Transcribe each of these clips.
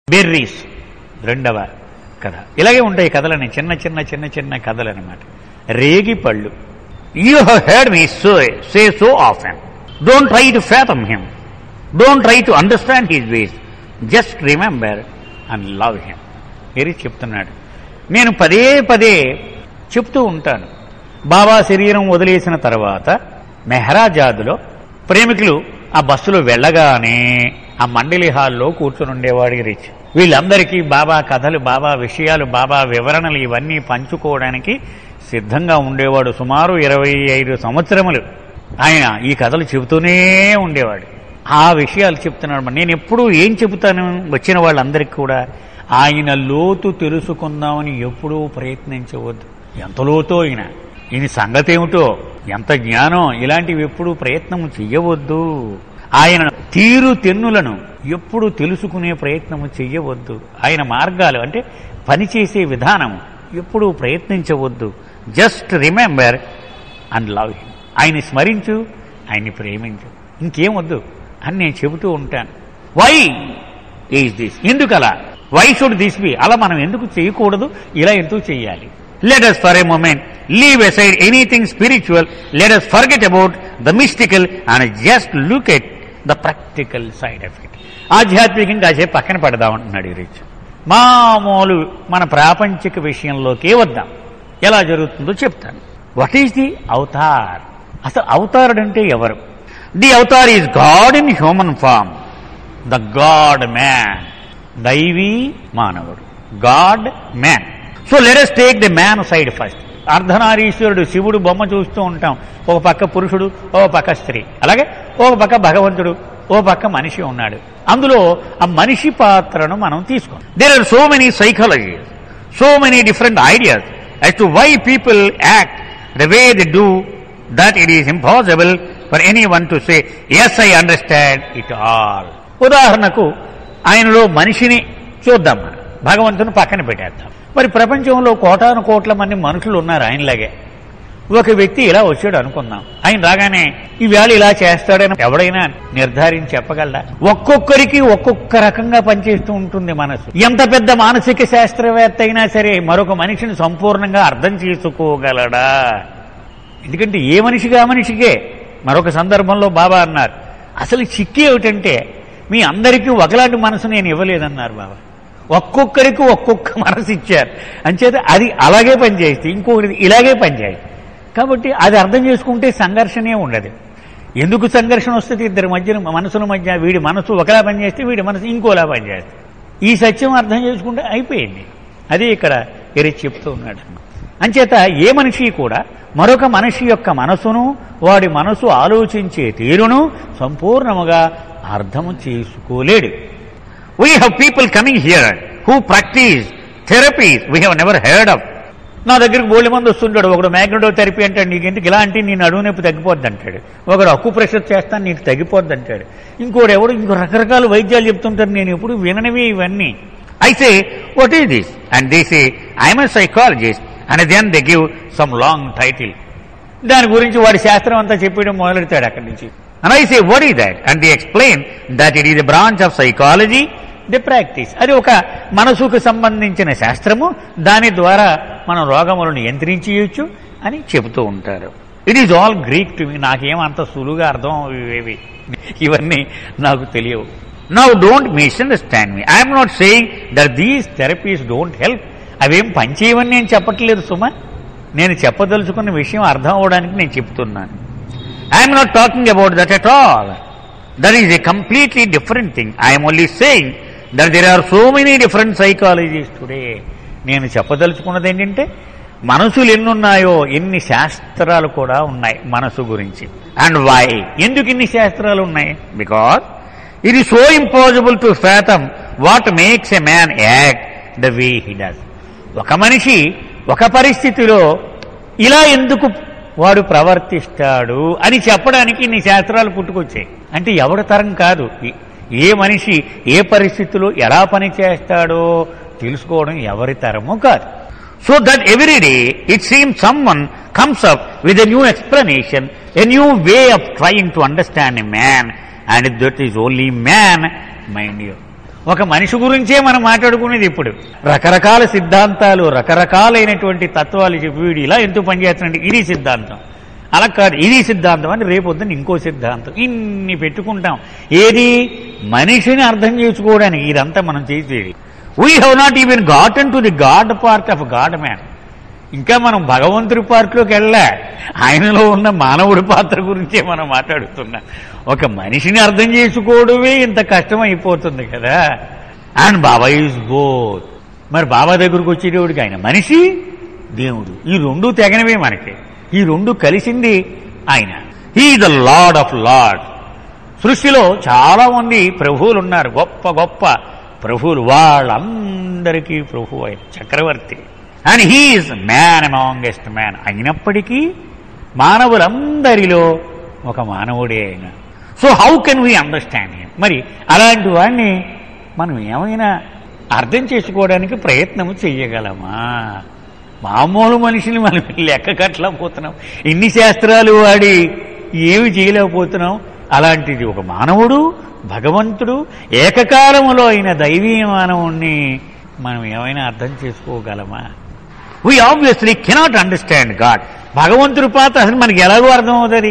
Berries రెండవ కథ ఇలాగే ఉంటాయి కథలని చిన్న చిన్న చిన్న చిన్న కథలు అనమాట రేగి పళ్ళు you have heard me so say so often don't try to fathom him don't try to understand his ways just remember and love him very చెప్తున్నాడు నేను పదే పదే చెప్తూ ఉంటాను బాబా శరీరం వదిలేసిన తర్వాత మెహరాజాదులో ప్రేమికులు ఆ బస్సులో వెళ్ళగానే ఆ మండలి హాల్లో కూర్చుని ఉండేవాడికి రిచ్ వీళ్ళందరికీ బాబా కథలు బాబా విషయాలు బాబా వివరణలు ఇవన్నీ పంచుకోవడానికి సిద్ధంగా ఉండేవాడు సుమారు ఇరవై ఐదు సంవత్సరములు ఆయన ఈ కథలు చెబుతూనే ఉండేవాడు ఆ విషయాలు చెప్తున్నాడు నేను ఎప్పుడు ఏం చెబుతాను వచ్చిన వాళ్ళందరికీ కూడా ఆయన లోతు తెలుసుకుందామని ఎప్పుడూ ప్రయత్నించవద్దు ఎంత లోతో ఆయన ఈయన సంగతి ఏమిటో ఎంత జ్ఞానం ఇలాంటివి ఎప్పుడూ ప్రయత్నం చెయ్యవద్దు ఆయన తీరు తెన్నులను ఎప్పుడు తెలుసుకునే ప్రయత్నము చెయ్యవద్దు ఆయన మార్గాలు అంటే పనిచేసే విధానము ఎప్పుడూ ప్రయత్నించవద్దు just remember and love him ఆయన్ని స్మరించు ఆయన్ని ప్రేమించు ఇంకేం వద్దు అని నేను చెబుతూ ఉంటాను వై ఈజ్ దిస్ ఎందుకు అలా వై షుడ్ దిస్ బి అలా మనం ఎందుకు చేయకూడదు ఇలా ఎందుకు చేయాలి let us for a moment leave aside anything spiritual let us forget about the mystical and just look at the practical side of it ఆధ్యాత్మికంగా కాసేపు పక్కన పెడదామంటున్నాడు ఈ రీచ్ మామూలు మన ప్రాపంచిక విషయంలోకే వద్దాం ఎలా జరుగుతుందో చెప్తాను వాట్ ఈస్ ది అవతార్ అసలు అవతారుడు అంటే ఎవరు the avatar is god in human form the god man దైవీ మానవుడు god man so let us take the man side first అర్ధనారీశ్వరుడు శివుడు బొమ్మ చూస్తూ ఉంటాం ఒక పక్క పురుషుడు ఓ పక్క స్త్రీ అలాగే ఒక పక్క భగవంతుడు ఓ పక్క మనిషి ఉన్నాడు అందులో ఆ మనిషి పాత్రను మనం తీసుకోం there are so many psychologies so many different ideas as to why people act the way they do that it is impossible for anyone to say, yes, I understand it all. ఉదాహరణకు ఆయనలో మనిషిని చూద్దాం మనం భగవంతుని పక్కన పెట్టేద్దాం మరి ప్రపంచంలో కోటాను కోట్ల మంది మనుషులు ఉన్నారు ఆయనలాగే ఒక వ్యక్తి ఇలా వచ్చాడు అనుకుందాం ఆయన రాగానే ఈ వేళ ఇలా చేస్తాడని ఎవడైనా నిర్ధారించి చెప్పగలరా ఒక్కొక్కరికి ఒక్కొక్క రకంగా పనిచేస్తూ ఉంటుంది మనసు ఎంత పెద్ద మానసిక శాస్త్రవేత్త అయినా సరే మరొక మనిషిని సంపూర్ణంగా అర్థం చేసుకోగలడా ఎందుకంటే ఏ మనిషిగా మనిషికే మరొక సందర్భంలో బాబా అన్నారు అసలు చిక్కి ఏమిటంటే మీ అందరికీ ఒకలాంటి మనసు నేను ఇవ్వలేదన్నారు బాబా ఒక్కొక్కరికి ఒక్కొక్క మనసు ఇచ్చారు అంచేత అది అలాగే పనిచేస్తే ఇంకొకటి ఇలాగే పనిచేయాలి కాబట్టి అది అర్థం చేసుకుంటే సంఘర్షణే ఉండదు ఎందుకు సంఘర్షణ వస్తుంది ఇద్దరి మధ్యన మనసుల మధ్య వీడి మనసు ఒకలా పనిచేస్తే వీడి మనసు ఇంకోలా పనిచేస్తే ఈ సత్యం అర్థం చేసుకుంటే అయిపోయింది అదే ఇక్కడ ఎరి చెప్తూ ఉన్నాడు అంచేత ఏ మనిషి కూడా మరొక మనిషి యొక్క మనసును వాడి మనసు ఆలోచించే తీరును సంపూర్ణముగా అర్థము చేసుకోలేడు we have people coming here who practise therapies we have never heard of నా దగ్గరికి బోలి మంది వస్తుంటాడు ఒకడు మ్యాగ్నెటో థెరపీ అంటాడు నీకు ఎందుకు ఇలా అంటే నీ నడువు నొప్పి తగ్గిపోద్ది అంటాడు ఒకడు అక్కు ప్రెషర్ చేస్తాను నీకు తగ్గిపోద్ది అంటాడు ఇంకోడు ఎవడు ఇంకో రకరకాల వైద్యాలు చెప్తుంటారు నేను ఎప్పుడు విననివి ఇవన్నీ అయితే what is this and this I'm a psychologist and then they give some long title దాని గురించి వాడి శాస్త్రం అంతా చెప్పడం మొదలెడతాడు అక్కడి నుంచి and I say what is that and they explain that it is the branch of psychology the practice అది ఒక మనసుకు సంబంధించిన శాస్త్రము దాని ద్వారా మనం రోగములను నియంత్రించవచ్చు అని చెబుతూ ఉంటారు it is all Greek to me నాకేం అంత సులువుగా అర్థం ఇవేవి ఇవన్నీ నాకు తెలియవు now don't misunderstand me I'm not saying that these therapies don't help అవేం పనిచేయవని నేను చెప్పట్లేదు సుమా నేను చెప్పదలుచుకున్న విషయం అర్థం అవడానికి నేను చెప్తున్నాను I'm not talking about that at all that is a completely different thing I'm only saying that there are so many different psychologies today నేను చెప్పదలుచుకున్నది ఏంటంటే మనసులు ఎన్నున్నాయో ఎన్ని శాస్త్రాలు కూడా ఉన్నాయి మనసు గురించి అండ్ వై ఎందుకు ఇన్ని శాస్త్రాలు ఉన్నాయి because it is so impossible to fathom what makes a man act the way he does ఒక మనిషి ఒక పరిస్థితిలో ఇలా ఎందుకు వాడు ప్రవర్తిస్తాడు అని చెప్పడానికి ఇన్ని శాస్త్రాలు పుట్టుకొచ్చాయి అంటే ఎవరి తరం కాదు ఏ మనిషి ఏ పరిస్థితిలో ఎలా పని చేస్తాడో తెలుసుకోవడం ఎవరి తరము కాదు so that every day it seem someone comes up with a new explanation a new way of trying to understand a man and that is only man mind you ఒక మనిషి గురించే మనం మాట్లాడుకునేది ఇప్పుడు రకరకాల సిద్ధాంతాలు రకరకాలైనటువంటి తత్వాలు చెప్పి వీడు ఇలా ఎందుకు పనిచేస్తున్నాడు ఇది సిద్ధాంతం అలా కాదు ఇది సిద్ధాంతం అని రేపొద్దున ఇంకో సిద్ధాంతం ఇన్ని పెట్టుకుంటాం ఏది మనిషిని అర్థం చేసుకోవడానికి ఇదంతా మనం చేసేది we have not even gotten to the God part of God man ఇంకా మనం భగవంతుడి పార్ట్లోకి వెళ్ళా ఆయనలో ఉన్న మానవుడి పాత్ర గురించే మనం మాట్లాడుతున్నాం ఒక మనిషిని అర్థం చేసుకోవడమే ఇంత కష్టం అయిపోతుంది కదా అండ్ బాబా ఈజ్ బోత్ మరి బాబా దగ్గరకు వచ్చేటోడికి ఆయన మనిషి దేవుడు ఈ రెండు తెగనవే మనకి ఈ రెండు కలిసింది ఆయన he the Lord of Lord సృష్టిలో చాలా మంది ప్రభువులు ఉన్నారు గొప్ప గొప్ప ప్రభువులు వాళ్ళందరికీ ప్రభు ఆయన చక్రవర్తి and he is man amongst man అయినప్పటికీ మానవులందరిలో ఒక మానవుడే ఆయన so how can we understand him మరి అలాంటి వాడిని మనం ఏమైనా అర్థం చేసుకోవడానికి ప్రయత్నం చెయ్యగలమా మామూలు మనిషిని మనం లెక్క కట్టలేకపోతున్నాం ఇన్ని శాస్త్రాలు వాడి ఏమి చేయలేకపోతున్నాం అలాంటిది ఒక మానవుడు భగవంతుడు ఏకకాలములో అయిన దైవీ మానవుణ్ణి మనం ఏమైనా అర్థం చేసుకోగలమా we obviously cannot understand God భగవంతుడి పాత అసలు మనకి ఎలాగో అర్థం అవుతుంది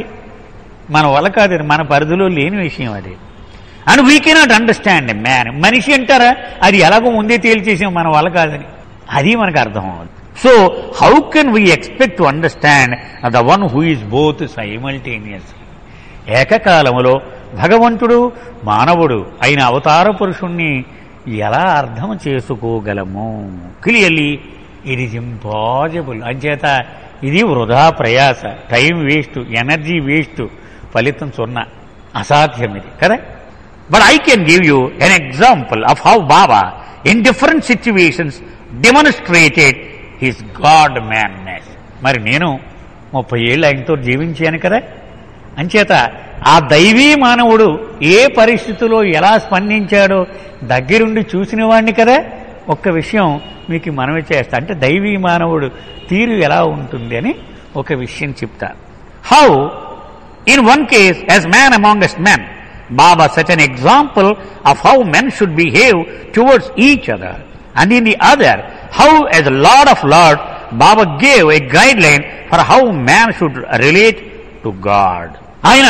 మన వల్ల కాదు అది మన పరిధిలో లేని విషయం అది and we cannot understand man మనిషి అంటారా అది ఎలాగో ముందే తేల్చేసాం మన వల్ల కాదని అది మనకు అర్థం అవ్వదు so how can we expect to understand the one who is both simultaneous ఏకకాలములో భగవంతుడు మానవుడు అయిన అవతార పురుషుణ్ణి ఎలా అర్థం చేసుకోగలము క్లియర్లీ ఇట్ ఈజ్ ఇంపాసిబుల్ అంచేత ఇది వృధా ప్రయాస టైం వేస్ట్ ఎనర్జీ వేస్ట్ ఫలితం సున్నా అసాధ్యం ఇది కదా but I can give you an example of how Baba in different situations demonstrated his God manness మరి నేను ముప్పై ఏళ్ళు ఆయనతో జీవించాను కదా అంచేత ఆ దైవీ మానవుడు ఏ పరిస్థితిలో ఎలా స్పందించాడో దగ్గరుండి చూసిన వాడిని కదా ఒక్క విషయం మీకు మనవి చేస్తా అంటే దైవీ మానవుడు తీరు ఎలా ఉంటుంది అని ఒక విషయం చెప్తా how in one case as man amongst man Baba such an example of how men should behave towards each other and in the other how as Lord of lord Baba gave a guideline for how man should relate to God ఆయన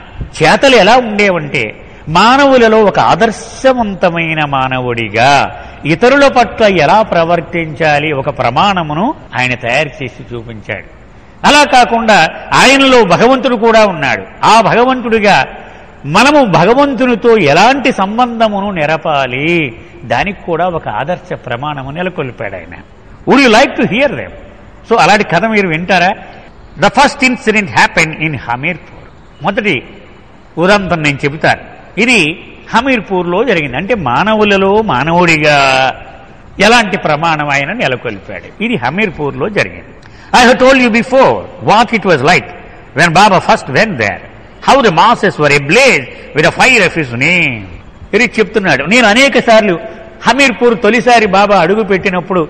చేతలు ఎలా ఉండేవంటే మానవులలో ఒక ఆదర్శవంతమైన మానవుడిగా ఇతరుల పట్ల ఎలా ప్రవర్తించాలి ఒక ప్రమాణమును ఆయన తయారు చేసి చూపించాడు అలా కాకుండా ఆయనలో భగవంతుడు కూడా ఉన్నాడు ఆ భగవంతుడిగా మనము భగవంతునితో ఎలాంటి సంబంధమును నెరపాలి దానికి కూడా ఒక ఆదర్శ ప్రమాణము నెలకొల్పాడు ఆయన would you like to hear them so అలాంటి కథ మీరు వింటారా the first incident happen in Hamirpur మొదటి ఉదంతం నేను చెబుతాను ఇది హమీర్పూర్లో జరిగింది అంటే మానవులలో మానవుడిగా ఎలాంటి ప్రమాణం ఆయన నెలకొల్పాడు ఇది హమీర్పూర్లో జరిగింది I uh told you before what it was like when Baba first when there how the masses were ablaze with a fire of his name ఇది చెప్తున్నాడు నేను అనేక సార్లు హమీర్పూర్ తొలిసారి బాబా అడుగు పెట్టినప్పుడు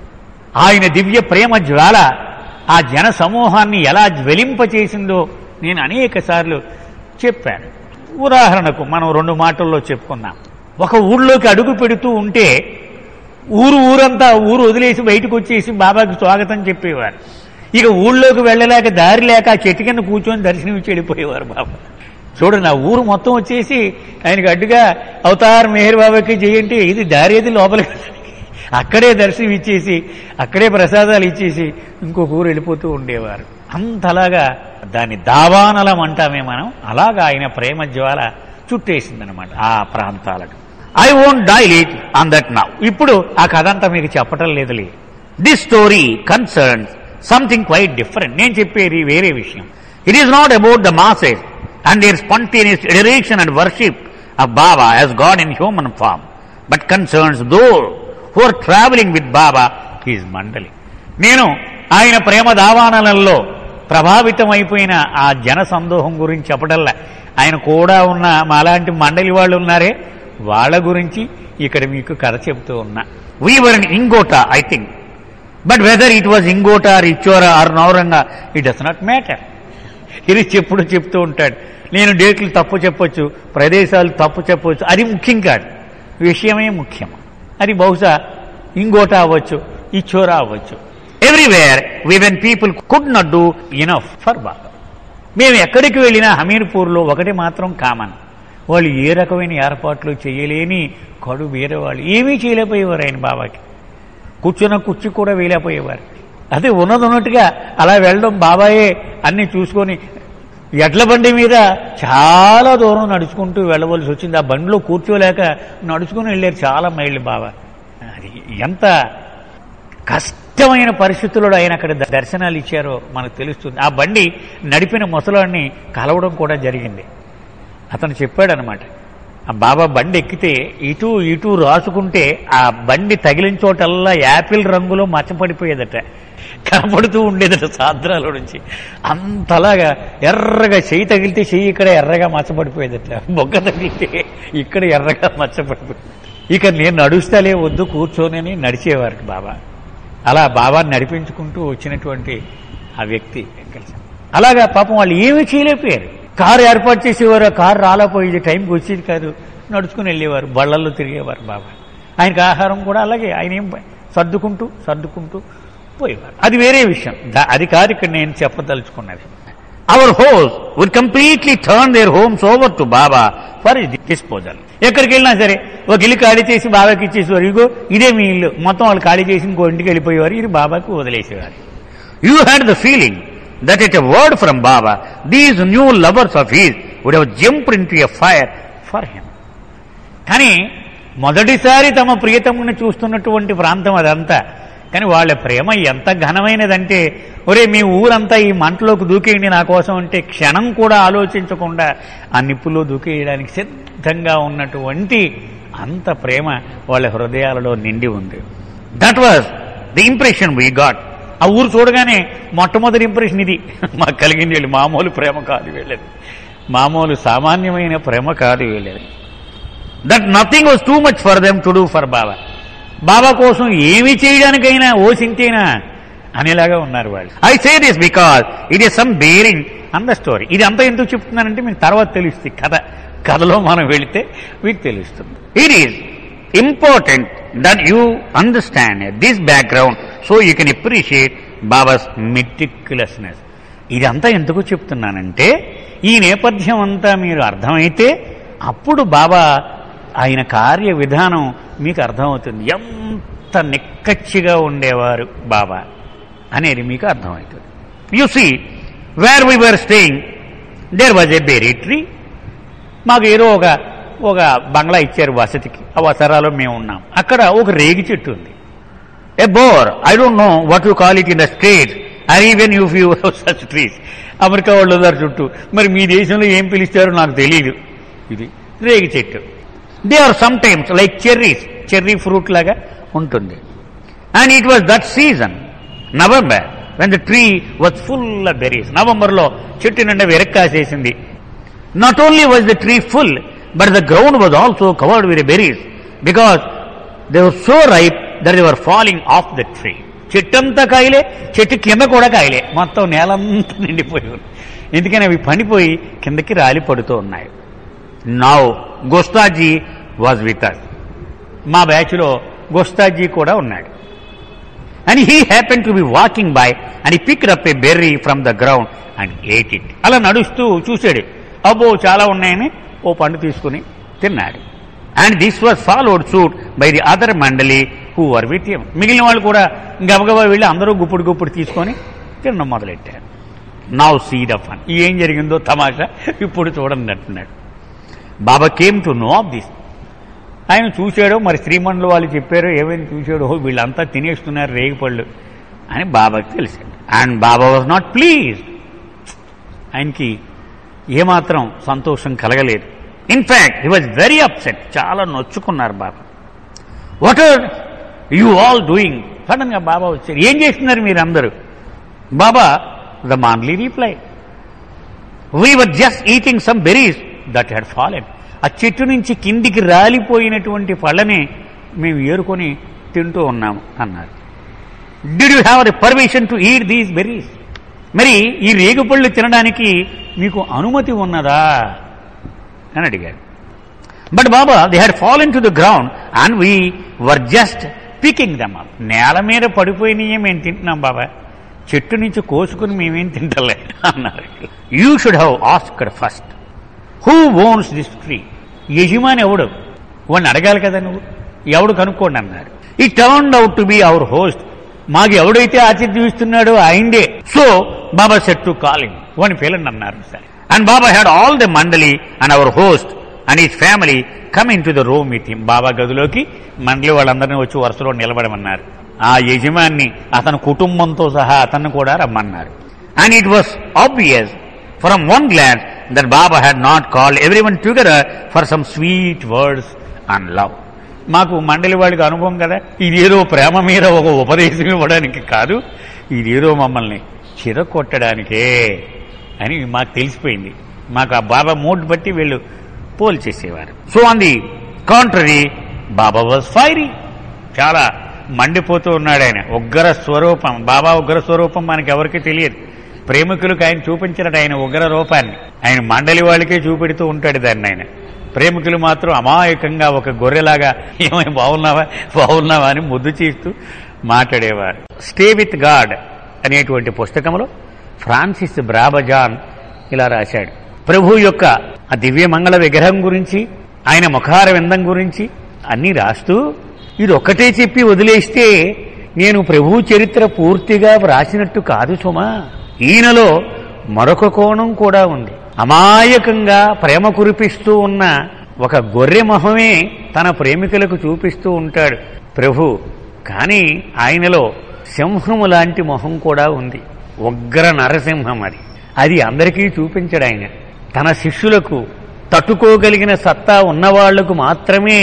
ఆయన దివ్య ప్రేమ జ్వాల ఆ జన సమూహాన్ని ఎలా జ్వలింపచేసిందో నేను అనేక సార్లు చెప్పాను ఉదాహరణకు మనం రెండు మాటల్లో చెప్పుకున్నాం ఒక ఊళ్ళోకి అడుగు పెడుతూ ఉంటే ఊరు ఊరంతా ఊరు వదిలేసి బయటకు వచ్చేసి బాబాకి స్వాగతం చెప్పేవారు ఇక ఊళ్ళోకి వెళ్ళలేక దారి లేక ఆ చెట్టు కింద కూర్చొని దర్శనం ఇచ్చి వెళ్ళిపోయేవారు బాబా చూడండి ఆ ఊరు మొత్తం వచ్చేసి ఆయనకు అడ్డుగా అవతార్ మెహర్ బాబాకి చేయంటే ఇది దారి ఏది లోపలికి అక్కడే దర్శనం ఇచ్చేసి అక్కడే ప్రసాదాలు ఇచ్చేసి ఇంకొక ఊరు వెళ్ళిపోతూ ఉండేవారు అంతలాగా దాన్ని దావానలం అంటామే మనం అలాగా ఆయన ప్రేమ జ్వాల చుట్టేసిందనమాట ఆ ప్రాంతాలకు I won't dilate on that now ఇప్పుడు ఆ కథ అంతా మీకు చెప్పటం లేదులే this story concerns something quite different నేను చెప్పేది వేరే విషయం it is not about the masses and their spontaneous adoration and worship of Baba as God in human form but concerns those who are travelling with Baba his mandali నేను ఆయన ప్రేమ దావానలలో ప్రభావితం అయిపోయిన ఆ జన సందోహం గురించి చెప్పడల్లా ఆయన కూడా ఉన్న మాలాంటి మండలి వాళ్ళు ఉన్నారే వాళ్ళ గురించి ఇక్కడ మీకు కథ చెబుతూ ఉన్నా we were in Ingota I think but whether it was Ingota or Ichora or Nauranga it does not matter ఇది చెప్పుడు చెప్తూ ఉంటాడు నేను డేట్లు తప్పు చెప్పొచ్చు ప్రదేశాలు తప్పు చెప్పొచ్చు అది ముఖ్యం కాదు విషయమే ముఖ్యం అది బహుశా ఇంకోట అవ్వచ్చు ఇచ్చోరా అవ్వచ్చు everywhere we when people could not do enough for Baba మేము ఎక్కడికి వెళ్ళినా హమీర్పూర్లో ఒకటి మాత్రం కామన్ వాళ్ళు ఏ రకమైన ఏర్పాట్లు చేయలేని కడు వేరే వాళ్ళు ఏమీ చేయలేకపోయేవారు ఆయన బాబాకి కూర్చున్న కుర్చీ కూడా వేయలేకపోయేవారు అదే ఉన్నది ఉన్నట్టుగా అలా వెళ్ళడం బాబాయే అన్ని చూసుకొని ఎడ్ల బండి మీద చాలా దూరం నడుచుకుంటూ వెళ్ళవలసి వచ్చింది ఆ బండిలో కూర్చోలేక నడుచుకుని వెళ్ళారు చాలా మైళ్ళు బాబా అది ఎంత కష్టమైన పరిస్థితుల్లో ఆయన అక్కడ ద- దర్శనాలు ఇచ్చారో మనకు తెలుస్తుంది ఆ బండి నడిపిన ముసలాన్ని కలవడం కూడా జరిగింది అతను చెప్పాడనమాట ఆ బాబా బండి ఎక్కితే ఇటు ఇటు రాసుకుంటే ఆ బండి తగిలిన చోటల్లా యాపిల్ రంగులో మచ్చపడిపోయేదట కనపడుతూ ఉండేదట సాద్రాల నుంచి అంతలాగా ఎర్రగా చెయ్యి తగిలితే చెయ్యి ఇక్కడ ఎర్రగా మచ్చపడిపోయేదట బొగ్గ తగిలితే ఇక్కడ ఎర్రగా మచ్చపడిపోయేది ఇక నేను నడుస్తాలే వద్దు కూర్చోనని నడిచేవారు బాబా అలా బాబాని నడిపించుకుంటూ వచ్చినటువంటి ఆ వ్యక్తి కలిసి అలాగా పాపం వాళ్ళు ఏమీ చేయలేకపోయారు కారు ఏర్పాటు చేసేవారు ఆ కారు రాలేపోయేది టైంకి వచ్చేది కాదు నడుచుకుని వెళ్ళేవారు బళ్ళల్లో తిరిగేవారు బాబా ఆయనకి ఆహారం కూడా అలాగే ఆయన ఏం ప- సర్దుకుంటూ సర్దుకుంటూ పోయేవారు అది వేరే విషయం దా- అది కాదు ఇక్కడ నేను చెప్పదలుచుకున్నది అవర్ హోస్ would completely turn their homes over to Baba for disposal ఎక్కడికి వెళ్ళినా సరే ఒక ఇల్లు ఖాళీ చేసి బాబాకి ఇచ్చేసేవారు ఇగో ఇదే మీ ఇల్లు మొత్తం వాళ్ళు ఖాళీ చేసి ఇంకో ఇంటికి వెళ్ళిపోయేవారు ఇది బాబాకి వదిలేసేవారు you had the feeling that it a word from Baba these new lovers of his would have jump into a fire for him కానీ మొదటిసారి తమ ప్రియతముని చూస్తున్నటువంటి ప్రాంతం అదంతా కానీ వాళ్ళ ప్రేమ ఎంత ఘనమైనదంటే ఒరే మీ ఊరంతా ఈ మంటలోకి దూకేయండి నా కోసం అంటే క్షణం కూడా ఆలోచించకుండా ఆ నిప్పులో దూకేయడానికి సిద్ధంగా ఉన్నటువంటి అంత ప్రేమ వాళ్ళ హృదయాలలో నిండి ఉంది that was the impression we got ఆ ఊరు చూడగానే మొట్టమొదటి ఇంప్రెషన్ ఇది మాకు కలిగింది వీళ్ళు మామూలు ప్రేమ కాదు వీళ్ళది మామూలు సామాన్యమైన ప్రేమ కాదు వీళ్ళది that nothing was too much for them to do for Baba Baba కోసం ఏమి చేయడానికైనా ఓ సింతేనా అనేలాగా ఉన్నారు వాళ్ళు I say this because it is some bearing on the story ఇది అంతా ఎందుకు చెప్తున్నానంటే మీకు తర్వాత తెలుస్తుంది కథ కథలో మనం వెళితే మీకు తెలుస్తుంది it is important that you understand this background so you can appreciate Baba's meticulousness ఇదంతా ఎందుకు చెప్తున్నానంటే ఈ నేపథ్యం అంతా మీరు అర్థమైతే అప్పుడు బాబా ఆయన కార్య విధానం మీకు అర్థమవుతుంది ఎంత నిక్కచ్చిగా ఉండేవారు బాబా అనేది మీకు అర్థమవుతుంది you see where we were staying there was a berry tree మాకు ఏదో ఒక ఒక బంగ్లా ఇచ్చారు వసతికి ఆ వసరాలో మేము ఉన్నాం అక్కడ ఒక రేగి చెట్టు ఉంది a bor I don't know what you call it in the state and even you few such trees America వాళ్ళు ఉన్నారు చుట్టూ మరి మీ దేశంలో ఏం పిలుస్తారో నాకు తెలియదు ఇది రేగి చెట్టు they are sometimes like cherries cherry fruit లాగా ఉంటుంది and it was that season November when the tree was full of berries నవంబర్లో చెట్టు నిండా వెరక్కాసేసింది Not only was the tree full, but the ground was also covered with berries because they were so ripe that they were falling off the tree. చెట్టంతా కాయలే చెట్టు కింద కూడా కాయలే మొత్తం నేలంతా నిండిపోయి ఉంది ఎందుకని అవి పనిపోయి కిందకి రాలి పడుతూ ఉన్నాయి now Gustaji was with us మా బ్యాచ్లో గోస్తాజీ కూడా ఉన్నాడు and he happen to be walking by and he pick up a berry from the ground and ate it అలా నడుస్తూ చూశాడు అబ్బో చాలా ఉన్నాయని ఓ పండు తీసుకుని తిన్నాడు and this was followed suit by the other mandali who were with him మిగిలిన వాళ్ళు కూడా గబగబా వెళ్ళి అందరూ గుప్పుడు గుప్పుడు తీసుకొని తినడం మొదలెట్టారు నౌ సీ ద ఫన్ ఏం జరిగిందో తమాషా ఇప్పుడు చూడండి అంటున్నాడు Baba came to know of this ఆయన చూశాడో మరి శ్రీమండలు వాళ్ళు చెప్పారో ఏమైనా చూశాడో "ఓ, వీళ్ళంతా తినేస్తున్నారు రేగిపళ్ళు అని బాబాకి తెలిసింది and Baba was not please ఆయనకి ఏమాత్రం సంతోషం కలగలేదు in fact he was very upset చాలా నొచ్చుకున్నారు Baba what are you all doing సడన్ గా బాబా వచ్చారు ఏం చేస్తున్నారు మీరందరూ Baba the manly reply we were just eating some berries that had fallen ఆ చెట్టు నుంచి కిందికి రాలిపోయినటువంటి పళ్ళని మేము ఏరుకొని తింటూ ఉన్నాము అన్నారు did you have the permission to eat these berries మరి ఈ రేగుపళ్ళు తినడానికి మీకు అనుమతి ఉన్నదా అని అడిగారు but Baba they had fall in to the ground and we were just picking them up నేల మీద పడిపోయినాయే మేము తింటున్నాం బాబా చెట్టు నుంచి కోసుకుని మేమేం తింటలే అన్నారు you should have asked first who owns this tree యజమాని ఎవడు వాడిని అడగాలి కదా నువ్వు ఎవడు కనుక్కోండి అన్నారు he turn out to be our host మాకు ఎవడైతే ఆతిథ్యం ఇస్తున్నాడో ఆయనదే so Baba set to calling వాడిని పిల్లండి అన్నారు sir and Baba had all the mandali and our host and his family coming to the room with him Baba గదిలోకి మండలి వాళ్ళందరినీ వచ్చి వరుసలో నిలబడమన్నారు ఆ యజమాన్ని అతని కుటుంబంతో సహా అతన్ని కూడా రమ్మన్నారు and it was obvious from one glance that Baba had not called everyone together for some sweet words and love మాకు మండలి వాడికి అనుభవం కదా ఇదేదో ప్రేమ మీద ఒక ఉపదేశం ఇవ్వడానికి కాదు ఇదేదో మమ్మల్ని చిరకొట్టడానికే అని మాకు తెలిసిపోయింది మాకు ఆ బాబా మూడ్ బట్టి వీళ్ళు పోల్చేసేవారు so on the contrary Baba was fiery చాలా మండిపోతూ ఉన్నాడు ఆయన ఉగ్ర స్వరూపం బాబా ఉగ్ర స్వరూపం మనకి ఎవరికి తెలియదు ప్రేమికులకు ఆయన చూపించినట్టు ఆయన ఉగ్ర రూపాన్ని ఆయన మండలి వాళ్ళకే చూపెడుతూ ఉంటాడు దాన్ని ఆయన ప్రేమికులు మాత్రం అమాయకంగా ఒక గొర్రెలాగా ఏమై బాగున్నావా బాగున్నావా అని ముద్దు చేస్తూ మాట్లాడేవారు స్టే విత్ గాడ్ అనేటువంటి పుస్తకంలో ఫ్రాన్సిస్ బ్రాబజాన్ ఇలా రాశాడు ప్రభు యొక్క ఆ దివ్య మంగళ విగ్రహం గురించి ఆయన ముఖార విందం గురించి అన్నీ రాస్తూ ఇది ఒక్కటే చెప్పి వదిలేస్తే నేను ప్రభు చరిత్ర పూర్తిగా వ్రాసినట్టు కాదు సుమా ఈయనలో మరొక కోణం కూడా ఉంది అమాయకంగా ప్రేమ కురిపిస్తూ ఉన్న ఒక గొర్రె మొహమే తన ప్రేమికులకు చూపిస్తూ ఉంటాడు ప్రభు కానీ ఆయనలో సింహము లాంటి మొహం కూడా ఉంది ఉగ్ర నరసింహం అది అది అందరికీ చూపించడు ఆయన తన శిష్యులకు తట్టుకోగలిగిన సత్తా ఉన్నవాళ్లకు మాత్రమే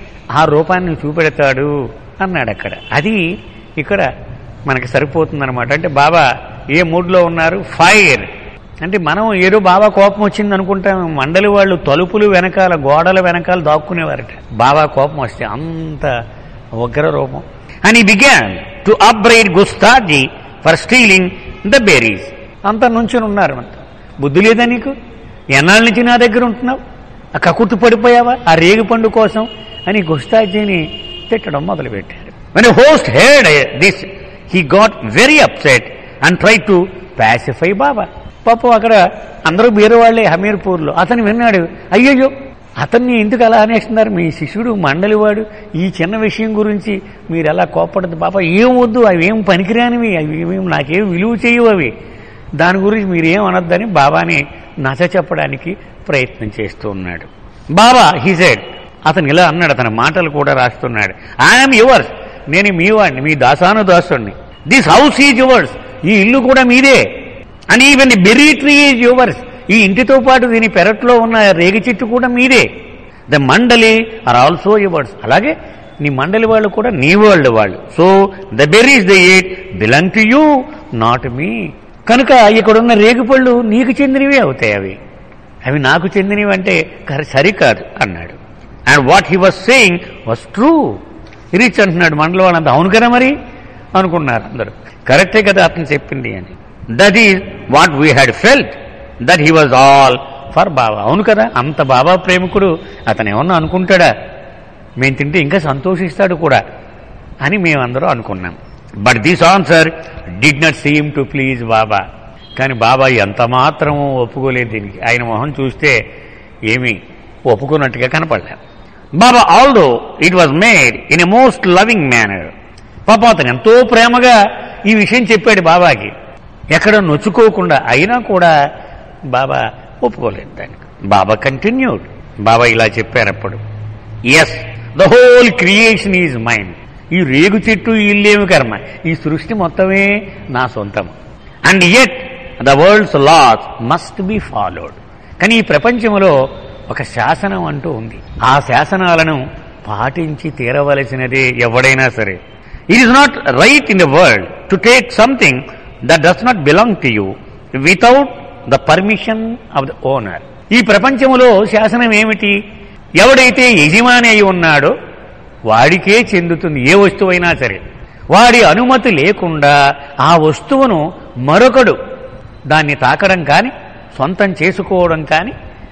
ఆ రూపాన్ని చూపెడతాడు అన్నాడు అక్కడ అది ఇక్కడ మనకి సరిపోతుందన్నమాట అంటే బాబా ఏ మూడ్లో ఉన్నారు ఫైర్ అంటే మనం ఏదో బాబా కోపం వచ్చింది అనుకుంటాం మండలి వాళ్ళు తలుపులు వెనకాల గోడల వెనకాల దాక్కునేవారట బాబా కోపం వస్తే అంత ఉగ్ర రూపం అని began to upbraid Gustaji for stealing the berries అంతా నుంచుని ఉన్నారు అంత బుద్ధి లేదా నీకు ఎన్నాళ్ళ నుంచి నా దగ్గర ఉంటున్నావు ఆ కకుర్తి పడిపోయావా ఆ రేగు పండు కోసం అని గుస్తాజీని తిట్టడం మొదలుపెట్టారు when host heard this he got very upset and try to pacify Baba పాపం అక్కడ అందరూ బీరవాళ్లే హమీర్పూర్లో అతను విన్నాడు అయ్యయ్యో అతన్ని ఎందుకు అలా అనేస్తున్నారు మీ శిష్యుడు మండలివాడు ఈ చిన్న విషయం గురించి మీరు ఎలా కోప్పడదు బాబా ఏం వద్దు అవి ఏం పనికిరానివి అవి ఏమేం నాకేం విలువ చేయవు అవి దాని గురించి మీరేం అనొద్దని బాబాని నచ్చ చెప్పడానికి ప్రయత్నం చేస్తూ ఉన్నాడు బాబా హీ సెడ్ అతను ఇలా అన్నాడు అతని మాటలు కూడా రాస్తున్నాడు ఐఎమ్ యువర్స్ నేను మీ వాడిని మీ దాసాను దాసుడిని దిస్ హౌస్ ఈజ్ యువర్స్ ఈ ఇల్లు కూడా మీదే and even the berry tree is yours ఈ ఇంటితో పాటు దీని పెరట్లో ఉన్న రేగి చెట్టు కూడా మీదే ద మండలి ఆర్ ఆల్సో యువర్స్ అలాగే నీ మండలి వాళ్ళు కూడా నీ వాళ్ళు వాళ్ళు so the berries they ate belong to you not me కనుక ఇక్కడున్న రేగుపళ్ళు నీకు చెందినవే అవుతాయి అవి అవి నాకు చెందినవి అంటే కర- సరికాదు అన్నాడు and what he was saying was true reach అంటున్నాడు మండలి వాళ్ళంతా అవును కదా మరి అనుకున్నారు అందరూ కరెక్టే కదా అతను చెప్పింది అని that is what we had felt that he was all for Baba అవును కదా అంత బాబా ప్రేమికుడు అతను ఏమన్నా అనుకుంటాడా మేము తింటే ఇంకా సంతోషిస్తాడు కూడా అని మేమందరం అనుకున్నాం but this answer did not seem to please Baba కానీ బాబా ఎంత మాత్రమూ ఒప్పుకోలేదు దీనికి ఆయన మొహం చూస్తే ఏమీ ఒప్పుకున్నట్టుగా కనపడలే Baba although it was made in a most loving manner పాప అతను ఎంతో ప్రేమగా ఈ విషయం చెప్పాడు బాబాకి ఎక్కడ నొచ్చుకోకుండా అయినా కూడా బాబా ఒప్పుకోలేదు దానికి బాబా కంటిన్యూడ్ బాబా ఇలా చెప్పారు అప్పుడు yes the whole creation is mine ఈ రేగు చెట్టు ఈ ఇల్లేమి కర్మ ఈ సృష్టి మొత్తమే నా సొంతం and yet the world's laws must be followed కానీ ఈ ప్రపంచంలో ఒక శాసనం అంటూ ఉంది ఆ శాసనాలను పాటించి తీరవలసినదే ఎవడైనా సరే it is not right in the world to take something that does not belong to you without the permission of the owner ఈ ప్రపంచంలో శాసనం ఏమిటి ఎవడైతే యజమాని అయి ఉన్నాడో వాడికే చెందుతుంది ఏ వస్తువైనా సరే వాడి అనుమతి లేకుండా ఆ వస్తువును మరొకడు దాన్ని తాకడం కానీ సొంతం చేసుకోవడం కానీ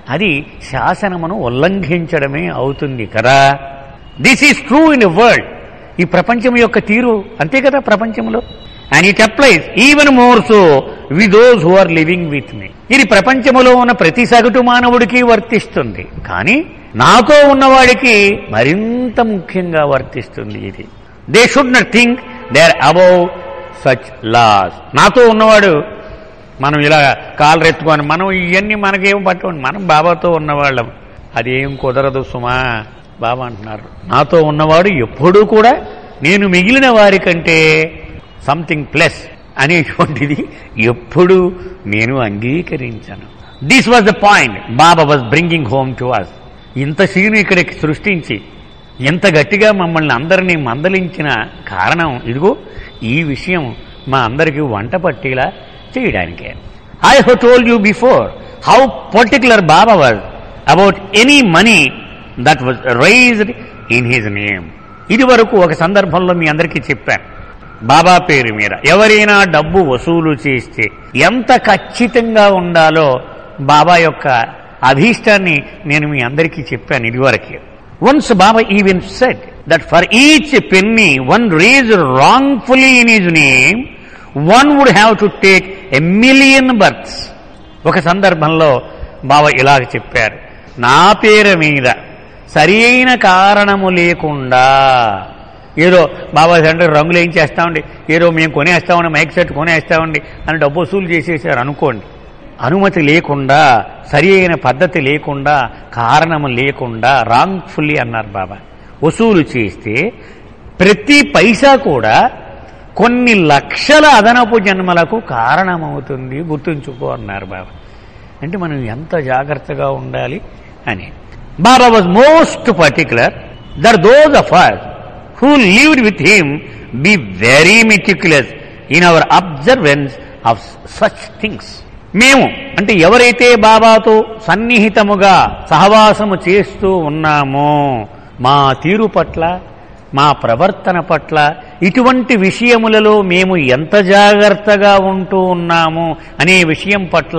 అది శాసనమును ఉల్లంఘించడమే అవుతుంది కదా this is true in the world ఈ ప్రపంచం యొక్క తీరు అంతే కదా ప్రపంచంలో and it applies even more so we those who are living with me ఇది ప్రపంచములో ఉన్న ప్రతి సగటు మానవుడికి వర్తిస్తుంది కానీ నాతో ఉన్నవాడికి మరింత ముఖ్యంగా వర్తిస్తుంది ఇది they should not think they are above such laws నాతో ఉన్నవాడు మనం ఇలా కాలు రెత్తుకొని మనం ఇవన్నీ మనకేం పట్టుకోండి మనం బాబాతో ఉన్నవాళ్ళం అదేం కుదరదు సుమా బాబా అంటున్నారు నాతో ఉన్నవాడు ఎప్పుడూ కూడా నేను మిగిలిన వారి కంటే సంథింగ్ ప్లస్ అనేటువంటిది ఎప్పుడు నేను అంగీకరించను this was the point Baba was bringing home to us ఇంత సీను ఇక్కడికి సృష్టించి ఎంత గట్టిగా మమ్మల్ని అందరినీ మందలించిన కారణం ఇదిగో ఈ విషయం మా అందరికీ వంట పట్టేలా చేయడానికే I have told you before how particular Baba was about any money that was raised in his name ఇది వరకు ఒక సందర్భంలో మీ అందరికీ చెప్పాను బాబా పేరు మీద ఎవరైనా డబ్బు వసూలు చేస్తే ఎంత ఖచ్చితంగా ఉండాలో బాబా యొక్క అభీష్టాన్ని నేను మీ అందరికీ చెప్పాను ఇదివరకే once Baba even said that for each penny one raise wrongfully in his name one would have to take a million births ఒక సందర్భంలో బాబా ఇలాగ చెప్పారు నా పేరు మీద సరి అయిన కారణము లేకుండా ఏదో బాబా సెంటర్ రంగులు ఏం చేస్తామండి ఏదో మేము కొనేస్తామండి మైక్ సెట్ కొనేస్తామండి అని డబ్బు వసూలు చేసేసారు అనుకోండి అనుమతి లేకుండా సరి అయిన పద్ధతి లేకుండా కారణము లేకుండా రాంగ్ఫుల్లీ అన్నారు బాబా వసూలు చేస్తే ప్రతి పైసా కూడా కొన్ని లక్షల అదనపు జన్మలకు కారణమవుతుంది గుర్తుంచుకో అన్నారు బాబా అంటే మనం ఎంత జాగ్రత్తగా ఉండాలి అని Baba was most particular that those of us who lived with him be very meticulous in our observance of such things మేము అంటే ఎవరైతే బాబాతో సన్నిహితముగా సహవాసము చేస్తూ ఉన్నామో మా తీరు పట్ల మా ప్రవర్తన పట్ల ఇటువంటి విషయములలో మేము ఎంత జాగ్రత్తగా ఉంటూ ఉన్నాము అనే విషయం పట్ల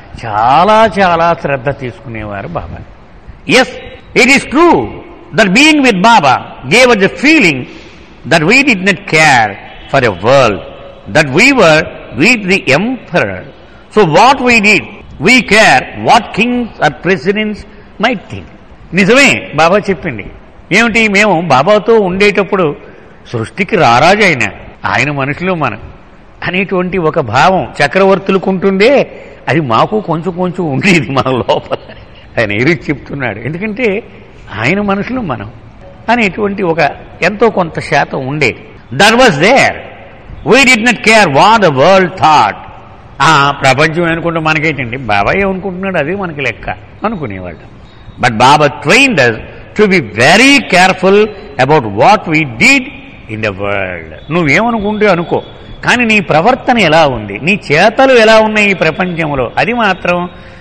చాలా చాలా శ్రద్ధ తీసుకునేవారు Baba yes it is true that being with Baba gave the feeling that we did not care for a world that we were with the emperor so what we did we care what kings or presidents might think నిజమే బాబా చెప్పింది ఏమిటి మేము బాబాతో ఉండేటప్పుడు సృష్టికి రారాజు ఆయన ఆయన మనుషులు మనం అనేటువంటి ఒక భావం చక్రవర్తులకు ఉంటుందే అది మాకు కొంచెం కొంచెం ఉండేది మా లోపల ఆయన ఎరుచి చెప్తున్నాడు ఎందుకంటే ఆయన మనుషులు మనం అనేటువంటి ఒక ఎంతో కొంత శాతం ఉండేది that was there we did not care what the world thought ఆ ప్రపంచం అనుకుంటే మనకేంటండి బాబాయ్ ఏమనుకుంటున్నాడు అది మనకి లెక్క అనుకునేవాళ్ళు but Baba trained us to be very careful about what we did in the world నువ్వేమనుకుంటే అనుకో కానీ నీ ప్రవర్తన ఎలా ఉంది నీ చేతలు ఎలా ఉన్నాయి ఈ ప్రపంచంలో అది మాత్రం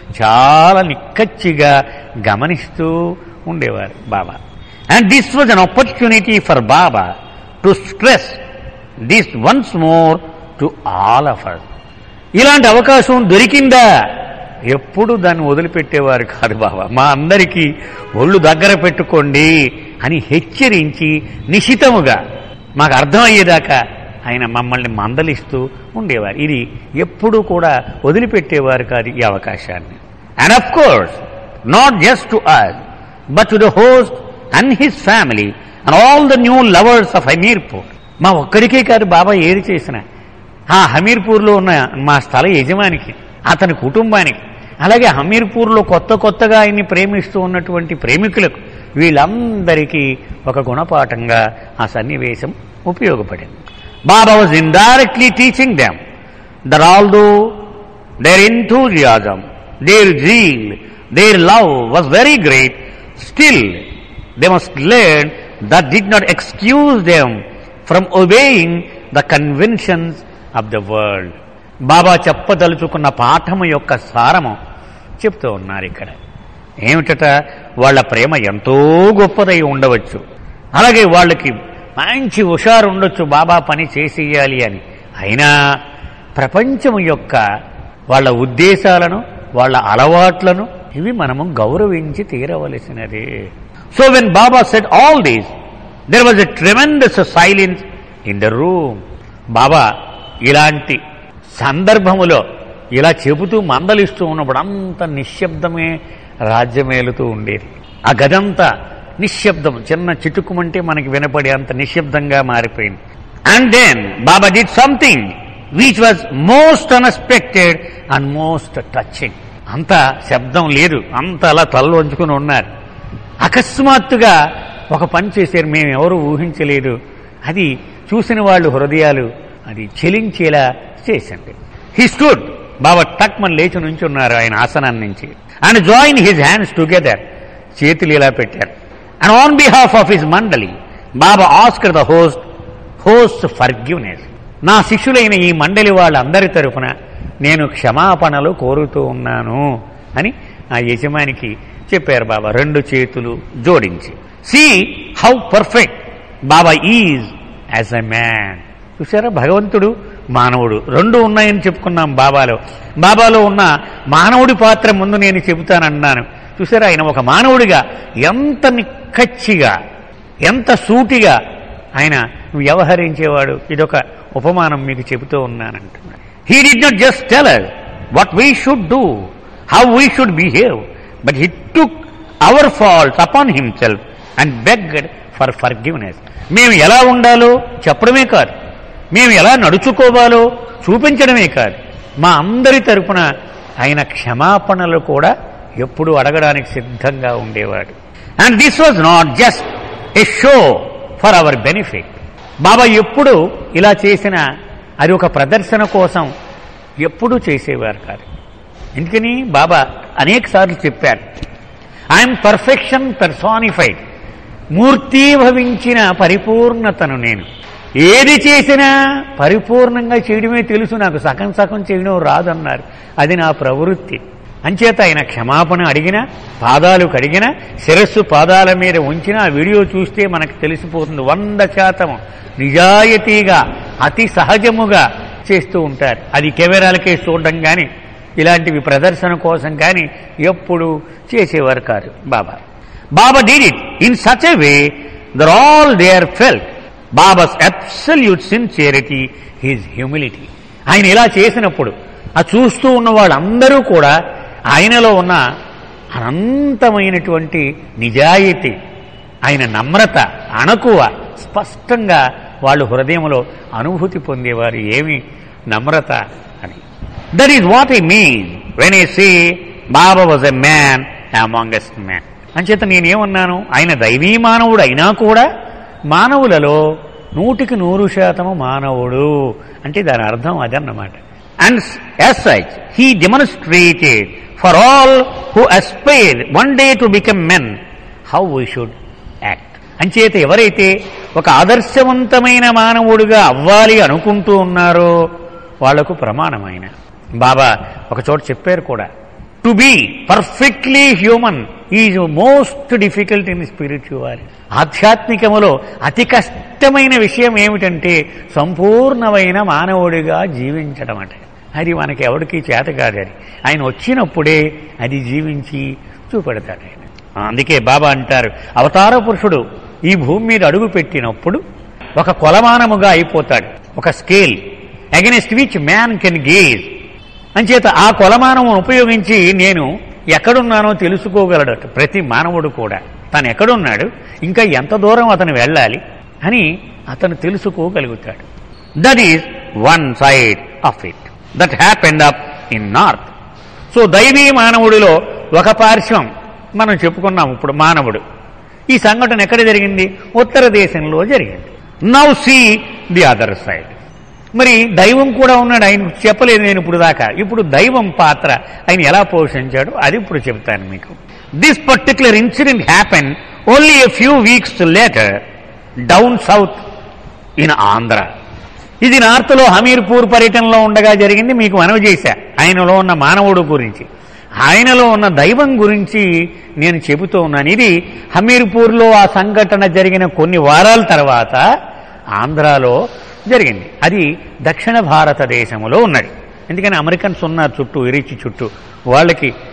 చాలా నిక్కచ్చిగా గమనిస్తూ ఉండేవారు Baba and this was an opportunity for Baba to stress this once more to all of us ఇలాంటి అవకాశం దొరికిందా ఎప్పుడు దాన్ని వదిలిపెట్టేవారు కాదు బాబా మా అందరికీ ఒళ్ళు దగ్గర పెట్టుకోండి అని హెచ్చరించి నిశితముగా మాకు అర్థమయ్యేదాకా ఆయన మమ్మల్ని మందలిస్తూ ఉండేవారు ఇది ఎప్పుడూ కూడా వదిలిపెట్టేవారు కాదు ఈ అవకాశాన్ని and of course not just to us but to the host and his family and all the new lovers of Hamirpur మా ఒక్కడికే కాదు బాబా ఏది చేసినా ఆ హమీర్పూర్లో ఉన్న మా స్థల యజమానికి అతని కుటుంబానికి అలాగే హమీర్పూర్లో కొత్త కొత్తగా ఆయన్ని ప్రేమిస్తూ ఉన్నటువంటి ప్రేమికులకు వీళ్ళందరికీ ఒక గుణపాఠంగా ఆ సన్నివేశం ఉపయోగపడింది Baba was indirectly teaching them that although their enthusiasm their zeal their love was very great still they must learn that did not excuse them from obeying the conventions of the world Baba చెప్పదలుచుకున్న పాఠము యొక్క సారము చెప్తూ ఉన్నారు ఇక్కడ ఏమిటట వాళ్ళ ప్రేమ ఎంతో గొప్పదై ఉండవచ్చు అలాగే వాళ్ళకి మంచి హుషారు ఉండొచ్చు బాబా పని చేసేయాలి అని అయినా ప్రపంచం యొక్క వాళ్ళ ఉద్దేశాలను వాళ్ళ అలవాట్లను ఇవి మనము గౌరవించి తీరవలసినదే so when Baba said all these there was a tremendous silence in the room Baba ఇలాంటి సందర్భములో ఇలా చెబుతూ మందలిస్తూ ఉన్నప్పుడు అంత నిశ్శబ్దమే రాజ్యమేలుతూ ఉండేది ఆ గదంతా నిశ్శబ్దం చిన్న చిటుకుమంటే మనకి వినపడే అంత నిశ్శబ్దంగా మారిపోయింది and then Baba did something which was most unexpected and most touching అంత శబ్దం లేదు అంత అలా తల వంచుకుని ఉన్నారు అకస్మాత్తుగా ఒక పని చేశారు మేము ఎవరు ఊహించలేదు అది చూసిన వాళ్ళు హృదయాలు అది చెలించేలా చేసింది హీ స్టూడ్ బాబా టక్మన్ లేచి నుంచి ఉన్నారు ఆయన ఆసనాన్ని నుంచి and joined his hands together చేతులు ఇలా పెట్టారు and on behalf of his mandali Baba asked the host host forgiveness నా శిష్యులైన ఈ మండలి వాళ్ళందరి తరఫున నేను క్షమాపణలు కోరుతూ ఉన్నాను అని ఆ యజమానికి చెప్పారు బాబా రెండు చేతులు జోడించి see how perfect Baba is as a man చూసారా భగవంతుడు మానవుడు రెండు ఉన్నాయని చెప్పుకున్నాం బాబాలో బాబాలో ఉన్న మానవుడి పాత్ర ముందు నేను చెబుతానన్నాను చూసారా ఆయన ఒక మానవుడిగా ఎంత నిక్కచ్చిగా ఎంత సూటిగా ఆయన వ్యవహరించేవాడు ఇదొక ఉపమానం మీకు చెబుతూ ఉన్నానంటున్నాడు he did not just tell what we should do how we should behave but he took our faults upon himself and begged for forgiveness మేము ఎలా ఉండాలో చెప్పడమే కాదు మేము ఎలా నడుచుకోవాలో చూపించడమే కాదు మా అందరి తరపున ఆయన క్షమాపణలు కూడా ఎప్పుడు అడగడానికి సిద్ధంగా ఉండేవాడు and this was not just a show for our benefit Baba ఎప్పుడు ఇలా చేసిన అది ఒక ప్రదర్శన కోసం ఎప్పుడూ చేసేవారు కాదు ఎందుకని బాబా అనేక సార్లు చెప్పారు ఐఎమ్ పర్ఫెక్షన్ పర్సానిఫైడ్ మూర్తీభవించిన పరిపూర్ణతను నేను ఏది చేసినా పరిపూర్ణంగా చేయడమే తెలుసు నాకు సగం సగం చేయడం రాదన్నారు అది నా ప్రవృత్తి అంచేత ఆయన క్షమాపణ అడిగినా పాదాలు కడిగినా శిరస్సు పాదాల మీద ఉంచిన ఆ వీడియో చూస్తే మనకు తెలిసిపోతుంది వంద శాతం నిజాయితీగా అతి సహజముగా చేస్తూ ఉంటారు అది కెమెరాలకే చూడడం కానీ ఇలాంటివి ప్రదర్శన కోసం కానీ ఎప్పుడు చేసేవారు కాదు Baba Baba did it in such a way that all there felt Baba's absolute sincerity his humility ఆయన ఇలా చేసినప్పుడు ఆ చూస్తూ ఉన్న వాళ్ళందరూ కూడా ఆయనలో ఉన్న అనంతమైనటువంటి నిజాయితీ ఆయన నమ్రత అణకువ స్పష్టంగా వాళ్ళు హృదయంలో అనుభూతి పొందేవారు ఏమి నమ్రత అని that is what I mean when I see Baba was a man amongst man అంచేత నేనేమన్నాను ఆయన దైవీ మానవుడు అయినా కూడా మానవులలో నూటికి నూరు శాతము మానవుడు అంటే దాని అర్థం అదన్నమాట and as such he demonstrated for all who aspire one day to become men how we should act అంచేత ఎవరైతే ఒక ఆదర్శవంతమైన మానవుడిగా అవ్వాలి అనుకుంటూ ఉన్నారో వాళ్లకు ప్రమాణమైన బాబా ఒక చోట చెప్పారు కూడా to be perfectly human is most difficult in spiritual ఆధ్యాత్మికములో అతి కష్టమైన విషయం ఏమిటంటే సంపూర్ణమైన మానవుడిగా జీవించడం అంటే అది మనకి ఎవరికి చేత కాదు అది ఆయన వచ్చినప్పుడే అది జీవించి చూపెడతాడు ఆయన అందుకే బాబా అంటారు అవతార పురుషుడు ఈ భూమి మీద అడుగు పెట్టినప్పుడు ఒక కొలమానముగా అయిపోతాడు ఒక scale against which man can gauge అంచేత ఆ కొలమానము ఉపయోగించి నేను ఎక్కడున్నానో తెలుసుకోగలడట ప్రతి మానవుడు కూడా తను ఎక్కడున్నాడు ఇంకా ఎంత దూరం అతను వెళ్ళాలి అని అతను తెలుసుకోగలుగుతాడు that is one side of it that happened up in north so దైవీ మానవుడిలో ఒక పార్శ్వం మనం చెప్పుకున్నాం ఇప్పుడు మానవుడు ఈ సంఘటన ఎక్కడ జరిగింది ఉత్తర దేశంలో జరిగింది now see the other side మరి దైవం కూడా ఉన్నాడు ఆయన చెప్పలేదు నేను ఇప్పుడు దాకా ఇప్పుడు దైవం పాత్ర ఆయన ఎలా పోషించాడు అది ఇప్పుడు చెప్తాను మీకు this particular incident happen only a few weeks later down south in Andhra ఇది నార్త్లో హమీర్పూర్ పర్యటనలో ఉండగా జరిగింది మీకు మనవి చేశా ఆయనలో ఉన్న మానవుడు గురించి ఆయనలో ఉన్న దైవం గురించి నేను చెబుతూ ఉన్నాను ఇది హమీర్పూర్లో ఆ సంఘటన జరిగిన కొన్ని వారాల తర్వాత ఆంధ్రాలో జరిగింది అది దక్షిణ భారతదేశంలో ఉన్నది ఎందుకని అమెరికన్స్ ఉన్నారు చుట్టూ ఇరిచి చుట్టూ వాళ్ళకి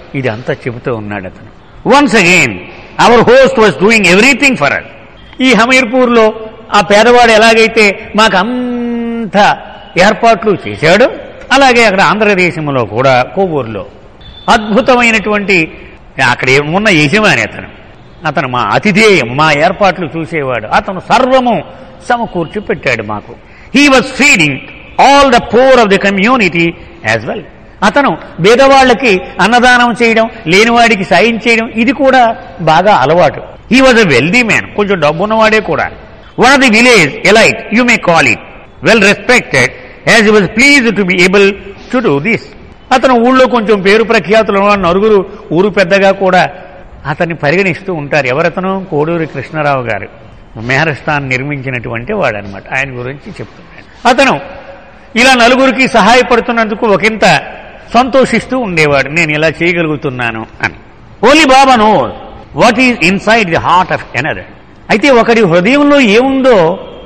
ఇది అంతా చెబుతూ ఉన్నాడు అతను once again our host was doing everything for us ఈ హమీర్పూర్లో ఆ పేదవాడు ఎలాగైతే మాకు అంత ఏర్పాట్లు చేశాడు అలాగే అక్కడ ఆంధ్రదేశంలో కూడా కొవ్వూరులో అద్భుతమైనటువంటి అక్కడ ఉన్న యజమాని అతను అతను మా అతిథేయం మా ఏర్పాట్లు చూసేవాడు అతను సర్వము సమకూర్చి పెట్టాడు మాకు he was feeding all the poor of the community as well అతను పేదవాళ్ళకి అన్నదానం చేయడం లేనివాడికి సాయం చేయడం ఇది కూడా బాగా అలవాటు he was a wealthy man కొంచెం డబ్బున్నవాడే కూడా one of the village elite you may call it well respected as he was pleased to be able to do this అతను ఊళ్ళో కొంచెం పేరు ప్రఖ్యాతులు ఉన్న నలుగురు ఊరు పెద్దగా కూడా అతన్ని పరిగణిస్తూ ఉంటారు ఎవరతను కోడూరి కృష్ణారావు గారు మెహరస్థాన్ నిర్మించినటువంటి వాడనమాట ఆయన గురించి చెప్తున్నాడు అతను ఇలా నలుగురికి సహాయపడుతున్నందుకు ఒకంత సంతోషిస్తూ ఉండేవాడు నేను ఇలా చేయగలుగుతున్నాను అని only Baba know what is inside the heart of another అయితే ఒకరి హృదయంలో ఏముందో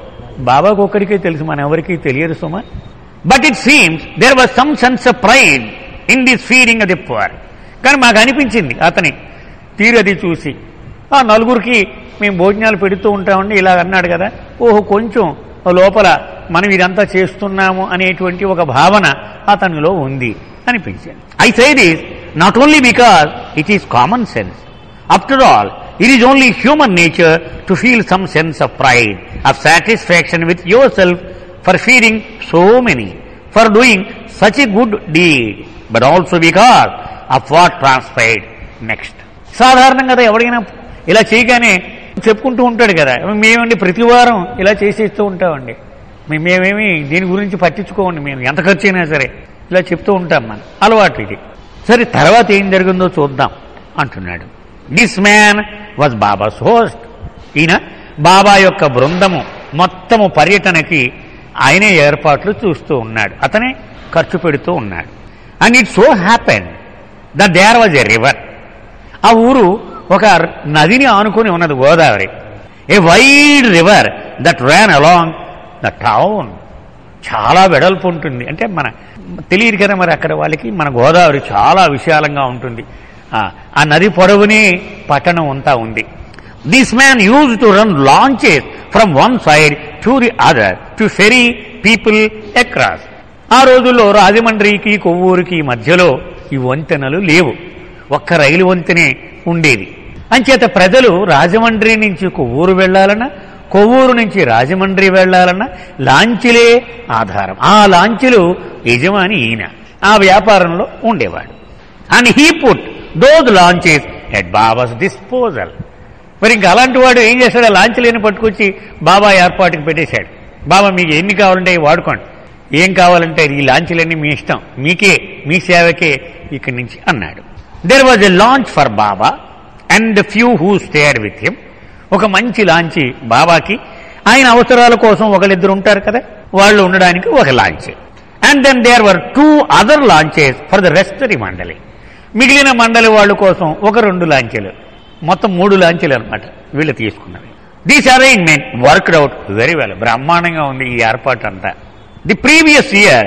బాబాకు ఒక్కడికే తెలుసు మన ఎవరికీ తెలియదు సుమ but it seems there was some sense of pride in this feeding అది పువర్ కానీ మాకు అనిపించింది అతని తీరది చూసి ఆ నలుగురికి మేము భోజనాలు పెడుతూ ఉంటామండి ఇలా అన్నాడు కదా ఓహో కొంచెం లోపల మనం ఇదంతా చేస్తున్నాము అనేటువంటి ఒక భావన అతనిలో ఉంది అనిపించింది I say this not only because it is common sense after all it is only human nature to feel some sense of pride of satisfaction with yourself for feeding so many for doing such a good deed but also because of what transpired next సాధారణంగా కదా ఎవరికైనా ఇలా చేయగానే చెప్పుకుంటూ ఉంటాడు కదా మేమండి ప్రతి వారం ఇలా చేసేస్తూ ఉంటామండి మే- మేమేమి దీని గురించి పట్టించుకోండి మేము ఎంత ఖర్చు అయినా సరే ఇలా చెప్తూ ఉంటాం మనం అలవాటు ఇది సరే తర్వాత ఏం జరిగిందో చూద్దాం అంటున్నాడు this man was Baba's host ఈయన బాబా యొక్క బృందము మొత్తము పర్యటనకి ఆయనే ఏర్పాట్లు చూస్తూ ఉన్నాడు అతనే ఖర్చు పెడుతూ ఉన్నాడు and it so happen the there was a river ఆ ఊరు ఒక నదిని ఆనుకొని ఉన్నది Godavari a wide river that ran along the town చాలా వెడల్పు ఉంటుంది అంటే మన తెలియదు కదా మరి అక్కడ వాళ్ళకి మన గోదావరి చాలా విశాలంగా ఉంటుంది ఆ, ఆ నది పొడవునే పట్టణం అంతా ఉంది this man used to run launches from one side to the other to ferry people across ఆ రోజుల్లో రాజమండ్రికి కొవ్వూరికి మధ్యలో ఈ వంతెనలు లేవు ఒక్క రైలు వంతెనే ఉండేది అంచేత ప్రజలు రాజమండ్రి నుంచి కొవ్వూరు వెళ్లాలన్నా కొవ్వూరు నుంచి రాజమండ్రి వెళ్లాలన్నా లాంచీలే ఆధారం ఆ లాంచీలు యజమాని ఈయన ఆ వ్యాపారంలో ఉండేవాడు and he put those launches at Baba's disposal మరి ఇంకా అలాంటి వాడు ఏం చేస్తాడు ఆ లాంచీలని పట్టుకొచ్చి బాబా ఏర్పాటుకి పెట్టేశాడు బాబా మీకు ఎన్ని కావాలంటే అవి వాడుకోండి ఏం కావాలంటే ఈ లాంచీలన్నీ మీ ఇష్టం మీకే మీ సేవకే ఇక్కడి నుంచి అన్నాడు there was a launch for Baba and few who stayed with him ఒక మంచి లాంచి బాబాకి ఆయన అవసరాల కోసం ఒకళ్ళిద్దరు ఉంటారు కదా వాళ్ళు ఉండడానికి ఒక launch and then there were two other launches for the rest the mandali మిగిలిన మండలి వాళ్ళ కోసం ఒక రెండు లాంచీలు మొత్తం మూడు లాంచీలు అనమాట వీళ్ళు తీసుకున్నవి this arrangement worked out very well బ్రహ్మాండంగా ఉంది ఈ ఏర్పాటు అంతా the previous year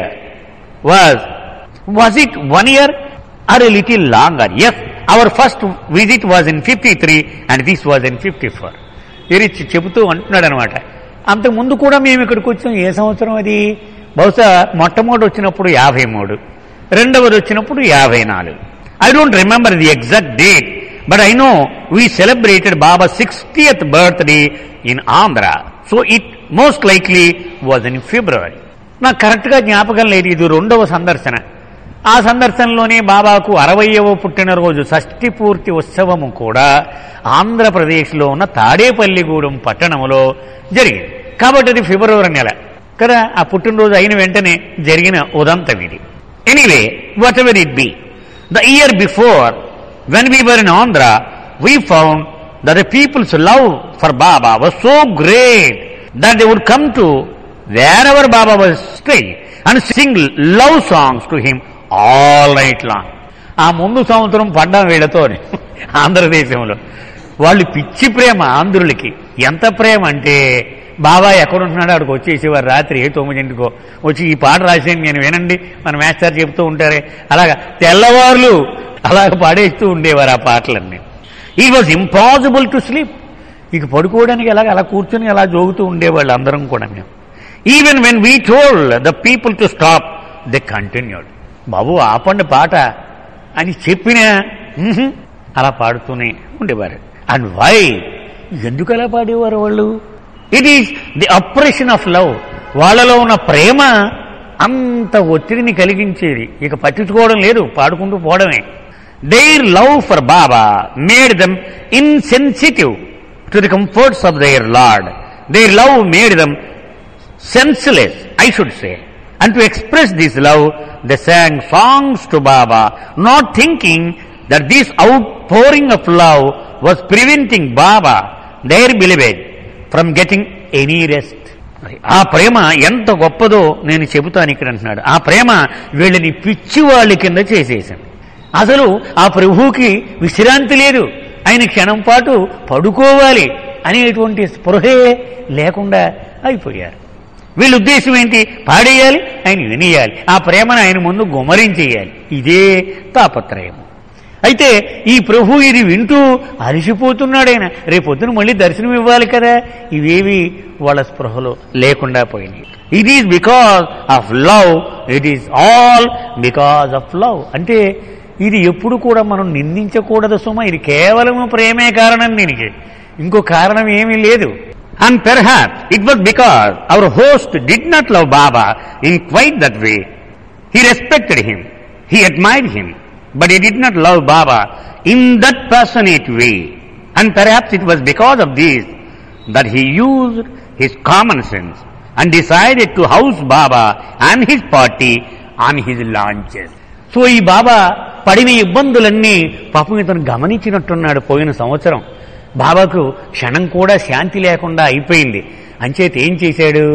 was was it one year or a little longer as our first visit was in fifty three and this was in fifty four ఇరిచి చెబుతూ అంటున్నాడు అనమాట అంతకు ముందు కూడా మేము ఇక్కడికి వచ్చాం ఏ సంవత్సరం అది బహుశా మొట్టమొదటి వచ్చినప్పుడు యాభై మూడు రెండవది వచ్చినప్పుడు యాభై నాలుగు I don't remember the exact date but I know we celebrated Baba sixtieth birthday in Andhra so it most likely was in February నాకు కరెక్ట్గా జ్ఞాపకం లేదు ఇది రెండవ సందర్శన ఆ సందర్శనలోనే బాబాకు అరవయవ పుట్టినరోజు షష్ఠి పూర్తి ఉత్సవము కూడా ఆంధ్రప్రదేశ్లో ఉన్న తాడేపల్లిగూడెం పట్టణంలో జరిగింది కాబట్టి అది ఫిబ్రవరి నెల కదా ఆ పుట్టినరోజు అయిన వెంటనే జరిగిన ఉదంతం ఇది anyway what ever it be the year before when we were in Andhra we found that the people's love for Baba was so great that they would come to wherever Baba was staying and sing love songs to him all night long. ఆ ముందు సంవత్సరం పడ్డాం వీళ్ళతోని ఆంధ్రదేశంలో వాళ్ళు పిచ్చి ప్రేమ ఆంధ్రులకి ఎంత ప్రేమ అంటే బాబా ఎక్కడుంటున్నాడో అక్కడికి వచ్చేసేవారు రాత్రి ఏ తొమ్మిదింటికో వచ్చి ఈ పాట రాసేయండి నేను వినండి మన మాస్టర్ చెప్తూ ఉంటారే అలాగా తెల్లవారులు అలాగ పాడేస్తూ ఉండేవారు ఆ పాటలన్నీ ఈ వాజ్ ఇంపాసిబుల్ టు స్లీప్ ఇక పడుకోవడానికి ఎలాగ అలా కూర్చొని అలా జోగుతూ ఉండేవాళ్ళు అందరం కూడా మేము even when we told the people to stop they continued బాబు ఆపండి పాట అని చెప్పినా "మ్హూ" అలా పాడుతూనే ఉండేవారు అండ్ వై ఎందుకు అలా పాడేవారు వాళ్ళు it is the expression of love వాళ్ళలో ఉన్న ప్రేమ అంత ఒత్తిడిని కలిగించేది ఇక పట్టించుకోవడం లేదు పాడుకుంటూ పోవడమే their love for Baba made them insensitive to the comforts of their lord their love made them senseless, I should say. And to express this love, they sang songs to Baba, not thinking that this outpouring of love was preventing Baba, their beloved, from getting any rest. ఆ ప్రేమ ఎంత గొప్పదో నేను చెబుతాను ఇక్కడ అంటున్నాడు ఆ ప్రేమ వీళ్ళని పిచ్చి వాళ్ళ కింద చేసేసింది అసలు ఆ ప్రభువుకి విశ్రాంతి లేదు ఆయన క్షణం పాటు పడుకోవాలి అనేటువంటి స్పృహే లేకుండా అయిపోయారు వీళ్ళ ఉద్దేశం ఏంటి పాడేయాలి ఆయన వినేయాలి ఆ ప్రేమను ఆయన ముందు గుమరించేయాలి ఇదే తాపత్రయం అయితే ఈ ప్రభు ఇది వింటూ అలసిపోతున్నాడు ఆయన రేపొద్దున మళ్ళీ దర్శనం ఇవ్వాలి కదా ఇవేవి వాళ్ళ స్పృహలో లేకుండా పోయినాయి it is because of love it is all because of love అంటే ఇది ఎప్పుడు కూడా మనం నిందించకూడదు సుమ ఇది కేవలం ప్రేమే కారణం దీనికి ఇంకో కారణం ఏమీ లేదు and perhaps it was because our host did not love Baba in quite that way He respected him. He admired him. But he did not love Baba in that passionate way. And perhaps it was because of this that he used his common sense and decided to house Baba and his party on his launches. So ఈ బాబా పడిన ఇబ్బందులన్నీ పాపం ఇతను గమనించినట్టున్నాడు పోయిన సంవత్సరం బాబాకు క్షణం కూడా శాంతి లేకుండా అయిపోయింది అంచేత ఏం చేశాడు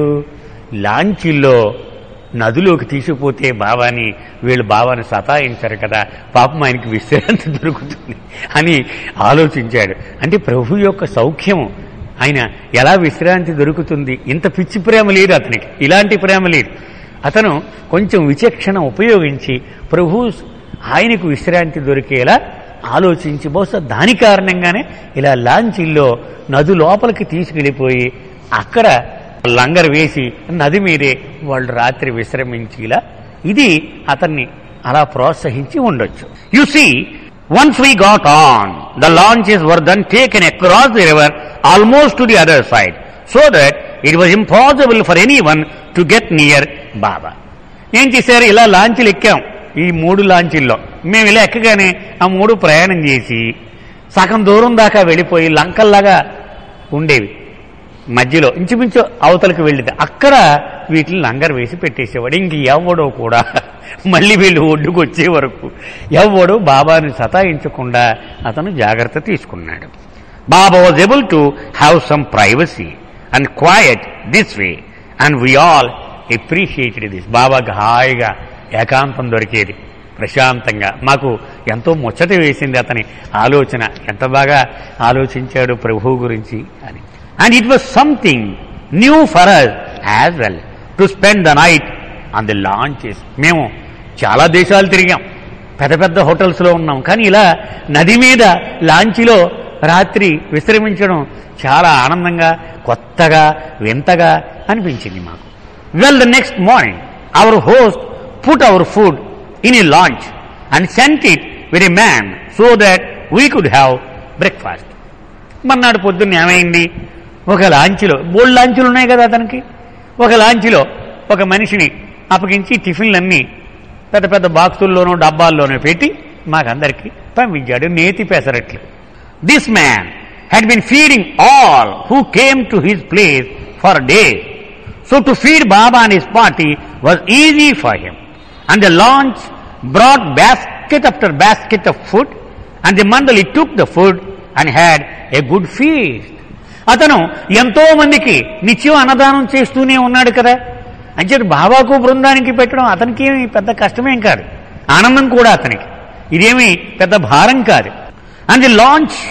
లాంచీల్లో నదిలోకి తీసుకుపోతే బాబాని వీళ్ళు బాబాని సతాయించారు కదా పాపం ఆయనకి విశ్రాంతి దొరుకుతుంది అని ఆలోచించాడు అంటే ప్రభు యొక్క సౌఖ్యం ఆయన ఎలా విశ్రాంతి దొరుకుతుంది ఇంత పిచ్చి ప్రేమ లేదు అతనికి ఇలాంటి ప్రేమ లేదు అతను కొంచెం విచక్షణ ఉపయోగించి ప్రభు ఆయనకు విశ్రాంతి దొరికేలా ఆలోచించి బహుశా దాని కారణంగానే ఇలా లాంచీల్లో నది లోపలికి తీసుకెళ్ళిపోయి అక్కడ లంగర్ వేసి నది మీదే వాళ్ళు రాత్రి విశ్రమించేలా ఇది అతన్ని అలా ప్రోత్సహించి ఉండొచ్చు you see once we got on the launches were then taken across the river almost to the other side so that it was impossible for any to get near Baba ఏం చేశారు ఇలా లాంచీలు ఎక్కాం ఈ మూడు లాంచీల్లో మేము ఇలా ఎక్కగానే ఆ మూడు ప్రయాణం చేసి సగం దూరం దాకా వెళ్ళిపోయి లంకల్లాగా ఉండేవి మధ్యలో ఇంచుమించు అవతలకు వెళ్ళింది అక్కడ వీటిని లంగర్ వేసి పెట్టేసేవాడు ఇంక ఎవడో కూడా మళ్ళీ వీళ్ళు ఒడ్డుకు వచ్చే వరకు ఎవడో బాబాని సతాయించకుండా అతను జాగ్రత్త తీసుకున్నాడు Baba was able to have some privacy and quiet this way and we all appreciated this బాబాకి హాయిగా ఏకాంతం దొరికేది ప్రశాంతంగా మాకు ఎంతో ముచ్చట వేసింది అతని ఆలోచన ఎంత బాగా ఆలోచించాడు ప్రభువు గురించి అని and it was something new for us as well to spend the night on the launches మేము చాలా దేశాలు తిరిగాం పెద్ద పెద్ద హోటల్స్లో ఉన్నాం కానీ ఇలా నది మీద లాంచీలో రాత్రి విశ్రమించడం చాలా ఆనందంగా కొత్తగా వింతగా అనిపించింది మాకు well the next morning our host put our food in a launch and sent it with a man so that we could have breakfast మర్నాడు పొద్దున్న ఏమైంది ఒక లాంచ్లో మూడు లాంచులు ఉన్నాయి కదా అతనికి ఒక లాంచ్లో ఒక మనిషిని అప్పగించి టిఫిన్లన్నీ పెద్ద పెద్ద బాక్సుల్లోనూ డబ్బాల్లోనూ పెట్టి మాకందరికి పంపించాడు నేతి పెసరట్లు this man had been feeding all who came to his place for day so to feed Baba and his party was easy for him and the launch brought basket after basket of food and the mandali took the food and had a good feast అతను ఎంతో మందికి నిత్యం అన్నదానం చేస్తూనే ఉన్నాడు కదా అంచేది బాబాకు బృందానికి పెట్టడం అతనికి ఏమి పెద్ద కష్టమేం కాదు ఆనందం కూడా అతనికి ఇదేమి పెద్ద భారం కాదు and the launch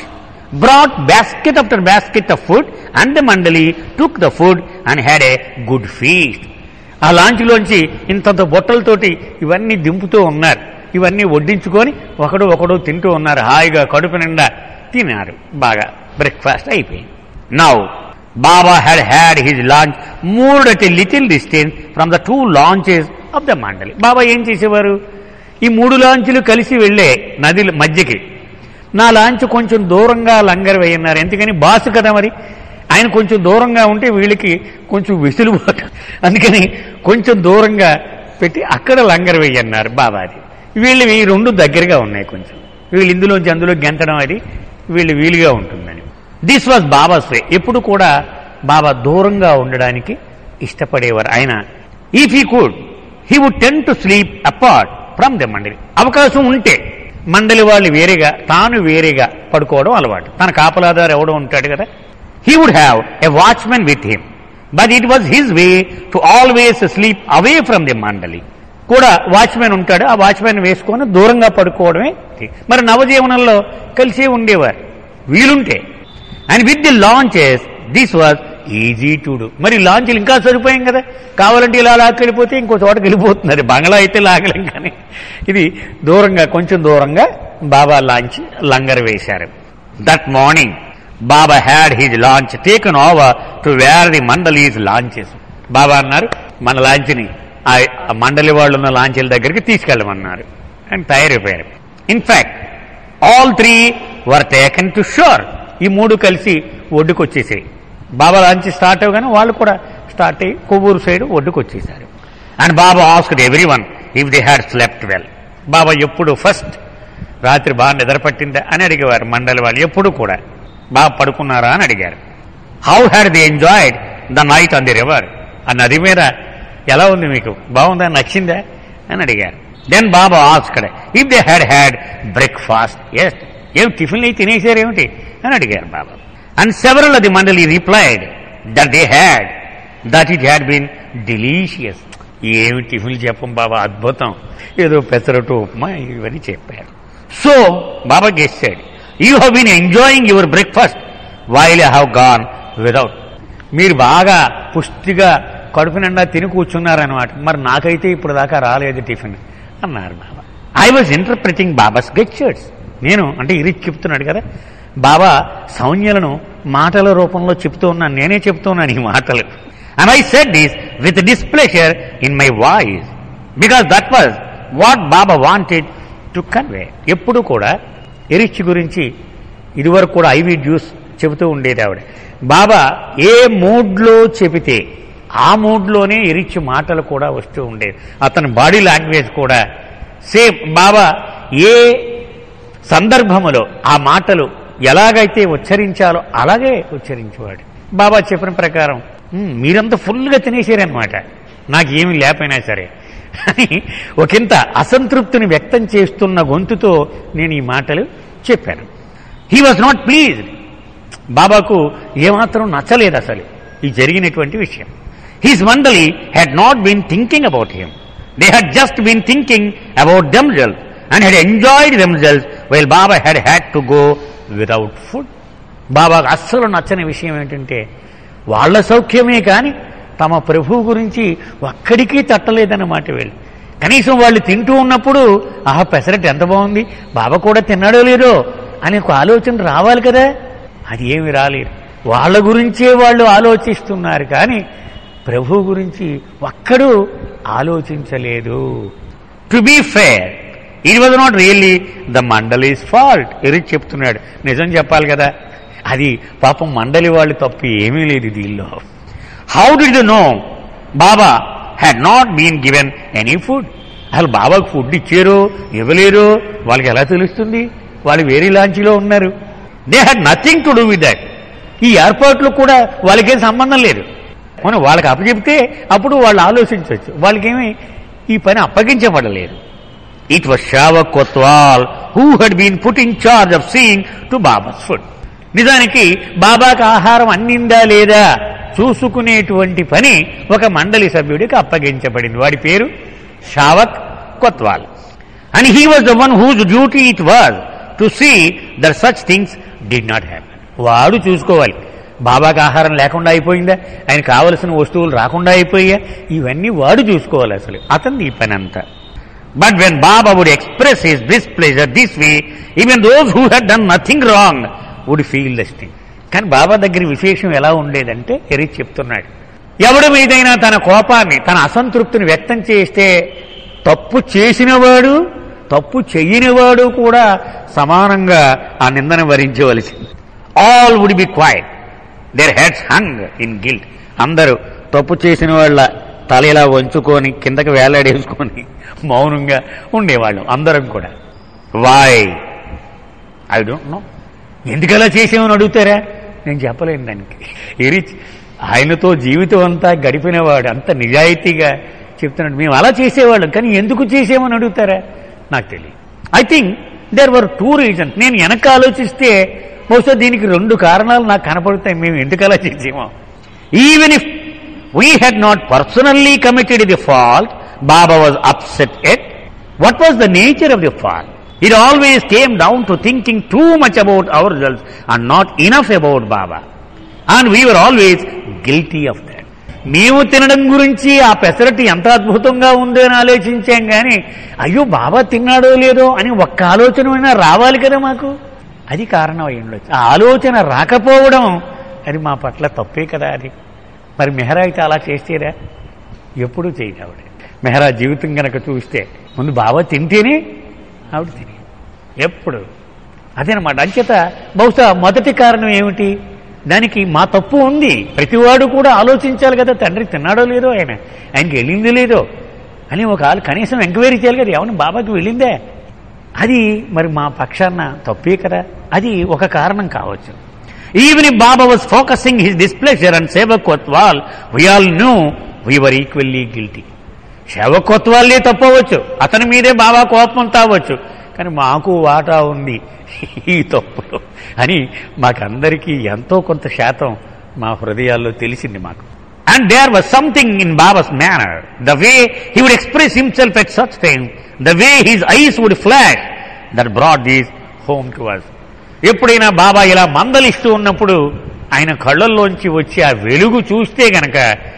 brought basket after basket of food and the mandali took the food and had a good feast ఆ లాంచ్లోంచి ఇంతంత బొట్టలతోటి ఇవన్నీ దింపుతూ ఉన్నారు ఇవన్నీ వడ్డించుకొని ఒకడు ఒకడు తింటూ ఉన్నారు హాయిగా కడుపు నిండా తిన్నారు బాగా బ్రేక్ఫాస్ట్ అయిపోయింది now Baba had had his launch moored at a little distance from the two launches of the mandali Baba ఏం చేసేవారు ఈ మూడు లాంచులు కలిసి వెళ్ళే నది మధ్యకి నా లాంచ్ కొంచెం దూరంగా లంగర్ వేయన్నారు ఎందుకని బాసు కదా మరి ఆయన కొంచెం దూరంగా ఉంటే వీళ్ళకి కొంచెం విసులుబాటు అందుకని కొంచెం దూరంగా పెట్టి అక్కడ లంగర్ వేయన్నారు బాబాది వీళ్ళు ఈ రెండు దగ్గరగా ఉన్నాయి కొంచెం వీళ్ళు ఇందులోంచి అందులో గెంతడం అది వీళ్ళు వీలుగా ఉంటుందని దిస్ వాజ్ బాబాస్ వే ఎప్పుడు కూడా బాబా దూరంగా ఉండడానికి ఇష్టపడేవారు ఆయన if he could he would tend to sleep apart from the mandali అవకాశం ఉంటే మండలి వాళ్ళు వేరేగా తాను వేరేగా పడుకోవడం అలవాటు తన కాపలాదారు ఎవడో ఉంటాడు కదా he would have a watchman with him but it was his way to always sleep away from the mandali కూడా వాచ్మెన్ ఉంటాడు ఆ వాచ్మెన్ వేసుకొని దూరంగా పడుకోవడమే మరి నవజీవనంలో కలిసి ఉండేవారు వీలుంటే and with the launches this was easy to do మరి లాంచ్లు ఇంకా సరిపోయాం కదా కావాలంటే ఇలా లాక్కెళ్ళిపోతే ఇంకో చోటకి వెళ్ళిపోతున్నారు బంగ్లా అయితే లాగలేం కానీ ఇది దూరంగా కొంచెం దూరంగా బాబా లాంచ్ లంగర్ వేశారు that morning Baba had his launch taken over to where the mandali's launches Baba అన్నారు మన లాంచ్ని ఆ ఆ మండలి వాళ్ళు ఉన్న లాంచీల దగ్గరికి తీసుకెళ్ళమన్నారు అండ్ తయారైపోయారు in fact all three were taken to shore ఈ మూడు కలిసి ఒడ్డుకు వచ్చేసాయి బాబా లాంచ్ స్టార్ట్ అవ్వగానే వాళ్ళు కూడా స్టార్ట్ అయ్యి కొవ్వూరు సైడ్ ఒడ్డుకు వచ్చేసారు and Baba asked everyone if they had slept well Baba ఎప్పుడు ఫస్ట్ రాత్రి బాగా నిద్రపట్టిందా అని అడిగేవారు మండలి వాళ్ళు ఎప్పుడు కూడా బాగా పడుకున్నారా అని అడిగారు how had they enjoyed the night on the river ఆ నది మీద ఎలా ఉంది మీకు బాగుందా నచ్చిందా అని అడిగారు then Baba asked if they had had breakfast ఎస్ ఏం టిఫిన్ అయి తినేసారు ఏమిటి అని అడిగారు బాబా అండ్ సెవరల్ అది mandali replied that they had that it had been delicious ఏమి టిఫిన్లు చెప్పం బాబా అద్భుతం ఏదో పెసరట్టు ఉప్మా ఇవన్నీ చెప్పారు సో బాబా గెస్సాడు you have been enjoying your breakfast while I have gone without మీరు బాగా పుష్టిగా కడుపు నిండా తిని కూర్చున్నారనమాట మరి నాకైతే ఇప్పుడు దాకా రాలేదు టిఫిన్ అన్నారు Baba I was interpreting Baba's gestures నేను అంటే ఇరిచి చెప్తున్నాడు కదా బాబా సౌన్యలను మాటల రూపంలో చెప్తూ ఉన్నాను నేనే చెప్తూ ఉన్నాను ఈ మాటలు and I said this with displeasure in my voice because that was what Baba wanted to convey ఎప్పుడు కూడా ఎరిచి గురించి ఇదివరకు కూడా ఐవి జ్యూస్ చెబుతూ ఉండేది ఆవిడ బాబా ఏ మూడ్లో చెబితే ఆ మూడ్లోనే ఎరిచి మాటలు కూడా వస్తూ ఉండేది అతని బాడీ లాంగ్వేజ్ కూడా సేమ్ బాబా ఏ సందర్భములో ఆ మాటలు ఎలాగైతే ఉచ్చరించాలో అలాగే ఉచ్చరించేవాడు బాబా చెప్పిన ప్రకారం "ఉమ్, మీరంతా ఫుల్గా తినేసారనమాట నాకేమి లేకపోయినా సరే అని ఒకంత అసంతృప్తిని వ్యక్తం చేస్తున్న గొంతుతో నేను ఈ మాటలు చెప్పాను హీ వాజ్ నాట్ ప్లీజ్డ్ బాబాకు ఏమాత్రం నచ్చలేదు అసలు ఈ జరిగినటువంటి విషయం his mandali had not been thinking about him they had just been thinking about themselves and had enjoyed themselves while Baba had had to go without food బాబాకు అస్సలు నచ్చని విషయం ఏంటంటే వాళ్ళ సౌఖ్యమే కానీ తమ ప్రభువు గురించి ఒక్కడికి తట్టలేదన్నమాట వీళ్ళు కనీసం వాళ్ళు తింటూ ఉన్నప్పుడు ఆహా పెసరట్ ఎంత బాగుంది బాబా కూడా తిన్నాడో లేదో అనే ఒక ఆలోచన రావాలి కదా అది ఏమి రాలేదు వాళ్ళ గురించే వాళ్ళు ఆలోచిస్తున్నారు కానీ ప్రభు గురించి ఒక్కడూ ఆలోచించలేదు to be fair it was not really the mandali's fault Eruch చెప్తున్నాడు నిజం చెప్పాలి కదా అది పాపం మండలి వాళ్ళు తప్పు ఏమీ లేదు దీనిలో how did they know Baba had not been given any food అసలు బాబాకు ఫుడ్ ఇచ్చారో ఇవ్వలేరో వాళ్ళకి ఎలా తెలుస్తుంది వాళ్ళు వేరే లాంచీలో ఉన్నారు they had nothing to do with that ఈ ఏర్పాట్లు కూడా వాళ్ళకేం సంబంధం లేదు మనం వాళ్ళకి అప్పచెప్తే అప్పుడు వాళ్ళు ఆలోచించవచ్చు వాళ్ళకేమీ ఈ పని అప్పగించబడలేదు it was Shavak Kotwal who had been put in charge of seeing to Baba's food నిజానికి బాబాకి ఆహారం అందిందా లేదా చూసుకునేటువంటి పని ఒక మండలి సభ్యుడికి అప్పగించబడింది వాడి పేరు Shavak Kotwal and he was the one whose duty it was to see that such things did not happen వాడు చూసుకోవాలి బాబాకి ఆహారం లేకుండా అయిపోయిందా ఆయన కావలసిన వస్తువులు రాకుండా అయిపోయా ఇవన్నీ వాడు చూసుకోవాలి అసలు అతన్ని ఈ పని అంతా but when Baba would express his displeasure this way even those who had done nothing wrong would feel this thing కానీ బాబా దగ్గర విశేషం ఎలా ఉండేదంటే ఎరి చెప్తున్నాడు ఎవడి మీదైనా తన కోపాన్ని తన అసంతృప్తిని వ్యక్తం చేస్తే తప్పు చేసినవాడు తప్పు చెయ్యనివాడు కూడా సమానంగా ఆ నిందను భరించవలసింది all would be quiet their heads hung in guilt అందరూ తప్పు చేసిన వాళ్ళ తల ఇలా వంచుకొని కిందకి వేలాడేసుకొని మౌనంగా ఉండేవాళ్ళం అందరం కూడా వాయ్ ఐ డోంట్ నో ఎందుకలా చేసామని అడుగుతారా నేను చెప్పలేను దానికి ఎరి ఆయనతో జీవితం అంతా గడిపినవాడు అంత నిజాయితీగా చెప్తున్నాడు మేము అలా చేసేవాళ్ళం కానీ ఎందుకు చేసామని అడుగుతారా నాకు తెలియదు I think there were two reasons నేను వెనక ఆలోచిస్తే బహుశా దీనికి రెండు కారణాలు నాకు కనపడతాయి మేము ఎందుకు అలా చేసేమో even if we had not personally committed the fault Baba was upset at what was the nature of the fault it always came down to thinking too much about our results and not enough about Baba and we are always guilty of that మేము తినడం గురించి ఆ పెసరట్టు ఎంత అద్భుతంగా ఉందో అని ఆలోచించాం కానీ అయ్యో బాబా తిన్నాడో లేదో అని ఒక్క ఆలోచన అయినా రావాలి కదా మాకు అది కారణం అయి ఉండొచ్చు ఆ ఆలోచన రాకపోవడం అది మా పట్ల తప్పే కదా అది మరి మెహరా అయితే అలా చేస్తేరా ఎప్పుడూ చేయదు ఆవిడ మెహరా జీవితం కనుక చూస్తే ముందు బాబా తింటేనే ఆవిడ తిని ఎప్పుడు అదేనమాట అంచేత బహుశా మొదటి కారణం ఏమిటి దానికి మా తప్పు ఉంది ప్రతివాడు కూడా ఆలోచించాలి కదా తండ్రి తిన్నాడో లేదో ఆయన ఆయనకి వెళ్ళింది లేదో అని ఒక ఆలు కనీసం ఎంక్వైరీ చేయాలి కదా ఏమన్నా బాబాకి వెళ్ళిందే అది మరి మా పక్షాన తప్పే కదా అది ఒక కారణం కావచ్చు even if Baba was focusing his displeasure and Shavak Kotwal we all knew we are equally guilty సేవకోత్వాలే తప్పవచ్చు అతని మీదే బాబా కోపం తావచ్చు కానీ మాకు వాటా ఉంది ఈ తప్పులో అని మాకందరికీ ఎంతో కొంత శాతం మా హృదయాల్లో తెలిసింది మాకు and there was something in Baba's manner the way he would express himself at such time the way his eyes would flash that brought this home to us ఎప్పుడైనా బాబా ఇలా మందలిస్తూ ఉన్నప్పుడు ఆయన కళ్ళల్లోంచి వచ్చి ఆ వెలుగు చూస్తే గనక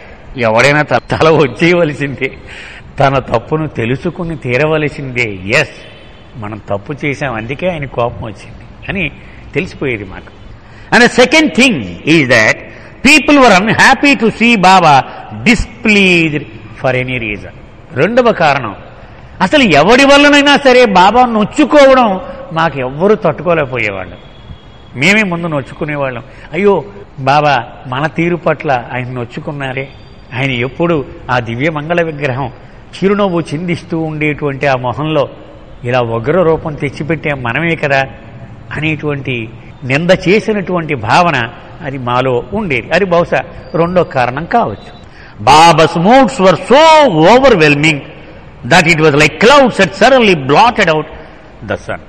ఎవరైనా త- తల వచ్చేయవలసిందే తన తప్పును తెలుసుకుని తీరవలసిందే ఎస్ మనం తప్పు చేశాం అందుకే ఆయన కోపం వచ్చింది అని తెలిసిపోయేది మాకు and second thing is that people were unhappy to see Baba displeased for any reason రెండవ కారణం అసలు ఎవడి వల్లనైనా సరే బాబా నొచ్చుకోవడం మాకు ఎవ్వరూ తట్టుకోలేకపోయేవాళ్ళం మేమే ముందు నొచ్చుకునేవాళ్ళం అయ్యో బాబా మన తీరు పట్ల ఆయన నొచ్చుకున్నారే ఆయన ఎప్పుడు ఆ దివ్య మంగళ విగ్రహం చిరునవ్వు చిందిస్తూ ఉండేటువంటి ఆ మొహంలో ఇలా ఉగ్ర రూపం తెచ్చిపెట్టే మనమే కదా అనేటువంటి నింద చేసినటువంటి భావన అది మాలో ఉండేది అది బహుశా రెండో కారణం కావచ్చు Baba's moods were so overwhelming that it was like clouds at suddenly blotted out the sun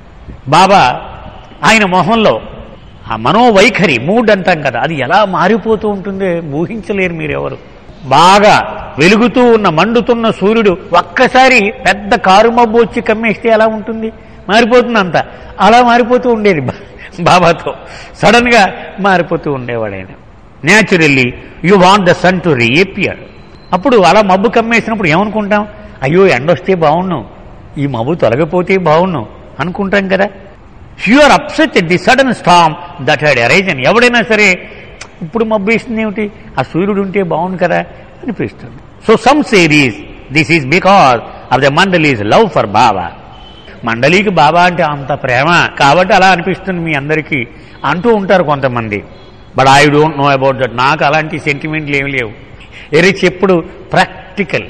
Baba ఆయన మొహంలో ఆ మనోవైఖరి మూడ్ అంటాం కదా అది ఎలా మారిపోతూ ఉంటుందో ఊహించలేరు మీరెవరు బాగా వెలుగుతూ ఉన్న మండుతున్న సూర్యుడు ఒక్కసారి పెద్ద కారు మబ్బు వచ్చి కమ్మేస్తే ఎలా ఉంటుంది మారిపోతుంది అంత అలా మారిపోతూ ఉండేది బా- బాబాతో సడన్ గా మారిపోతూ ఉండేవాడు ఆయన naturally you want the sun to reappear అప్పుడు అలా మబ్బు కమ్మేసినప్పుడు ఏమనుకుంటాం అయ్యో ఎండొస్తే బాగున్నాం ఈ మబ్బు తొలగిపోతే బాగున్నాం అనుకుంటాం కదా are upset at the sudden storm that had arisen ఎవడైనా సరే ఇప్పుడు మబ్బు వేస్తుంది ఏమిటి ఆ సూర్యుడు ఉంటే బాగుండు కదా అనిపిస్తుంది సో సమ్ సేరీస్ this is because of the mandali's love for Baba మండలికి బాబా అంటే అంత ప్రేమ కాబట్టి అలా అనిపిస్తుంది మీ అందరికీ అంటూ ఉంటారు కొంతమంది but I don't know about that నాకు అలాంటి సెంటిమెంట్లు ఏమి లేవు ఎరిచ్ ఎప్పుడు practical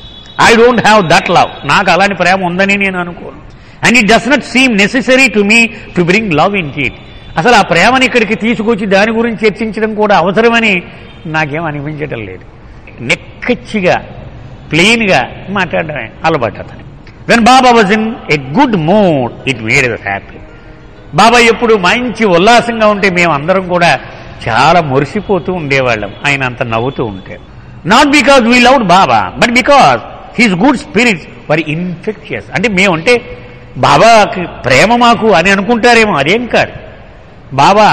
I don't have that love నాకు అలాంటి ప్రేమ ఉందని నేను అనుకోను and it does not seem necessary to me to bring love in it అసలు ఆ ప్రేమని ఇక్కడికి తీసుకొచ్చి దాని గురించి చర్చించడం కూడా అవసరమని నాకేం అనిపించడం లేదు నెక్కచ్చిగా ప్లెయిన్గా మాట్లాడడమే అలవాటు అతని when Baba was in a good mood it made us happy Baba ఎప్పుడు మంచి ఉల్లాసంగా ఉంటే మేము అందరం కూడా చాలా మురిసిపోతూ ఉండేవాళ్ళం ఆయన అంత నవ్వుతూ ఉంటే not because we love Baba but because his good spirits were infectious అంటే మేమంటే బాబాకి ప్రేమ మాకు అని అనుకుంటారేమో అదేం కాదు బాబా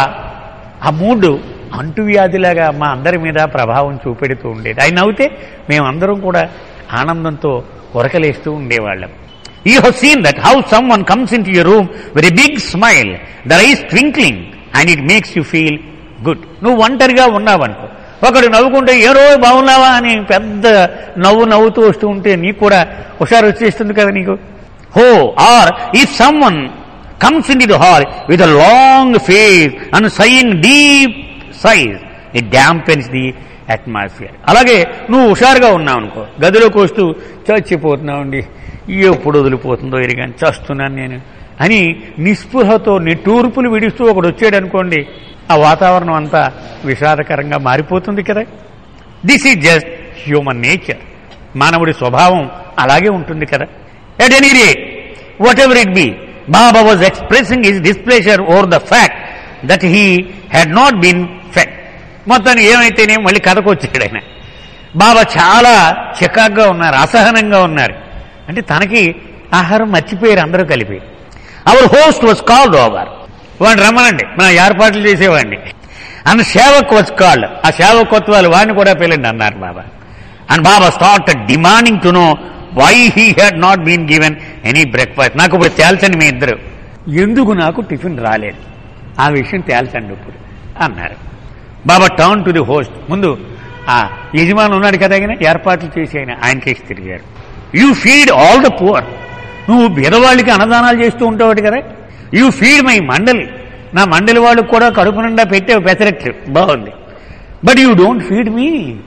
ఆ మూడు అంటువ్యాధిలాగా మా అందరి మీద ప్రభావం చూపెడుతూ ఉండేది ఆయన నవ్వుతే మేమందరం కూడా ఆనందంతో ఉరకలేస్తూ ఉండేవాళ్ళం you have seen that how someone comes into your room with a big smile the eyes twinkling and it makes you feel good నువ్వు ఒంటరిగా ఉన్నావనుకో ఒకడు నవ్వుకుంటే ఏ రోజు బాగున్నావా అని పెద్ద నవ్వు నవ్వుతూ వస్తూ ఉంటే నీకు కూడా హుషారు వచ్చేస్తుంది కదా నీకు హో or if someone comes into the hall with a long face and sighing deep sighs, it dampens the atmosphere. అలాగే నువ్వు హుషారుగా ఉన్నావు అనుకో గదిలోకి వస్తూ చచ్చిపోతున్నావు అండి ఎప్పుడు వదిలిపోతుందో ఎరిగాని చస్తున్నాను నేను అని నిస్పృహతో నిట్టూర్పులు విడుస్తూ ఒకడు వచ్చాడు అనుకోండి ఆ వాతావరణం అంతా విషాదకరంగా మారిపోతుంది కదా this is just human nature మానవుడి స్వభావం అలాగే ఉంటుంది కదా at any rate what ever it be Baba was expressing his displeasure over the fact that he had not been fed మొత్తానికి ఏమైతేనే మళ్ళీ కథకు వచ్చాడు ఆయన బాబా చాలా చికాగ్గా ఉన్నారు అసహనంగా ఉన్నారు అంటే తనకి ఆహారం మర్చిపోయారు అందరూ కలిపి our host was called over వాడిని రమ్మనండి మన ఏర్పాట్లు చేసేవాడిని అండ్ సేవక్ వాజ్ కాల్డ్ ఆ సేవకత్వాలు వాడిని కూడా పిల్లండి అన్నారు Baba and Baba start demanding to know why he had not been given any breakfast నాకు ఇప్పుడు తేల్చండి మీ ఇద్దరు ఎందుకు నాకు టిఫిన్ రాలేదు ఆ విషయం తేల్చండి ఇప్పుడు అన్నారు Baba turn to the host ముందు ఆ యజమాని ఉన్నాడు కదా ఆయన ఏర్పాట్లు చేసి ఆయన ఆయన కేసి తిరిగారు you feed all the poor నువ్వు బీదవాళ్ళకి అన్నదానాలు చేస్తూ ఉంటావు కదా యూ ఫీడ్ మై మండలి నా మండలి వాళ్ళకు కూడా కడుపు నిండా పెట్టావు పెసరట్లు బాగుంది but you don't feed me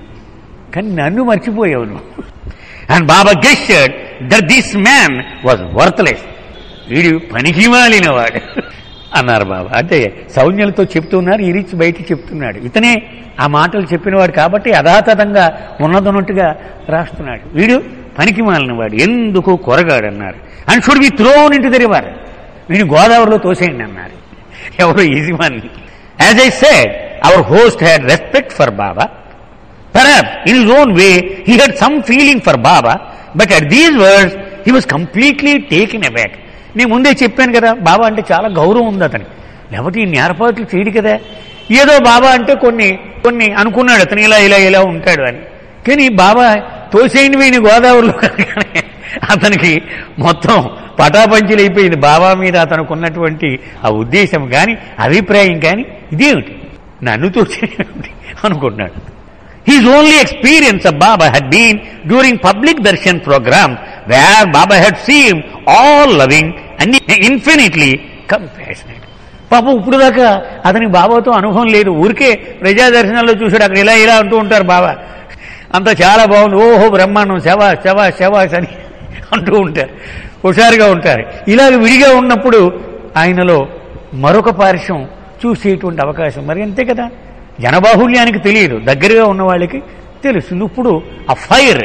కానీ నన్ను మర్చిపోయావు నువ్వు అండ్ బాబా గెస్టెడ్ that this man was worthless వీడు పనికి మాలిన వాడు అన్నారు బాబా అంటే సౌజ్ఞలతో చెప్తున్నారు ఇరిచి బయట చెప్తున్నాడు ఇతనే ఆ మాటలు చెప్పినవాడు కాబట్టి యథాతథంగా ఉన్నదన్నట్టుగా రాస్తున్నాడు వీడు పనికి మాలిన వాడు ఎందుకు కొరగాడు అన్నారు అండ్ షుడ్ బి త్రోన్ ఇంటి తెరివారు వీడిని గోదావరిలో తోసేయండి అన్నారు ఎవరు ఈజీమాన్ as I said our host had respect for Baba Perhaps, in his own way, he had some feeling for Baba, but at these words, he was completely taken aback. నేను ముందే చెప్పాను కదా బాబా అంటే చాలా గౌరవం ఉంది అతని లేకపోతే ఈ ఏర్పాట్లు చేయడు కదా ఏదో బాబా అంటే కొన్ని కొన్ని అనుకున్నాడు అతను ఇలా ఇలా ఇలా ఉంటాడు అని కానీ బాబా తోసేయండి వీని గోదావరిలో కనుకనే అతనికి మొత్తం పటాపంచులు అయిపోయింది బాబా మీద అతనికి ఉన్నటువంటి ఆ ఉద్దేశం కానీ అభిప్రాయం కానీ ఇదేమిటి నన్ను తోసేయండి అనుకుంటున్నాడు His only experience of Baba had been during public darshan program where Baba had seemed all loving and infinitely compassionate. పాపం ఇప్పుడు దాకా అతనికి బాబాతో అనుభవం లేదు ఊరికే ప్రజా దర్శనాల్లో చూసాడు అక్కడ ఇలా ఇలా అంటూ ఉంటారు బాబా అంతా చాలా బాగుంది ఓహో బ్రహ్మాండం శవా శవా శవాస్ అని అంటూ ఉంటారు హుషారుగా ఉంటారు ఇలాగ విడిగా ఉన్నప్పుడు ఆయనలో మరొక పార్శ్వం చూసేటువంటి అవకాశం మరి అంతే కదా జనబాహుల్యానికి తెలియదు దగ్గరగా ఉన్న వాళ్ళకి తెలుస్తుంది ఇప్పుడు ఆ ఫైర్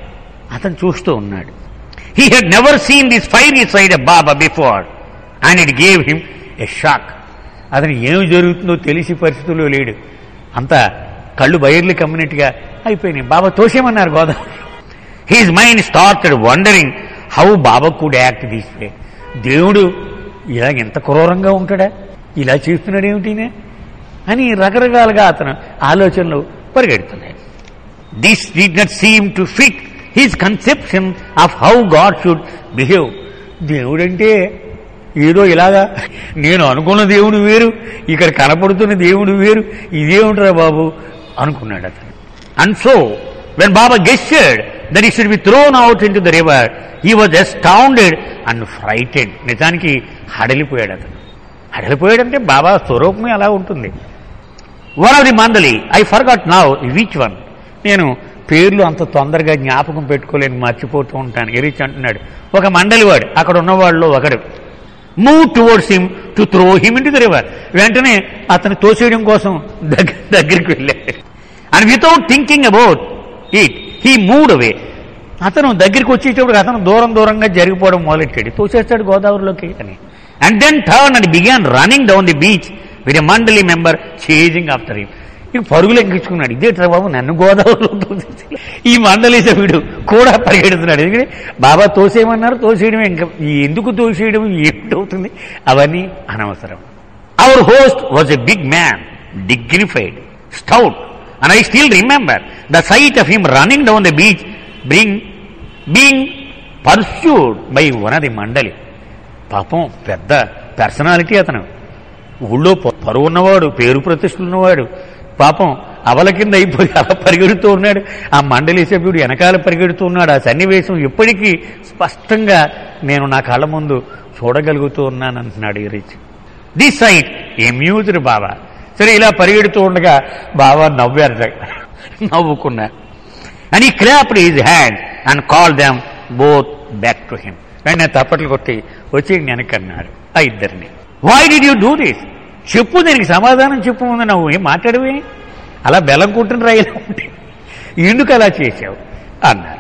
అతను చూస్తూ ఉన్నాడు he had never seen this fiery side Baba before and it gave him a shock అతను ఏమి జరుగుతుందో తెలిసి పరిస్థితుల్లో లేడు అంత కళ్ళు బయర్లు కమ్మినట్టుగా అయిపోయినాయి బాబా తోసేమన్నారు Godavari his mind started wondering how Baba could act this way దేవుడు ఇలా ఎంత క్రూరంగా ఉంటాడా ఇలా చేస్తున్నాడు ఏమిటినే అని రకరకాలుగా అతను ఆలోచనలు పరిగెడుతున్నాయి this did not seem to fit his conception of how God should behave దేవుడంటే ఏదో ఇలాగా నేను అనుకున్న దేవుడు వేరు ఇక్కడ కనపడుతున్న దేవుడు వేరు ఇదేమిట్రా బాబు అనుకున్నాడు అతను అండ్ సో వెన్ బాబా గెస్టెడ్ that he should be thrown out in to the river he was astounded and frightened నిజానికి హడలిపోయాడు అతను హడలిపోయాడంటే బాబా స్వరూపమే అలా ఉంటుంది one of the mandali I forgot now which one నేను పేర్లు అంత తొందరగా జ్ఞాపకం పెట్టుకోలేని మర్చిపోతూ ఉంటాను ఎరిచ్ అంటున్నాడు ఒక మండలి వాడు అక్కడ ఉన్నవాళ్ళు ఒకడు move towards him to throw him into the river వెంటనే అతను తోసేయడం కోసం దగ్గర దగ్గరికి వెళ్ళాడు and without thinking about it he moved away అతను దగ్గరికి వచ్చేటప్పుడు అతను దూరం దూరంగా జరిగిపోవడం మొదలెట్టాడు తోసేస్తాడు గోదావరిలోకి అని and then turn and began running down the beach with a mandali member chasing after him ఇక పరుగులు ఎక్కించుకున్నాడు ఇదేట్రా బాబు నన్ను గోదావరిలో తోసేసి ఈ మండలి సభ్యుడు కూడా పరిగెడుతున్నాడు ఎందుకంటే బాబా తోసేయమన్నారు తోసేయడమే ఇంకా ఈ ఎందుకు తోసేయడం ఏమిటవుతుంది అవన్నీ అనవసరం our host was a big man dignified stout and I still remember the sight of him running down the beach bring being pursued by one the mandali పాపం పెద్ద పర్సనాలిటీ అతను ఊళ్ళో ప- పరువు ఉన్నవాడు పేరు ప్రతిష్టలు ఉన్నవాడు పాపం అవల కింద అయిపోయి అలా పరిగెడుతూ ఉన్నాడు ఆ మండలి సభ్యుడు వెనకాల పరిగెడుతూ ఉన్నాడు ఆ సన్నివేశం ఇప్పటికీ స్పష్టంగా నేను నా కళ్ళ ముందు చూడగలుగుతూ ఉన్నాను అంటున్నాడు Eruch this sight amused Baba సరే ఇలా పరిగెడుతూ ఉండగా బాబా నవ్వారు నవ్వుకున్నా అని clapped his hand and call them both back to him వెంటనే తప్పట్లు కొట్టి వచ్చి వెనకన్నాడు ఆ ఇద్దరిని why did you do this చెప్పు దీనికి సమాధానం చెప్పు ముందు నువ్వు ఏం మాట్లాడవే అలా బెల్లం కుట్టిన రైలు ఉంటే ఎందుకు అలా చేశావు అన్నారు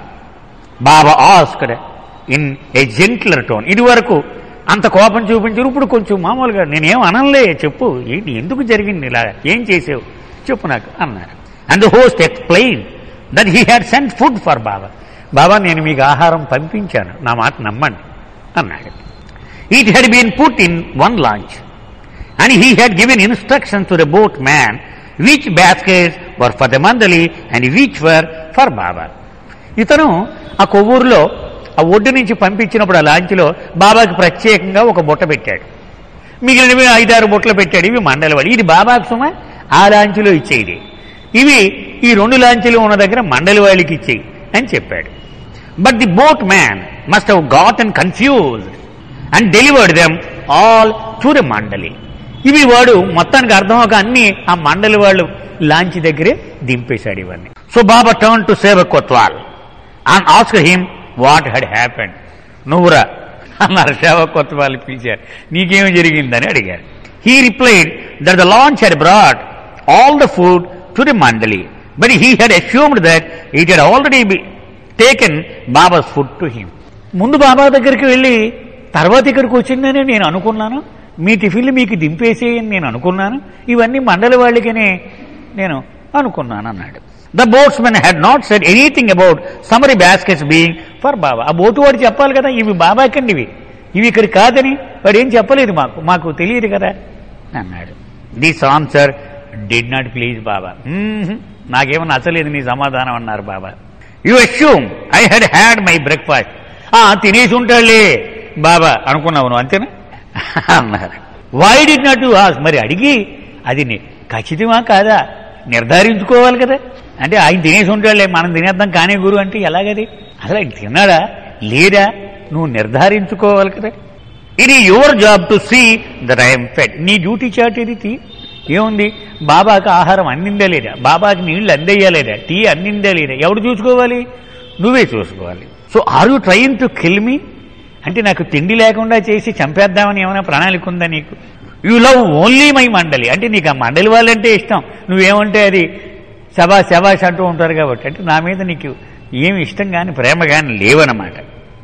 Baba asked in a gentler tone ఇది వరకు అంత కోపం చూపించారు ఇప్పుడు కొంచెం మామూలుగా నేనేం అనలే చెప్పు ఏంటి ఎందుకు జరిగింది ఇలా ఏం చేసావు చెప్పు నాకు అన్నారు and host explain that he had sent food for Baba Baba నేను మీకు ఆహారం పంపించాను నా మాట నమ్మండి అన్నాడు it had been put in one launch and he had given instructions to the boatman which baskets were for the mandali and which were for Baba. ఇతను ఆ కొవ్వూరులో ఆ ఒడ్డు నుంచి పంపించినప్పుడు ఆ లాంచ్లో బాబాకి ప్రత్యేకంగా ఒక బుట్ట పెట్టాడు మిగిలినవి ఐదారు బుట్టలు పెట్టాడు ఇవి మండలి వాడి ఇది బాబాకు సుమ ఆ లాంచ్లో ఇచ్చేది ఇవి ఈ రెండు లాంచీలు ఉన్న దగ్గర మండలి వాళ్ళకి ఇచ్చేయి అని చెప్పాడు but the boat man must have got and confused and delivered them all to the mandali ఇవి వాడు మొత్తానికి అర్థం ఒక అన్ని ఆ మండలి వాళ్ళు లాంచ్ దగ్గరే దింపేశాడు ఇవన్నీ so Baba turn to Savak Kotwal and ask him what had happened నువ్వురా అన్నారు సేవ కొత్వాల్ పిలిచారు నీకేమి జరిగిందని అడిగారు he replied that the launch had brought all the food to the mandali but he had assumed that it had already taken Baba's food to him ముందు బాబా దగ్గరికి వెళ్ళి తర్వాత ఇక్కడికి వచ్చిందని నేను అనుకున్నాను మీ టిఫిన్లు మీకు దింపేసేయని నేను అనుకున్నాను ఇవన్నీ మండలి వాళ్ళకనే నేను అనుకున్నాను అన్నాడు the boats men had not said anything about summary baskets being for Baba ఆ బోటు వాడు చెప్పాలి కదా ఇవి బాబాకండి ఇవి ఇవి ఇక్కడ కాదని వాడు ఏం చెప్పలేదు మాకు మాకు తెలియదు కదా అన్నాడు this answer did not please Baba "మ్మ్హ్, నాకేమో నచ్చలేదు నీ సమాధానం అన్నారు Baba you assume I had had my breakfast తినేసి ఉంటాడులే బాబా అనుకున్నావు నువ్వు అంతేనా అన్నారు వై డిడ్ నాట్ ఆస్ మరి అడిగి అది ని- ఖచ్చితమా కాదా నిర్ధారించుకోవాలి కదా అంటే ఆయన తినేసి ఉంటాడులే మనం తినేద్దాం కానీ గురు అంటే ఎలాగది అసలు ఆయన తిన్నాడా లేదా నువ్వు నిర్ధారించుకోవాలి కదా ఇది your job to see that I'm fed నీ డ్యూటీ చాట్ ఇది తీ ఏముంది బాబాకి ఆహారం అందిందా లేదా బాబాకి నీళ్లు అందేయా లేదా టీ అందిందా లేదా ఎవడు చూసుకోవాలి నువ్వే చూసుకోవాలి so are you trying to kill me అంటే నాకు తిండి లేకుండా చేసి చంపేద్దామని ఏమైనా ప్రణాళిక ఉందా నీకు యూ లవ్ ఓన్లీ మై మండలి అంటే నీకు ఆ మండలి వాళ్ళంటే ఇష్టం నువ్వేమంటే అది శబా శబాష్ అంటూ ఉంటారు కాబట్టి అంటే నా మీద నీకు ఏమి ఇష్టం కానీ ప్రేమ కానీ లేవన్నమాట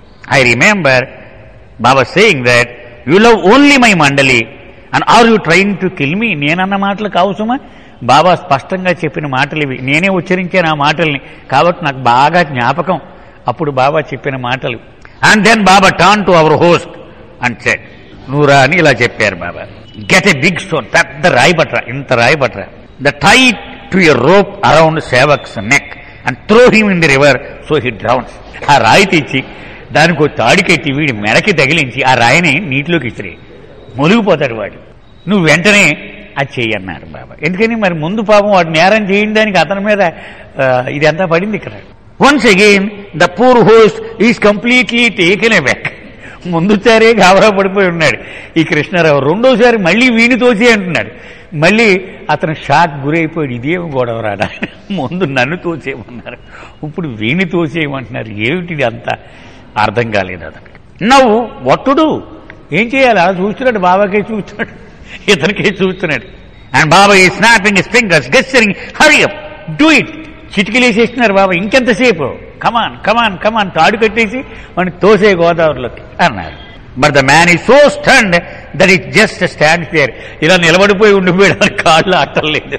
I remember Baba saying that you love only my mandali and are you trying to kill me నేనన్న మాటలు కావు సుమా బాబా స్పష్టంగా చెప్పిన మాటలు ఇవి నేనే ఉచ్చరించాను ఆ మాటల్ని కాబట్టి నాకు బాగా జ్ఞాపకం అప్పుడు బాబా చెప్పిన మాటలు and then Baba turn to our host and said నూరా అని ఇలా చెప్పారు Baba get a big stone పెద్ద రాయి బట్రా ఇంత రాయి బట్రా the tie to a rope around Savak's neck and throw him in the river so he drowns ఆ రాయి తెచ్చి దానికి ఒక తాడికెట్టి వీడి మెడకి తగిలించి ఆ రాయిని నీటిలోకి ఇసిరి మునిగిపోతాడు వాడు నువ్వు వెంటనే అది చెయ్యన్నారు బాబా ఎందుకని మరి ముందు పాపం వాడు నేరం చేయడానికి అతని మీద ఆ, ఇదంతా పడింది ఇక్కడ once again the poor host is completely taken aback ముందుసారే గాబరా పడిపోయి ఉన్నాడు ఈ కృష్ణారావు రెండోసారి మళ్ళీ వీణి తోసి అంటున్నాడు మళ్ళీ అతను షాక్ గురైపోయాడు ఇదేం గొడవ రాడా ముందు నన్ను తోసేయమన్నారు ఇప్పుడు వీణి తోసేయమంటున్నారు ఏమిటిది అంతా అర్థం కాలేదు అతనికి నవ్వు వట్టుడు ఏం చేయాలి అలా చూస్తున్నాడు బాబాకే చూస్తున్నాడు ఇతనికే చూస్తున్నాడు and Baba is snapping fingers gesturing hurry up do it చిటికలేసేస్తున్నారు బాబా ఇంకెంతసేపు కమాన్ కమాన్ కమాన్ తాడు కట్టేసి వాడిని తోసే గోదావరిలోకి అన్నారు but the man is so stunned that it just stand there ఇలా నిలబడిపోయి ఉండిపోయాడు కాళ్ళు అట్టలేదు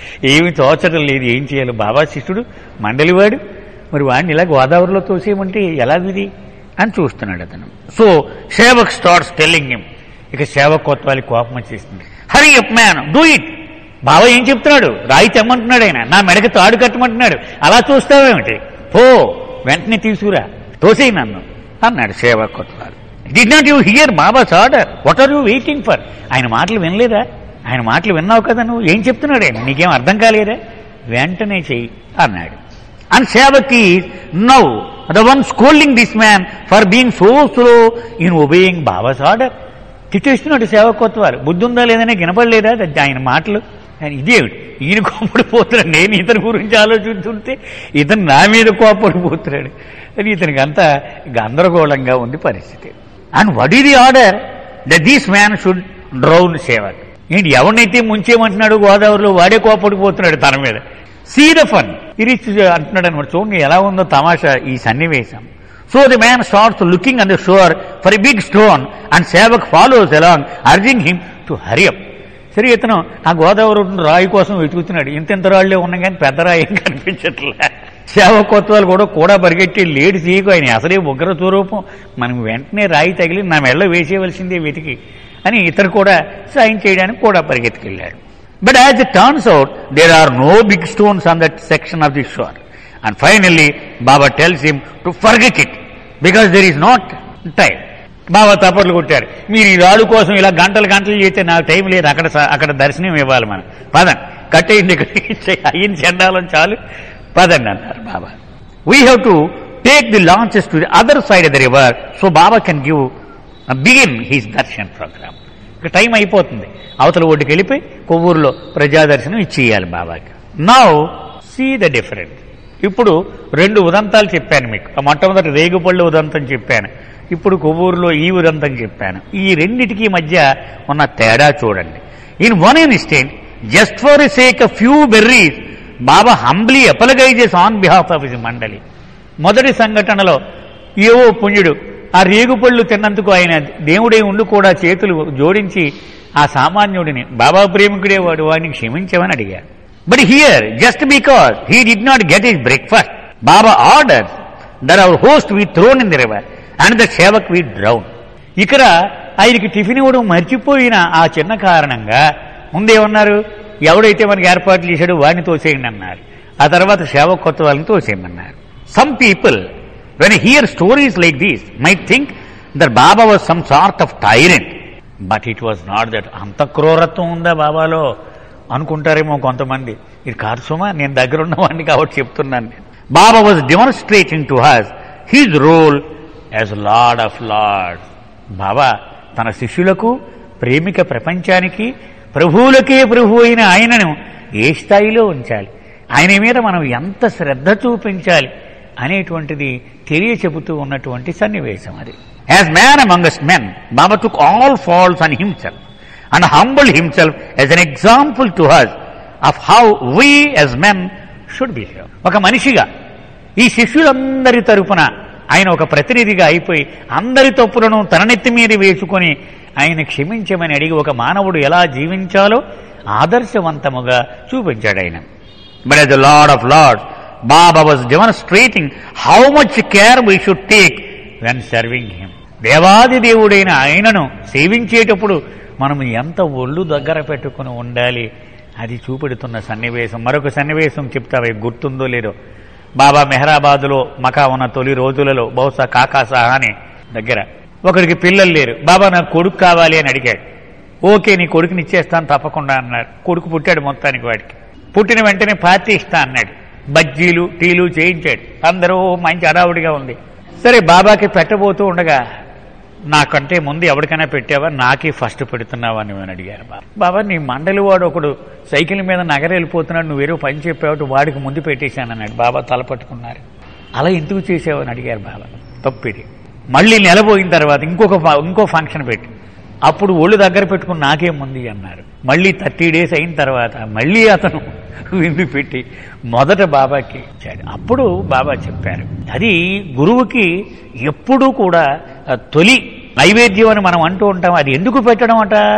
ఏమి తోచడం లేదు ఏం చేయాలి బాబా శిష్యుడు మండలివాడు మరి వాడిని ఇలా గోదావరిలో తోసేయమంటే ఎలాగిది అని చూస్తున్నాడు అతను so Savak starts telling him ఇక సేవక్ కొత్త కోపం వచ్చేసింది hurry up man do it బావ ఏం చెప్తున్నాడు రాయి తెమ్మంటున్నాడు ఆయన నా మెడకి తాడు కట్టమంటున్నాడు అలా చూస్తావేమిటి పో వెంటనే తీసుకురా తోసేయి నన్ను అన్నాడు Savak Kotwal did not you hear Baba's order what are you waiting for ఆయన మాటలు వినలేదా ఆయన మాటలు విన్నావు కదా నువ్వు ఏం చెప్తున్నాడు ఆయన నీకేం అర్థం కాలేదా వెంటనే చెయ్యి అన్నాడు అండ్ సేవకి now the one scolding this man for being so slow in obeying Baba's order తిట్టేస్తున్నాడు సేవకోత్వాలు బుద్ధి ఉందా లేదని వినపడలేదా అది ఆయన మాటలు ఆయన ఇదేమిటి ఈయన కోపడిపోతున్నాడు నేను ఇతని గురించి ఆలోచిస్తుంటే ఇతను నా మీద కోపడిపోతున్నాడు అని ఇతనికి అంతా గందరగోళంగా ఉంది పరిస్థితి and what is the order the this man should drown Savak ఏంటి ఎవరినైతే ముంచేయమంటున్నాడు గోదావరిలో వాడే కోపడిపోతున్నాడు తన మీద సీ ద ఫన్ ఇరిచ్ అంటున్నాడు అనమాట చూడండి ఎలా ఉందో తమాషా ఈ సన్నివేశం so the man starts looking on the shore for a big stone and Savak follows along urging him to hurry up సరే ఇతను ఆ గోదావరి రాయి కోసం వెతుకుతున్నాడు ఇంత ఇంత రాళ్లే ఉన్నాయి కానీ పెద్ద రాయి ఏం కనిపించట్లే సేవకోత్వాలు కూడా కూడా పరిగెట్టి లేడి తీయకు ఆయన అసలే ఉగ్ర స్వరూపం మనం వెంటనే రాయి తగిలి నా మెళ్ళ వేసేయవలసిందే వెతికి అని ఇతరు కూడా సాయం చేయడానికి కూడా పరిగెత్తుకెళ్ళాడు but as it turns out there are no big stones on that section of the shore and finally Baba tells him to forget it because there is not time Baba తప్పట్లు కొట్టారు మీరు ఈ రాడు కోసం ఇలా గంటలు గంటలు చేస్తే నాకు టైం లేదు అక్కడ స- అక్కడ దర్శనం ఇవ్వాలి మనం పదండి కట్టేయండి ఇక్కడ అయ్యింది చెండాలం చాలు పదండి అన్నారు Baba we have to take the launches to the other side of the river so Baba can give begin his darshan programme ఇక టైం అయిపోతుంది అవతల ఒడ్డుకి వెళ్ళిపోయి కొవ్వూరులో ప్రజాదర్శనం ఇచ్చేయాలి బాబాకి నౌ సీ ద డిఫరెన్స్ ఇప్పుడు రెండు ఉదంతాలు చెప్పాను మీకు ఆ మొట్టమొదటి రేగుపళ్ళు ఉదంతం చెప్పాను ఇప్పుడు కొవ్వూరులో ఈ ఉదంతం చెప్పాను ఈ రెండిటికి మధ్య ఉన్న తేడా చూడండి in one instant just for a sake a few berries Baba humbly apologises on behalf of his mandali మొదటి సంఘటనలో ఏవో పుణ్యుడు ఆ రేగుపళ్ళు తిన్నందుకు ఆయన దేవుడే ఉండి కూడా చేతులు జోడించి ఆ సామాన్యుడిని బాబా ప్రేమికుడే వాడు వాడిని క్షమించమని అడిగారు but here just because he did not get his breakfast Baba order that our host be thrown in the river and the Savak be drown ఇక్కడ ఆయనకి టిఫిన్ ఇవ్వడం మర్చిపోయిన ఆ చిన్న కారణంగా ముందేమన్నారు ఎవడైతే మనకి ఏర్పాట్లు చేశాడో వాడిని తోసేయండి అన్నారు ఆ తర్వాత సేవక్ కొత్త వాళ్ళని తోసేయమన్నారు some people when hear stories like these may think that Baba was some sort of tyrant but it was not that అంత క్రూరత్వం ఉందా బాబాలో అనుకుంటారేమో కొంతమంది ఇది కాదు సుమా నేను దగ్గర ఉన్నవాడిని కాబట్టి చెప్తున్నాను నేను Baba was demonstrating to us his role as Lord of lord Baba తన శిష్యులకు ప్రేమిక ప్రపంచానికి ప్రభువులకే ప్రభు అయిన ఆయనను ఏ స్థాయిలో ఉంచాలి ఆయన మీద మనం ఎంత శ్రద్ధ చూపించాలి అనేటువంటిది తెలియ చెబుతూ ఉన్నటువంటి సన్నివేశం అది as man amongst men Baba took all faults on himself and humble himself as an example to us of how we as men should be ఒక మనిషిగా ఈ శిష్యులందరి తరపున ఆయన ఒక ప్రతినిధిగా అయిపోయి అందరి తప్పులను తన నెత్తి మీద వేసుకొని ఆయన క్షమించమని అడిగి ఒక మానవుడు ఎలా జీవించాలో ఆదర్శవంతముగా చూపించాడు ఆయన but as Lord of Lords Baba was demonstrating how much care we should take when serving him దేవాది దేవుడైన ఆయనను సేవించేటప్పుడు మనం ఎంత ఒళ్ళు దగ్గర పెట్టుకుని ఉండాలి అది చూపెడుతున్న సన్నివేశం మరొక సన్నివేశం చెప్తావే గుర్తుందో లేదో బాబా మెహరాబాదులో మకా ఉన్న తొలి రోజులలో బహుశా కాకా సహాని దగ్గర ఒకరికి పిల్లలు లేరు బాబా నాకు కొడుకు కావాలి అని అడిగాడు ఓకే నీ కొడుకుని ఇచ్చేస్తాను తప్పకుండా అన్నారు కొడుకు పుట్టాడు మొత్తానికి వాడికి పుట్టిన వెంటనే పార్టీ ఇస్తా అన్నాడు బజ్జీలు టీలు చేయించాడు అందరూ మంచి అడావుడిగా ఉంది సరే బాబాకి పెట్టబోతూ ఉండగా నాకంటే ముందు ఎవరికైనా పెట్టావా నాకే ఫస్ట్ పెడుతున్నావా అని అడిగారు బాబా బాబా నీ మండలి వాడు ఒకడు సైకిల్ మీద నగర వెళ్ళిపోతున్నాడు నువ్వు వేరే పని చెప్పావు వాడికి ముందు పెట్టేశాను అన్నాడు బాబా తల పట్టుకున్నారు అలా ఎందుకు చేసావని అడిగారు బాబా తప్పిది మళ్ళీ నెలపోయిన తర్వాత ఇంకొక ఫ- ఇంకో ఫంక్షన్ పెట్టి అప్పుడు ఒళ్ళు దగ్గర పెట్టుకుని నాకేముంది అన్నారు మళ్ళీ థర్టీ డేస్ అయిన తర్వాత మళ్ళీ అతను విందు పెట్టి మొదట బాబాకి ఇచ్చాడు అప్పుడు బాబా చెప్పారు అది గురువుకి ఎప్పుడూ కూడా ఆ, తొలి నైవేద్యం అని మనం అంటూ ఉంటాం అది ఎందుకు పెట్టడం అట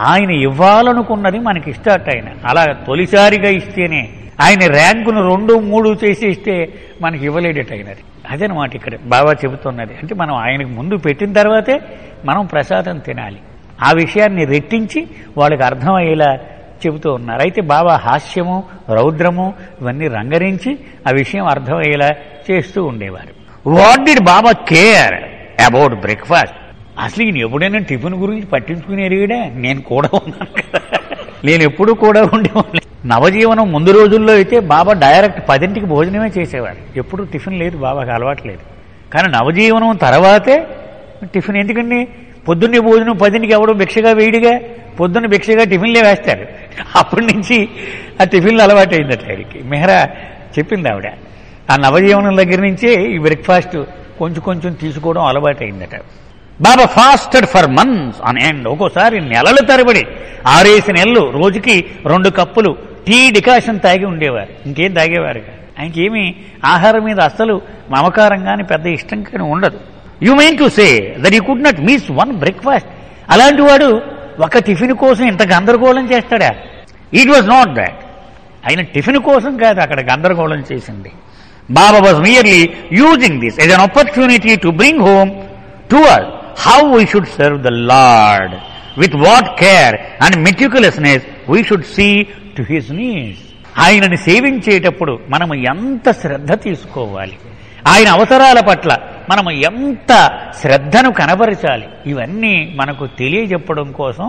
ఆయన ఇవ్వాలనుకున్నది మనకి ఇస్తాట ఆయన అలా తొలిసారిగా ఇస్తేనే ఆయన ర్యాంకును రెండు మూడు చేసి ఇస్తే మనకి ఇవ్వలేడట ఆయనది అదనమాట ఇక్కడ బాబా చెబుతున్నది అంటే మనం ఆయనకు ముందు పెట్టిన తర్వాతే మనం ప్రసాదం తినాలి ఆ విషయాన్ని రెట్టించి వాళ్ళకి అర్థమయ్యేలా చెబుతూ ఉన్నారు అయితే బాబా హాస్యము రౌద్రము ఇవన్నీ రంగరించి ఆ విషయం అర్థమయ్యేలా చేస్తూ ఉండేవారు what did Baba care about breakfast అసలు ఈయన ఎప్పుడైనా టిఫిన్ గురించి పట్టించుకునేది కూడా నేను కూడా ఉన్నాను కదా నేను ఎప్పుడు కూడా ఉండేవాడిని నవజీవనం ముందు రోజుల్లో అయితే బాబా డైరెక్ట్ పదింటికి భోజనమే చేసేవారు ఎప్పుడు టిఫిన్ లేదు బాబాకి అలవాటు లేదు కానీ నవజీవనం తర్వాతే టిఫిన్ ఎందుకండి పొద్దున్నే భోజనం పదింటికి ఎవడో భిక్షగా వేడిగా పొద్దున్న భిక్షగా టిఫిన్లే వేస్తారు అప్పటి నుంచి ఆ టిఫిన్లు అలవాటు అయిందట ఆయనకి మెహరా చెప్పింది ఆవిడ ఆ నవజీవనం దగ్గర నుంచే ఈ బ్రేక్ఫాస్ట్ కొంచెం కొంచెం తీసుకోవడం అలవాటు అయిందట Baba fasted for months on end ఒక్కోసారి నెలల తరబడి ఆరేసి నెలలు రోజుకి రెండు కప్పులు టీ డికాషన్ తాగి ఉండేవారు ఇంకేం తాగేవారు కాదు. ఆయనకేమీ ఆహారం మీద అస్సలు మమకారం కానీ పెద్ద ఇష్టం కానీ ఉండదు you mean to say that you could not miss one breakfast అలాంటి వాడు ఒక టిఫిన్ కోసం ఇంత గందరగోళం చేస్తాడా ఇట్ వాజ్ నాట్ దాట్ ఆయన టిఫిన్ కోసం కాదు అక్కడ గందరగోళం చేసింది Baba was merely using this as an opportunity to bring home to us how we should serve the Lord with what care and meticulousness we should see to his needs ఆయనని సేవించేటప్పుడు మనము ఎంత శ్రద్ధ తీసుకోవాలి ఆయన అవసరాల పట్ల మనము ఎంత శ్రద్ధను కనబరచాలి ఇవన్నీ మనకు తెలియజెప్పడం కోసం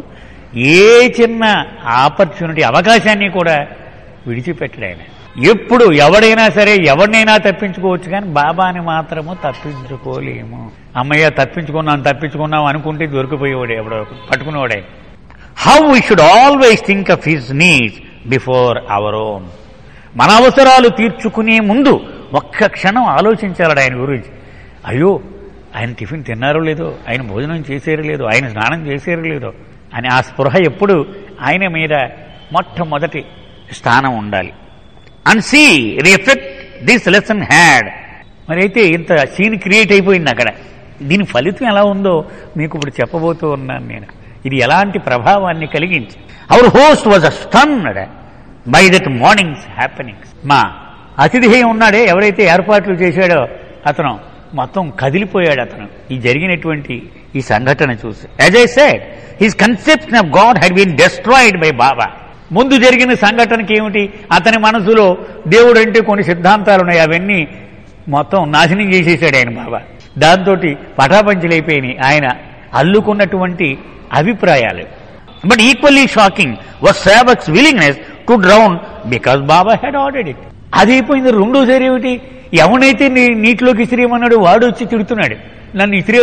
ఏ చిన్న ఆపర్చునిటీ అవకాశాన్ని కూడా విడిచిపెట్టడు ఆయన ఎప్పుడు ఎవడైనా సరే ఎవరినైనా తప్పించుకోవచ్చు కానీ బాబాని మాత్రము తప్పించుకోలేము అమ్మయ్య తప్పించుకున్నాం తప్పించుకున్నాం అనుకుంటే దొరికిపోయేవాడు ఎవడో పట్టుకునేవాడే how we should always think of his needs before our own మన అవసరాలు తీర్చుకునే ముందు ఒక్క క్షణం ఆలోచించాలడు ఆయన గురించి అయ్యో ఆయన టిఫిన్ తిన్నారో లేదో ఆయన భోజనం చేసారో లేదో ఆయన స్నానం చేసారో లేదో అని ఆ స్పృహ ఎప్పుడు ఆయన మీద మొట్టమొదటి స్థానం ఉండాలి and see the effect this lesson had మరి అయితే ఇంత సీన్ క్రియేట్ అయిపోయింది అక్కడ దీని ఫలితం ఎలా ఉందో మీకు ఇప్పుడు చెప్పబోతూ ఉన్నాను నేను ఇది ఎలాంటి ప్రభావాన్ని కలిగించి our host was a stunned by that morning's happenings మా అతిథి ఉన్నాడే ఎవరైతే ఏర్పాట్లు చేశాడో అతను మొత్తం కదిలిపోయాడు అతను ఈ జరిగినటువంటి ఈ సంఘటన చూసి as I said his conception of God had been destroyed by Baba ముందు జరిగిన సంఘటనకి ఏమిటి అతని మనసులో దేవుడు అంటే కొన్ని సిద్ధాంతాలు ఉన్నాయి అవన్నీ మొత్తం నాశనం చేసేసాడు ఆయన బాబా దాంతో పటాపంచలైపోయినాయి ఆయన అల్లుకున్నటువంటి అభిప్రాయాలు but equally shocking was Savak's willingness to drown because Baba had ordered it అది అయిపోయింది రెండోసారి ఏమిటి ఎవనైతే నీ నీటిలోకి ఇసిరేయమన్నాడు వాడు వచ్చి తిడుతున్నాడు నన్ను ఇసిరే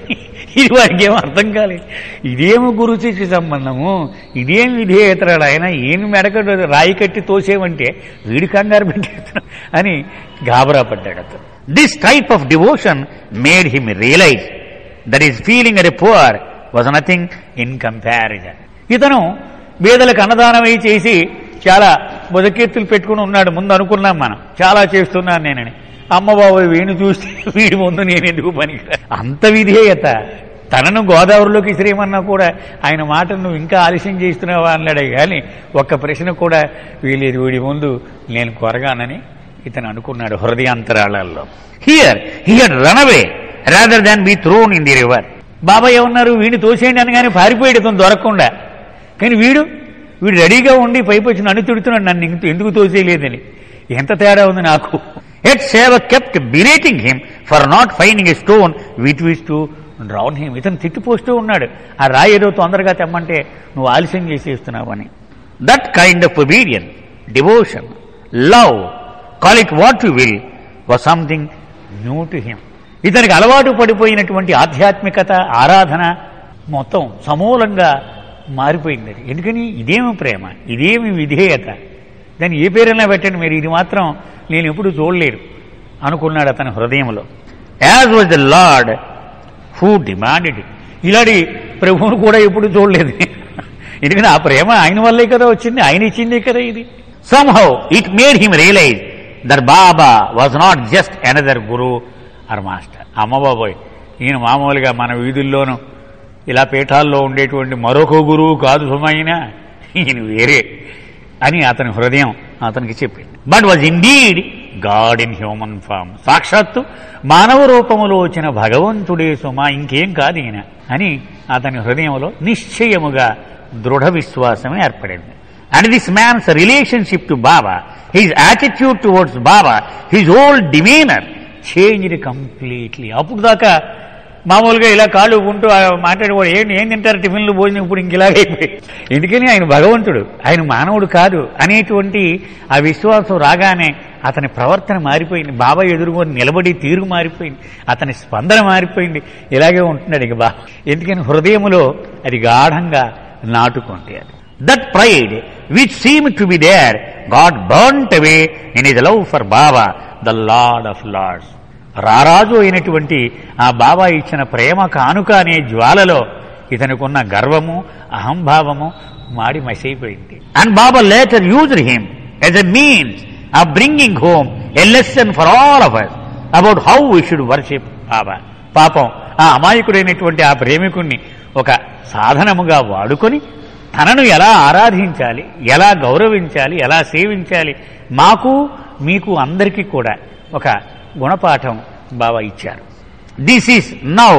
ఇది వాడికి ఏం అర్థం కాలేదు ఇదేమి గురు శిష్య సంబంధము ఇదేం విధేయతరాడు ఆయన ఏమి మెడకడు రాయి కట్టి తోసేమంటే వీడి కంగారు పెట్టేస్తున్నాడు అని గాబరా పడ్డాడు అతను this type of devotion made him realise that his feeling at a poor was nothing in comparison ఇతను బీదలకు అన్నదానమై చేసి చాలా బుధకీర్తులు పెట్టుకుని ఉన్నాడు ముందు అనుకున్నాం మనం చాలా చేస్తున్నాను నేనని అమ్మబాబు వీణు చూస్తే వీడి ముందు నేను ఎందుకు పనికి అంత విధేయత తనను గోదావరిలోకి ఇసిరేయమన్నా కూడా ఆయన మాటను నువ్వు ఇంకా ఆలస్యం చేస్తున్నావా అన్నాడే కానీ ఒక్క ప్రశ్న కూడా వీలేదు వీడి ముందు నేను కొరగానని ఇతను అనుకున్నాడు హృదయాంతరాళాల్లో here here run away rather than be thrown in the river Baba ఏమన్నారు వీడిని తోసేయండి అని కానీ పారిపోయాడు ఇతను దొరకకుండా కానీ వీడు వీడు రెడీగా ఉండి పైపు వచ్చి నన్ను తిడుతున్నాడు నన్ను ఇంత ఎందుకు తోసేయలేదని ఎంత తేడా ఉంది నాకు at Savak kept berating him for not finding a stone with which to drown him ఇతను తిట్టిపోస్తూ ఉన్నాడు ఆ రాయి ఏదో తొందరగా తెమ్మంటే నువ్వు ఆలస్యం చేసేస్తున్నావు అని that kind of obedient devotion love call it what you will was something new to him ఇతనికి అలవాటు పడిపోయినటువంటి ఆధ్యాత్మికత ఆరాధన మొత్తం సమూలంగా మారిపోయింది అది ఎందుకని ఇదేమి ప్రేమ ఇదేమి విధేయత దాన్ని ఏ పేరైనా పెట్టండి మీరు ఇది మాత్రం నేను ఎప్పుడు చూడలేడు అనుకున్నాడు అతని హృదయంలో as was the Lord who demanded ఇలాంటి ప్రభువును కూడా ఎప్పుడు చూడలేదు ఎందుకంటే ఆ ప్రేమ ఆయన వల్లే కదా వచ్చింది ఆయన ఇచ్చిందే కదా ఇది somehow it made him realise that Baba was not just another guru or master అమ్మ బాబోయ్ ఈయన మామూలుగా మన వీధుల్లోనూ ఇలా పీఠాల్లో ఉండేటువంటి మరొక గురువు కాదు సుమైన ఈయన వేరే అని అతని హృదయం అతనికి చెప్పింది but was indeed God in human form సాక్షాత్తు మానవ రూపములో వచ్చిన భగవంతుడే సుమా ఇంకేం కాదు ఈయన అని అతని హృదయంలో నిశ్చయముగా దృఢ విశ్వాసం ఏర్పడింది and this man's relationship to Baba his attitude towards Baba his old demeanour changed completely అప్పుడు దాకా మామూలుగా ఇలా కాళ్ళు ఊపుకుంటూ ఆ మాట్లాడేవాడు ఏంటి ఏం తింటారు టిఫిన్లు భోజనం ఇప్పుడు ఇంక ఇలాగైపోయి ఎందుకని ఆయన భగవంతుడు ఆయన మానవుడు కాదు అనేటువంటి ఆ విశ్వాసం రాగానే అతని ప్రవర్తన మారిపోయింది బాబా ఎదురుకొని నిలబడి తీరు మారిపోయింది అతని స్పందన మారిపోయింది ఇలాగే ఉంటున్నాడు ఇక బాబా ఎందుకని హృదయములో అది గాఢంగా నాటుకుంటే అది that pride which seem to be there got burnt away in his love for Baba the Lord of Lords రారాజు అయినటువంటి ఆ బాబా ఇచ్చిన ప్రేమ కానుక అనే జ్వాలలో ఇతనికున్న గర్వము అహంభావము మాడి మసైపోయింది and Baba later used him as a means of bringing home a lesson for all of us about how we should worship Baba పాపం ఆ అమాయకుడైనటువంటి ఆ ప్రేమికుణ్ణి ఒక సాధనముగా వాడుకొని తనను ఎలా ఆరాధించాలి ఎలా గౌరవించాలి ఎలా సేవించాలి మాకు మీకు అందరికీ కూడా ఒక గుణపాఠం బాబా ఇచ్చారు this is now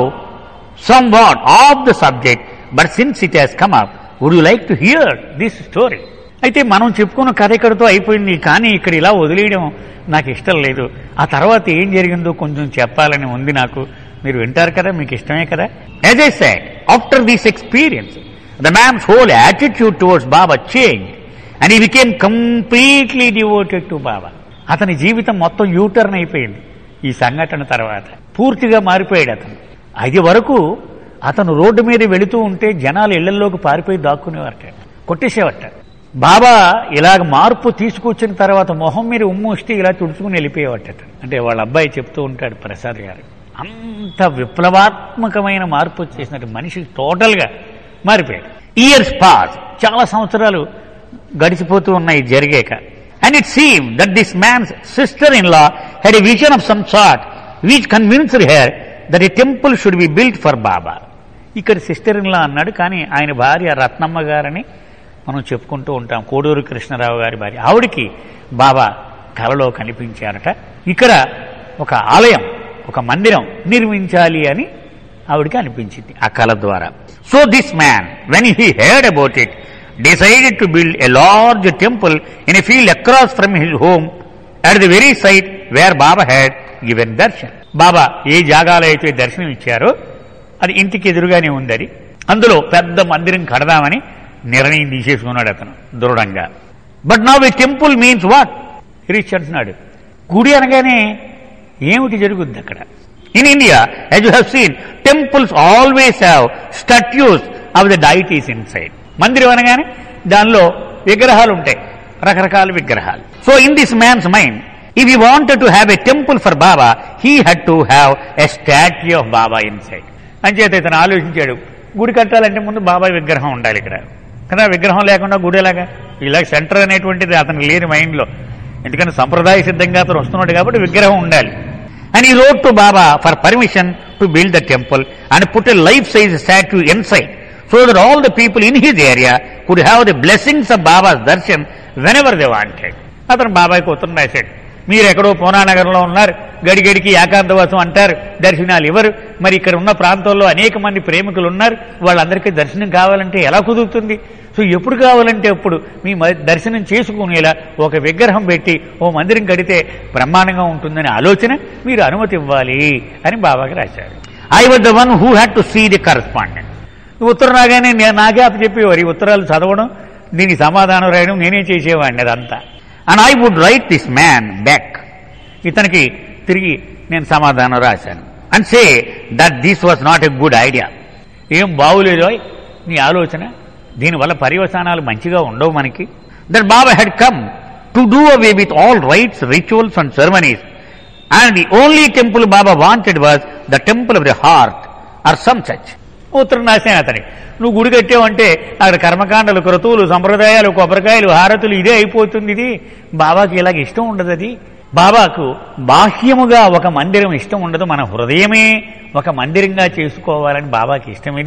somewhat off the subject but since it has come up would you like to hear this story అయితే మనం చెప్పుకున్న కథ ఇక్కడితో అయిపోయింది కానీ ఇక్కడ ఇలా వదిలేయడం నాకు ఇష్టం లేదు ఆ తర్వాత ఏం జరిగిందో కొంచెం చెప్పాలని ఉంది నాకు మీరు వింటారు కదా మీకు ఇష్టమే కదా as I said after this experience the man's whole attitude towards Baba change and he became completely devoted to Baba అతని జీవితం మొత్తం యూటర్న్ అయిపోయింది ఈ సంఘటన తర్వాత పూర్తిగా మారిపోయాడు అతను అది వరకు అతను రోడ్డు మీద వెళుతూ ఉంటే జనాలు ఇళ్లలోకి పారిపోయి దాక్కునేవారట కొట్టేసేవట బాబా ఇలాగ మార్పు తీసుకొచ్చిన తర్వాత మొహం మీద ఉమ్ము వస్తే ఇలా తుడుచుకుని వెళ్ళిపోయేవట అంటే వాళ్ళ అబ్బాయి చెప్తూ ఉంటాడు ప్రసాద్ గారు అంత విప్లవాత్మకమైన మార్పు వచ్చేసినట్టు మనిషి టోటల్గా మారిపోయాడు ఇయర్స్ పాస్ చాలా సంవత్సరాలు గడిచిపోతూ ఉన్నాయి జరిగాక and it seem that this man's sister in law had a vision of some sort which convinced her that a temple should be built for Baba ఇక్కడ సిస్టర్ ఇన్ లా అన్నాడు కానీ ఆయన భార్య రత్నమ్మ గారని మనం చెప్పుకుంటూ ఉంటాం కోడూరు కృష్ణరావు గారి భార్య ఆవిడికి బాబా కలలో కనిపించారట ఇక్కడ ఒక ఆలయం ఒక మందిరం నిర్మించాలి అని ఆవిడికి అనిపించింది ఆ కళ ద్వారా so this man when he heard about it decided to build a large temple in a field across from his home at the very site where Baba had given darshan Baba ఏ జాగాలో అయితే దర్శనం ఇచ్చారో అది ఇంటికి ఎదురుగానే ఉంది అది అందులో పెద్ద మందిరం కడదామని నిర్ణయం తీసేసుకున్నాడు అతను దృఢంగా బట్ నవ్ ఈ టెంపుల్ మీన్స్ వాట్ రిచ్ అంటున్నాడు గుడి అనగానే ఏమిటి జరుగుద్ది అక్కడ in India as you have seen temples always have statues of the deities inside మందిరం అనగానే దానిలో విగ్రహాలు ఉంటాయి రకరకాల విగ్రహాలు so in this man's mind if you wanted to have a temple for Baba he had to have a statue of Baba inside అంచేత ఇతను ఆలోచించాడు గుడి కట్టాలంటే ముందు బాబాయ్ విగ్రహం ఉండాలి ఇక్కడ కదా విగ్రహం లేకుండా గుడి ఎలాగా ఇలా సెంటర్ అనేటువంటిది అతనికి లేని మైండ్లో ఎందుకంటే సంప్రదాయ సిద్ధంగా అతను వస్తున్నాడు కాబట్టి విగ్రహం ఉండాలి and he wrote to Baba for permission to build the temple and put a life size statue inside so that all the people in his area could have the blessings of Baba's darshan whenever they wanted అతను బాబాయ్కి ఉత్తరం రాశాడు మీరు ఎక్కడో పూనానగర్లో ఉన్నారు గడిగడికి ఏకాంతవాసం అంటారు దర్శనాలు ఇవ్వరు మరి ఇక్కడ ఉన్న ప్రాంతాల్లో అనేక మంది ప్రేమికులు ఉన్నారు వాళ్ళందరికీ దర్శనం కావాలంటే ఎలా కుదురుతుంది సో ఎప్పుడు కావాలంటే అప్పుడు మీ మ- దర్శనం చేసుకునేలా ఒక విగ్రహం పెట్టి ఓ మందిరం కడితే బ్రహ్మాండంగా ఉంటుందనే ఆలోచన మీరు అనుమతి ఇవ్వాలి అని బాబాకి రాశారు I was the one who had to see the correspondent ఉత్తరం రాగానే నేను నాకే అప్పు చెప్పేవారు ఈ ఉత్తరాలు చదవడం దీనికి సమాధానం రాయడం నేనే చేసేవాడిని అదంతా and I would write this man back ఇతనికి తిరిగి నేను సమాధానం రాశాను and say that this was not a good idea ఏం బాగులేదు ఓయ్ నీ ఆలోచన దీనివల్ల పర్యవసానాలు మంచిగా ఉండవు మనకి that Baba had come to do away with all rites rituals and ceremonies and the only temple Baba wanted was the temple of the heart or some such ఉత్తరం రాశాను అతనికి నువ్వు గుడి కట్టావంటే అక్కడ కర్మకాండలు క్రతువులు సంప్రదాయాలు కొబ్బరికాయలు హారతులు ఇదే అయిపోతుంది ఇది బాబాకి ఇలాగ ఇష్టం ఉండదు అది బాబాకు బాహ్యముగా ఒక మందిరం ఇష్టం ఉండదు మన హృదయమే ఒక మందిరంగా చేసుకోవాలని బాబాకి ఇష్టం ఇది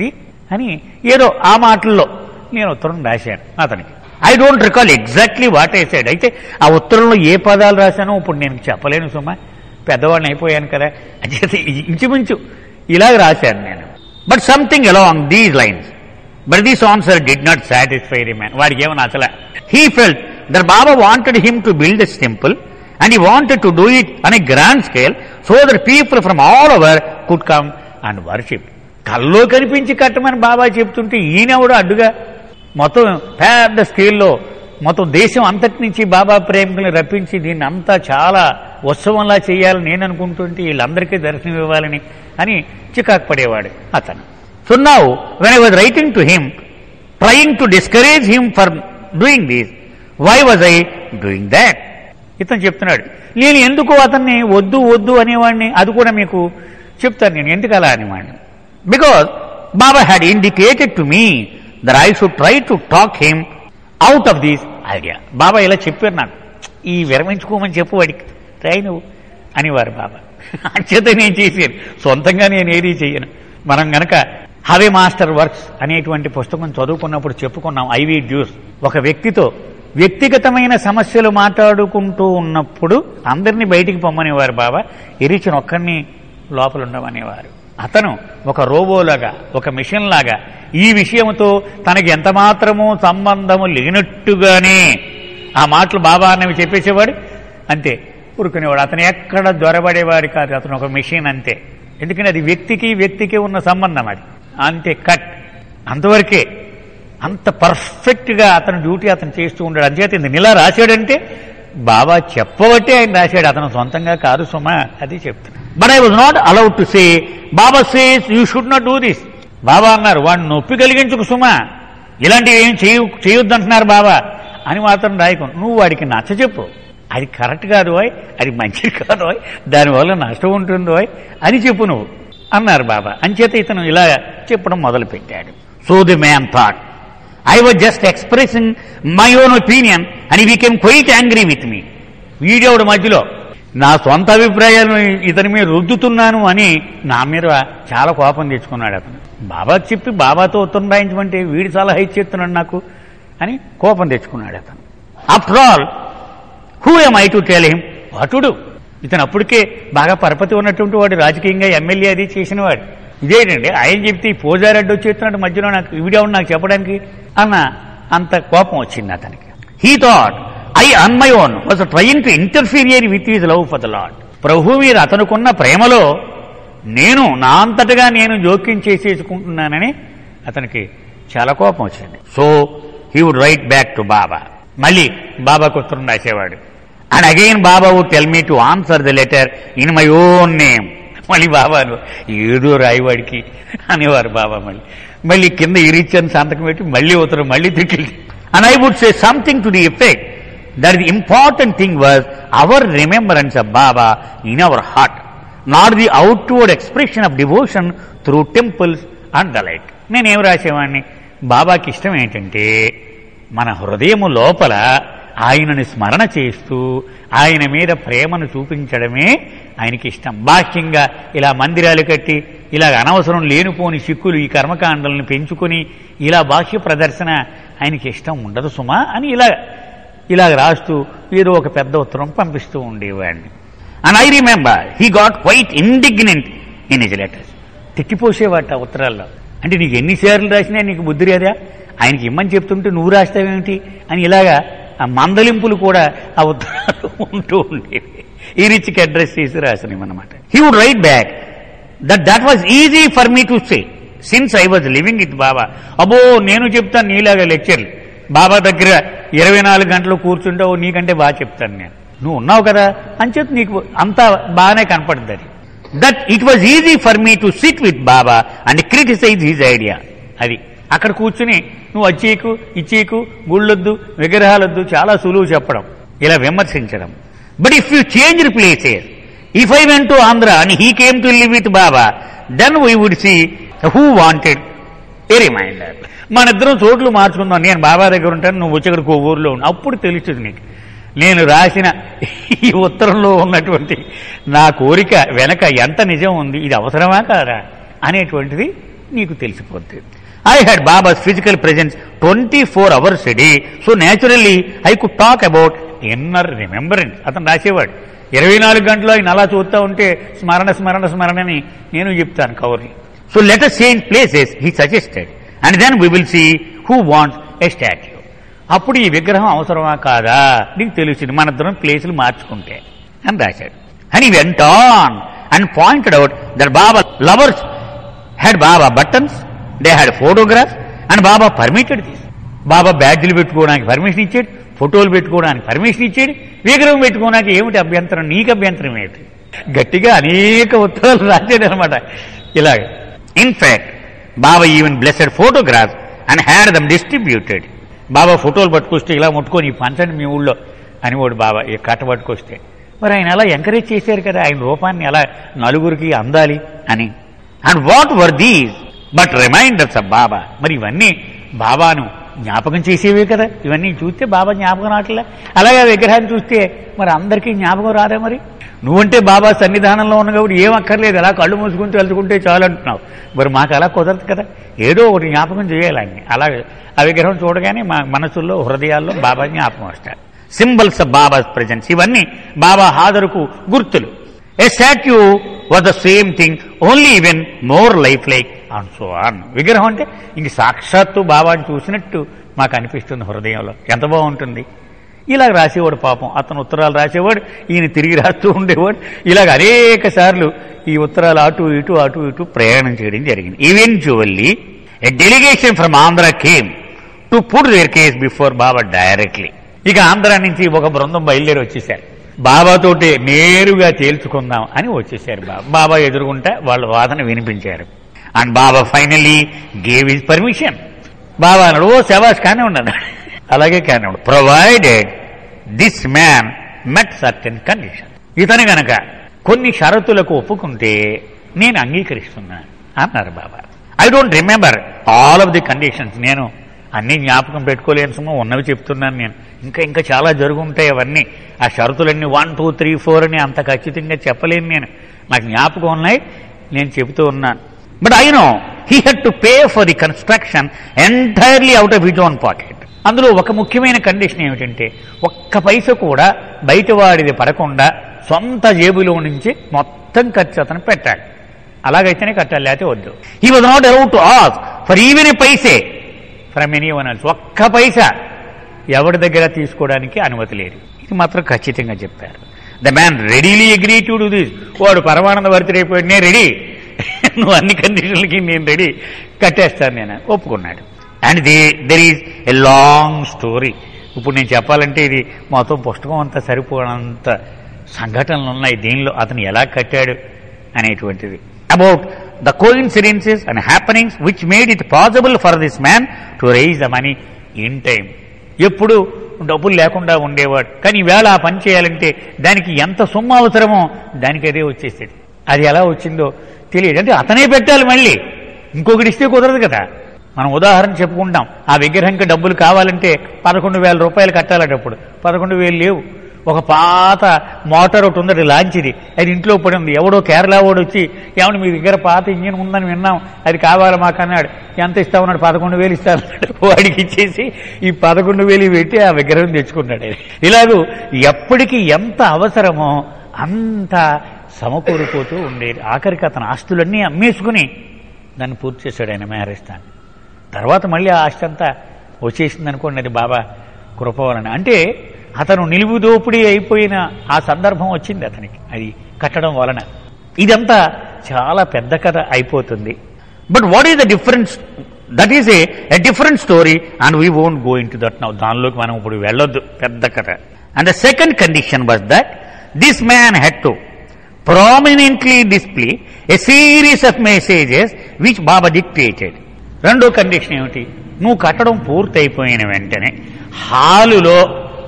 అని ఏదో ఆ మాటల్లో నేను ఉత్తరం రాశాను అతనికి I don't recall exactly what I said అయితే ఆ ఉత్తరంలో ఏ పదాలు రాశానో ఇప్పుడు నేను చెప్పలేను సుమా పెద్దవాడిని అయిపోయాను కదా అయితే ఇంచుమించు ఇలాగ రాశాను నేను but something along these lines but this answer did not satisfy the man వాడికి ఏమో నచ్చలే he felt there Baba wanted him to build his temple and he wanted to do it on a grand scale so that people from all over could come and worship కల్లో కనిపించి కట్టమని బాబా చెప్తుంటే ఈయనెవడు అడ్డుగా మొత్తం పెద్ద స్కేల్లో మొత్తం దేశం అంతటి నుంచి బాబా ప్రేమికులను రప్పించి దీన్ని అంతా చాలా ఉత్సవంలా చేయాలని నేను అనుకుంటుంటే వీళ్ళందరికీ దర్శనం ఇవ్వాలని అని చికాకు పడేవాడు అతను so now when I was writing to him trying to discourage him for doing these why was I doing that ఇతను చెప్తున్నాడు నేను ఎందుకు అతన్ని వద్దు వద్దు అనేవాడిని అది కూడా మీకు చెప్తాను నేను ఎందుకు అలా అనేవాడిని because Baba had indicated to me there I should try to talk him out of these idea Baba ఇలా చెప్పారు నాకు ఈ విరమించుకోమని చెప్పు వాడికి ట్రై నువ్వు అనేవారు బాబా అంచేత నేను చేశాను సొంతంగా నేను ఏదీ చెయ్యను మనం గనక హవే మాస్టర్ వర్క్స్ అనేటువంటి పుస్తకం చదువుకున్నప్పుడు చెప్పుకున్నాం ఐవీ డ్యూస్ ఒక వ్యక్తితో వ్యక్తిగతమైన సమస్యలు మాట్లాడుకుంటూ ఉన్నప్పుడు అందరినీ బయటికి పొమ్మనేవారు బాబా ఎరిచిన ఒక్కడిని లోపల ఉండమనేవారు అతను ఒక రోబోలాగా ఒక మిషన్ లాగా ఈ విషయంతో తనకి ఎంత మాత్రమూ సంబంధము లేనట్టుగానే ఆ మాటలు బాబా అన్నవి చెప్పేసేవాడు అంతే ఊరుకునేవాడు అతను ఎక్కడ దొరబడేవాడు కాదు అతను ఒక మిషన్ అంతే ఎందుకంటే అది వ్యక్తికి వ్యక్తికి ఉన్న సంబంధం అది అంతే కట్ అంతవరకే అంత పర్ఫెక్ట్గా అతను డ్యూటీ అతను చేస్తూ ఉన్నాడు అంచేత ఇంత ఇలా రాశాడంటే బాబా చెప్పబట్టే ఆయన రాశాడు అతను సొంతంగా కాదు సుమా అది చెప్తున్నాడు but I was not allowed to say Baba says you should not do this Baba అన్నారు వాడిని నొప్పి కలిగించుకు సుమా ఇలాంటివి ఏం చేయ చేయొద్దంటున్నారు బాబా అని మాత్రం రాయకు నువ్వు వాడికి నచ్చ చెప్పు అది కరెక్ట్ కాదు ఓయ్ అది మంచిది కాదు ఓయ్ దానివల్ల నష్టం ఉంటుంది ఓయ్ అని చెప్పు నువ్వు అన్నారు బాబా అంచేత ఇతను ఇలా చెప్పడం మొదలు పెట్టాడు so the man thought I was just expressing my own opinion అని became quite angry with me వీడియోడు మధ్యలో నా సొంత అభిప్రాయాలను ఇతని మీద రుద్దుతున్నాను అని నా మీద చాలా కోపం తెచ్చుకున్నాడు అతను బాబా చెప్పి బాబాతో ఉత్తరం రాయించమంటే వీడి సలహా ఇచ్చేస్తున్నాడు నాకు అని కోపం తెచ్చుకున్నాడు అతను after all who am I to tell him వాటుడు ఇతను అప్పటికే బాగా పరపతి ఉన్నటువంటి వాడు రాజకీయంగా ఎమ్మెల్యే అది చేసినవాడు ఇదేంటండి ఆయన చెప్తే ఈ పూజారెడ్డి వచ్చేస్తున్నాడు మధ్యలో నాకు వీడియో నాకు చెప్పడానికి అన్న అంత కోపం వచ్చింది అతనికి he thought I on my own was trying to interfere with his love for the Lord ప్రభు మీద అతనుకున్న ప్రేమలో నేను నా అంతటగా నేను జోక్యం చేసేసుకుంటున్నానని అతనికి చాలా కోపం వచ్చింది so he would write back to Baba మళ్ళీ బాబాకు ఉత్తరం రాసేవాడు and again Baba would tell me to answer the letter in my own name మళ్ళీ బాబాను ఏదో రాయివాడికి అనేవారు బాబా మళ్ళీ మళ్ళీ కింద ఇరిచని సంతకం పెట్టి మళ్ళీ ఉత్తరం మళ్ళీ తిట్లు and I would say something to the effect that the important thing was our remembrance of Baba in our heart not the outward expression of devotion through temples and the like నేనేం రాసేవాడిని బాబాకి ఇష్టం ఏంటంటే మన హృదయము లోపల ఆయనని స్మరణ చేస్తూ ఆయన మీద ప్రేమను చూపించడమే ఆయనకి ఇష్టం బాహ్యంగా ఇలా మందిరాలు కట్టి ఇలా అనవసరం లేనిపోని చిక్కులు ఈ కర్మకాండలను పెంచుకొని ఇలా బాహ్య ప్రదర్శన ఆయనకి ఇష్టం ఉండదు సుమా అని ఇలా ఇలా రాస్తూ ఏదో ఒక పెద్ద ఉత్తరం పంపిస్తూ ఉండేవాడిని and I remember he got quite indignant in his letters తిట్టిపోసేవాట ఆ ఉత్తరాల్లో అంటే నీకు ఎన్నిసార్లు రాసినా నీకు బుద్ధి లేదా ఆయనకి ఇమ్మని చెప్తుంటే నువ్వు రాస్తావేమిటి అని ఇలాగా ఆ మందలింపులు కూడా ఆ ఉత్తరాలు ఉంటూ ఉండేవి ఈ రిచ్కి అడ్రస్ చేసి రాసినమాట he would write back that that was easy for me to say since I was living with Baba అబ్బో నేను చెప్తాను నీలాగా లెక్చర్లు బాబా దగ్గర ఇరవై నాలుగు గంటలు కూర్చుంటావు నీకంటే బాగా చెప్తాను నేను నువ్వు ఉన్నావు కదా అని చెప్పి నీకు అంతా బాగానే కనపడుతుంది అది that it was easy for me to sit with Baba and criticise his idea అది అక్కడ కూర్చుని నువ్వు అచ్చేకు ఇచ్చేకు గుళ్ళొద్దు విగ్రహాలొద్దు చాలా సులువు చెప్పడం ఇలా విమర్శించడం but if you change places if I went to Andhra and he came to live with Baba then we would see who wanted a reminder మన ఇద్దరం చోట్లు మార్చుకుందాం నేను బాబా దగ్గర ఉంటాను నువ్వు వచ్చి ఇక్కడ ఊర్లో ఉన్నావు అప్పుడు తెలుస్తుంది నీకు నేను రాసిన ఈ ఉత్తరంలో ఉన్నటువంటి నా కోరిక వెనక ఎంత నిజం ఉంది ఇది అవసరమా కాదా అనేటువంటిది నీకు తెలిసిపోద్ది I had Baba's physical presence 24 hours a day, so naturally I could talk about inner remembrance. అతను రాసేవాడు ఇరవై నాలుగు గంటలు ఆయన అలా చూస్తూ ఉంటే స్మరణ స్మరణ స్మరణ అని నేను చెప్తాను కవర్లు so let us change places he suggested and then we will see who wants a statue అప్పుడు ఈ విగ్రహం అవసరమా కాదా నీకు తెలిసింది మన ఇద్దరం ప్లేసులు మార్చుకుంటే అని రాశాడు అని went on and pointed out that Baba lovers had Baba buttons they had photographs and Baba permitted this Baba బ్యాడ్జీలు పెట్టుకోవడానికి పర్మిషన్ ఇచ్చాడు ఫోటోలు పెట్టుకోవడానికి పర్మిషన్ ఇచ్చాడు విగ్రహం పెట్టుకోవడానికి ఏమిటి అభ్యంతరం నీకు అభ్యంతరం ఏమిటి గట్టిగా అనేక ఉత్తరాలు రాశాడు అనమాట ఇలాగ in fact Baba even blessed photographs and had them distributed Baba ఫోటోలు పట్టుకొస్తే ఇలా ముట్టుకొని "ఈ పంచండి మీ ఊళ్ళో అని వాడు బాబా ఈ కట్ట పట్టుకొస్తే మరి ఆయన అలా ఎంకరేజ్ చేశారు కదా ఆయన రూపాన్ని అలా నలుగురికి అందాలి అని and what were these but reminders of Baba మరి ఇవన్నీ బాబాను జ్ఞాపకం చేసేవే కదా ఇవన్నీ చూస్తే బాబా జ్ఞాపకం రావట్లే అలాగే ఆ విగ్రహాన్ని చూస్తే మరి అందరికీ జ్ఞాపకం రాదే మరి నువ్వంటే బాబా సన్నిధానంలో ఉన్న కాబట్టి ఏం అక్కర్లేదు అలా కళ్ళు మూసుకుంటూ వెళ్తుకుంటే చాలు అంటున్నావు మరి మాకు అలా కుదరదు కదా ఏదో ఒకటి జ్ఞాపకం చేయాలి ఆయన్ని అలా ఆ విగ్రహం చూడగానే మా మనసుల్లో హృదయాల్లో బాబా జ్ఞాపకం వస్తాడు సింబల్స్ ఆఫ్ బాబాస్ ప్రజెన్స్ ఇవన్నీ బాబా హాజరుకు గుర్తులు a statue was the same thing only even more lifelike and so on విగ్రహం అంటే ఇంక సాక్షాత్తు బాబాని చూసినట్టు మాకు అనిపిస్తుంది హృదయంలో ఎంత బాగుంటుంది ఇలాగ రాసేవాడు పాపం అతను ఉత్తరాలు రాసేవాడు ఈయన తిరిగి రాస్తూ ఉండేవాడు ఇలాగ అనేక సార్లు ఈ ఉత్తరాలు అటు ఇటు అటు ఇటు ప్రయాణం చేయడం జరిగింది eventually a delegation from Andhra came to put their case before Baba directly ఇక ఆంధ్ర నుంచి ఒక బృందం బయలుదేరి వచ్చేసారు బాబాతోటి నేరుగా తేల్చుకుందాం అని వచ్చేసారు బాబా బాబా ఎదురుగుంటే వాళ్ళ వాదన వినిపించారు and Baba finally gave his permission Baba అన్నాడు ఓ శవాస్ కానీ ఉన్నాడు అలాగే కానీ provided this man met certain condition ఇతను గనక కొన్ని షరతులకు ఒప్పుకుంటే నేను అంగీకరిస్తున్నాను అన్నారు Baba I don't remember all of the conditions నేను అన్ని జ్ఞాపకం పెట్టుకోలేను సుమా ఉన్నవి చెప్తున్నాను నేను ఇంకా ఇంకా చాలా జరుగుంటాయి అవన్నీ ఆ షరతులన్నీ వన్ టూ త్రీ ఫోర్ అని అంత ఖచ్చితంగా చెప్పలేను నేను నాకు జ్ఞాపకం ఉన్నాయి నేను చెబుతూ ఉన్నాను but I know he had to pay for the construction entirely out of his own pocket అందులో ఒక ముఖ్యమైన కండిషన్ ఏమిటంటే ఒక్క పైస కూడా బయట వాడిది పడకుండా సొంత జేబులో నుంచి మొత్తం ఖర్చు అతను పెట్టాలి అలాగైతేనే కట్టాలి లేకపోతే వద్దు he was not allowed to ask for even a paise from anyone else ఒక్క పైసా ఎవరి దగ్గర తీసుకోవడానికి అనుమతి లేదు ఇది మాత్రం ఖచ్చితంగా చెప్పారు the man readily agree to do this వాడు పరమానంద భర్తీ అయిపోయాడు నేను రెడీ నువ్వు అన్ని కండిషన్లకి నేను రెడీ కట్టేస్తాను నేను ఒప్పుకున్నాడు and they there is a long story ఇప్పుడు నేను చెప్పాలంటే ఇది మొత్తం పుస్తకం అంతా సరిపోనంత సంఘటనలు ఉన్నాయి దీనిలో అతను ఎలా కట్టాడు అనేటువంటిది about the coincidences and happenings which made it possible for this man to raise the money in time ఎప్పుడు డబ్బులు లేకుండా ఉండేవాడు కానీ ఈవేళ ఆ పని చేయాలంటే దానికి ఎంత సొమ్ము అవసరమో దానికి అదే వచ్చేసేది అది ఎలా వచ్చిందో తెలియదు అంటే అతనే పెట్టాలి మళ్ళీ ఇంకొకటి ఇస్తే కుదరదు కదా మనం ఉదాహరణ చెప్పుకుంటాం ఆ విగ్రహంకి డబ్బులు కావాలంటే పదకొండు వేల రూపాయలు కట్టాలటప్పుడు పదకొండు వేలు లేవు ఒక పాత మోటార్ ఒకటి ఉందట లాంచిది అది ఇంట్లో పడి ఉంది ఎవడో కేరళ వాడు వచ్చి ఏమన్నా మీ దగ్గర పాత ఇంజిన్ ఉందని విన్నాం అది కావాలి మాకు అన్నాడు ఎంత ఇస్తామన్నాడు పదకొండు వేలు ఇస్తానన్నాడు వాడికి ఇచ్చేసి ఈ పదకొండు వేలు పెట్టి ఆ విగ్రహం తెచ్చుకున్నాడు ఆయన. ఇలాగూ ఎప్పటికి ఎంత అవసరమో అంత సమకూరిపోతూ ఉండేది ఆఖరికి అతను ఆస్తులన్నీ అమ్మేసుకుని దాన్ని పూర్తి చేశాడు ఆయన మ్యారేస్తాన్ని తర్వాత మళ్ళీ ఆ ఆస్తి అంతా వచ్చేసింది అనుకోండి అది బాబా కృపవలని అంటే అతను నిలువు దోపిడీ అయిపోయిన ఆ సందర్భం వచ్చింది అతనికి అది కట్టడం వలన ఇదంతా చాలా పెద్ద కథ అయిపోతుంది but what is the difference that is a a different story and we won't go into that now దానిలోకి మనం ఇప్పుడు వెళ్ళొద్దు పెద్ద కథ and the second condition was that this man had to prominently display a series of messages which Baba dictated. రెండో condition ఏమిటి నువ్వు కట్టడం పూర్తయిపోయిన వెంటనే హాలులో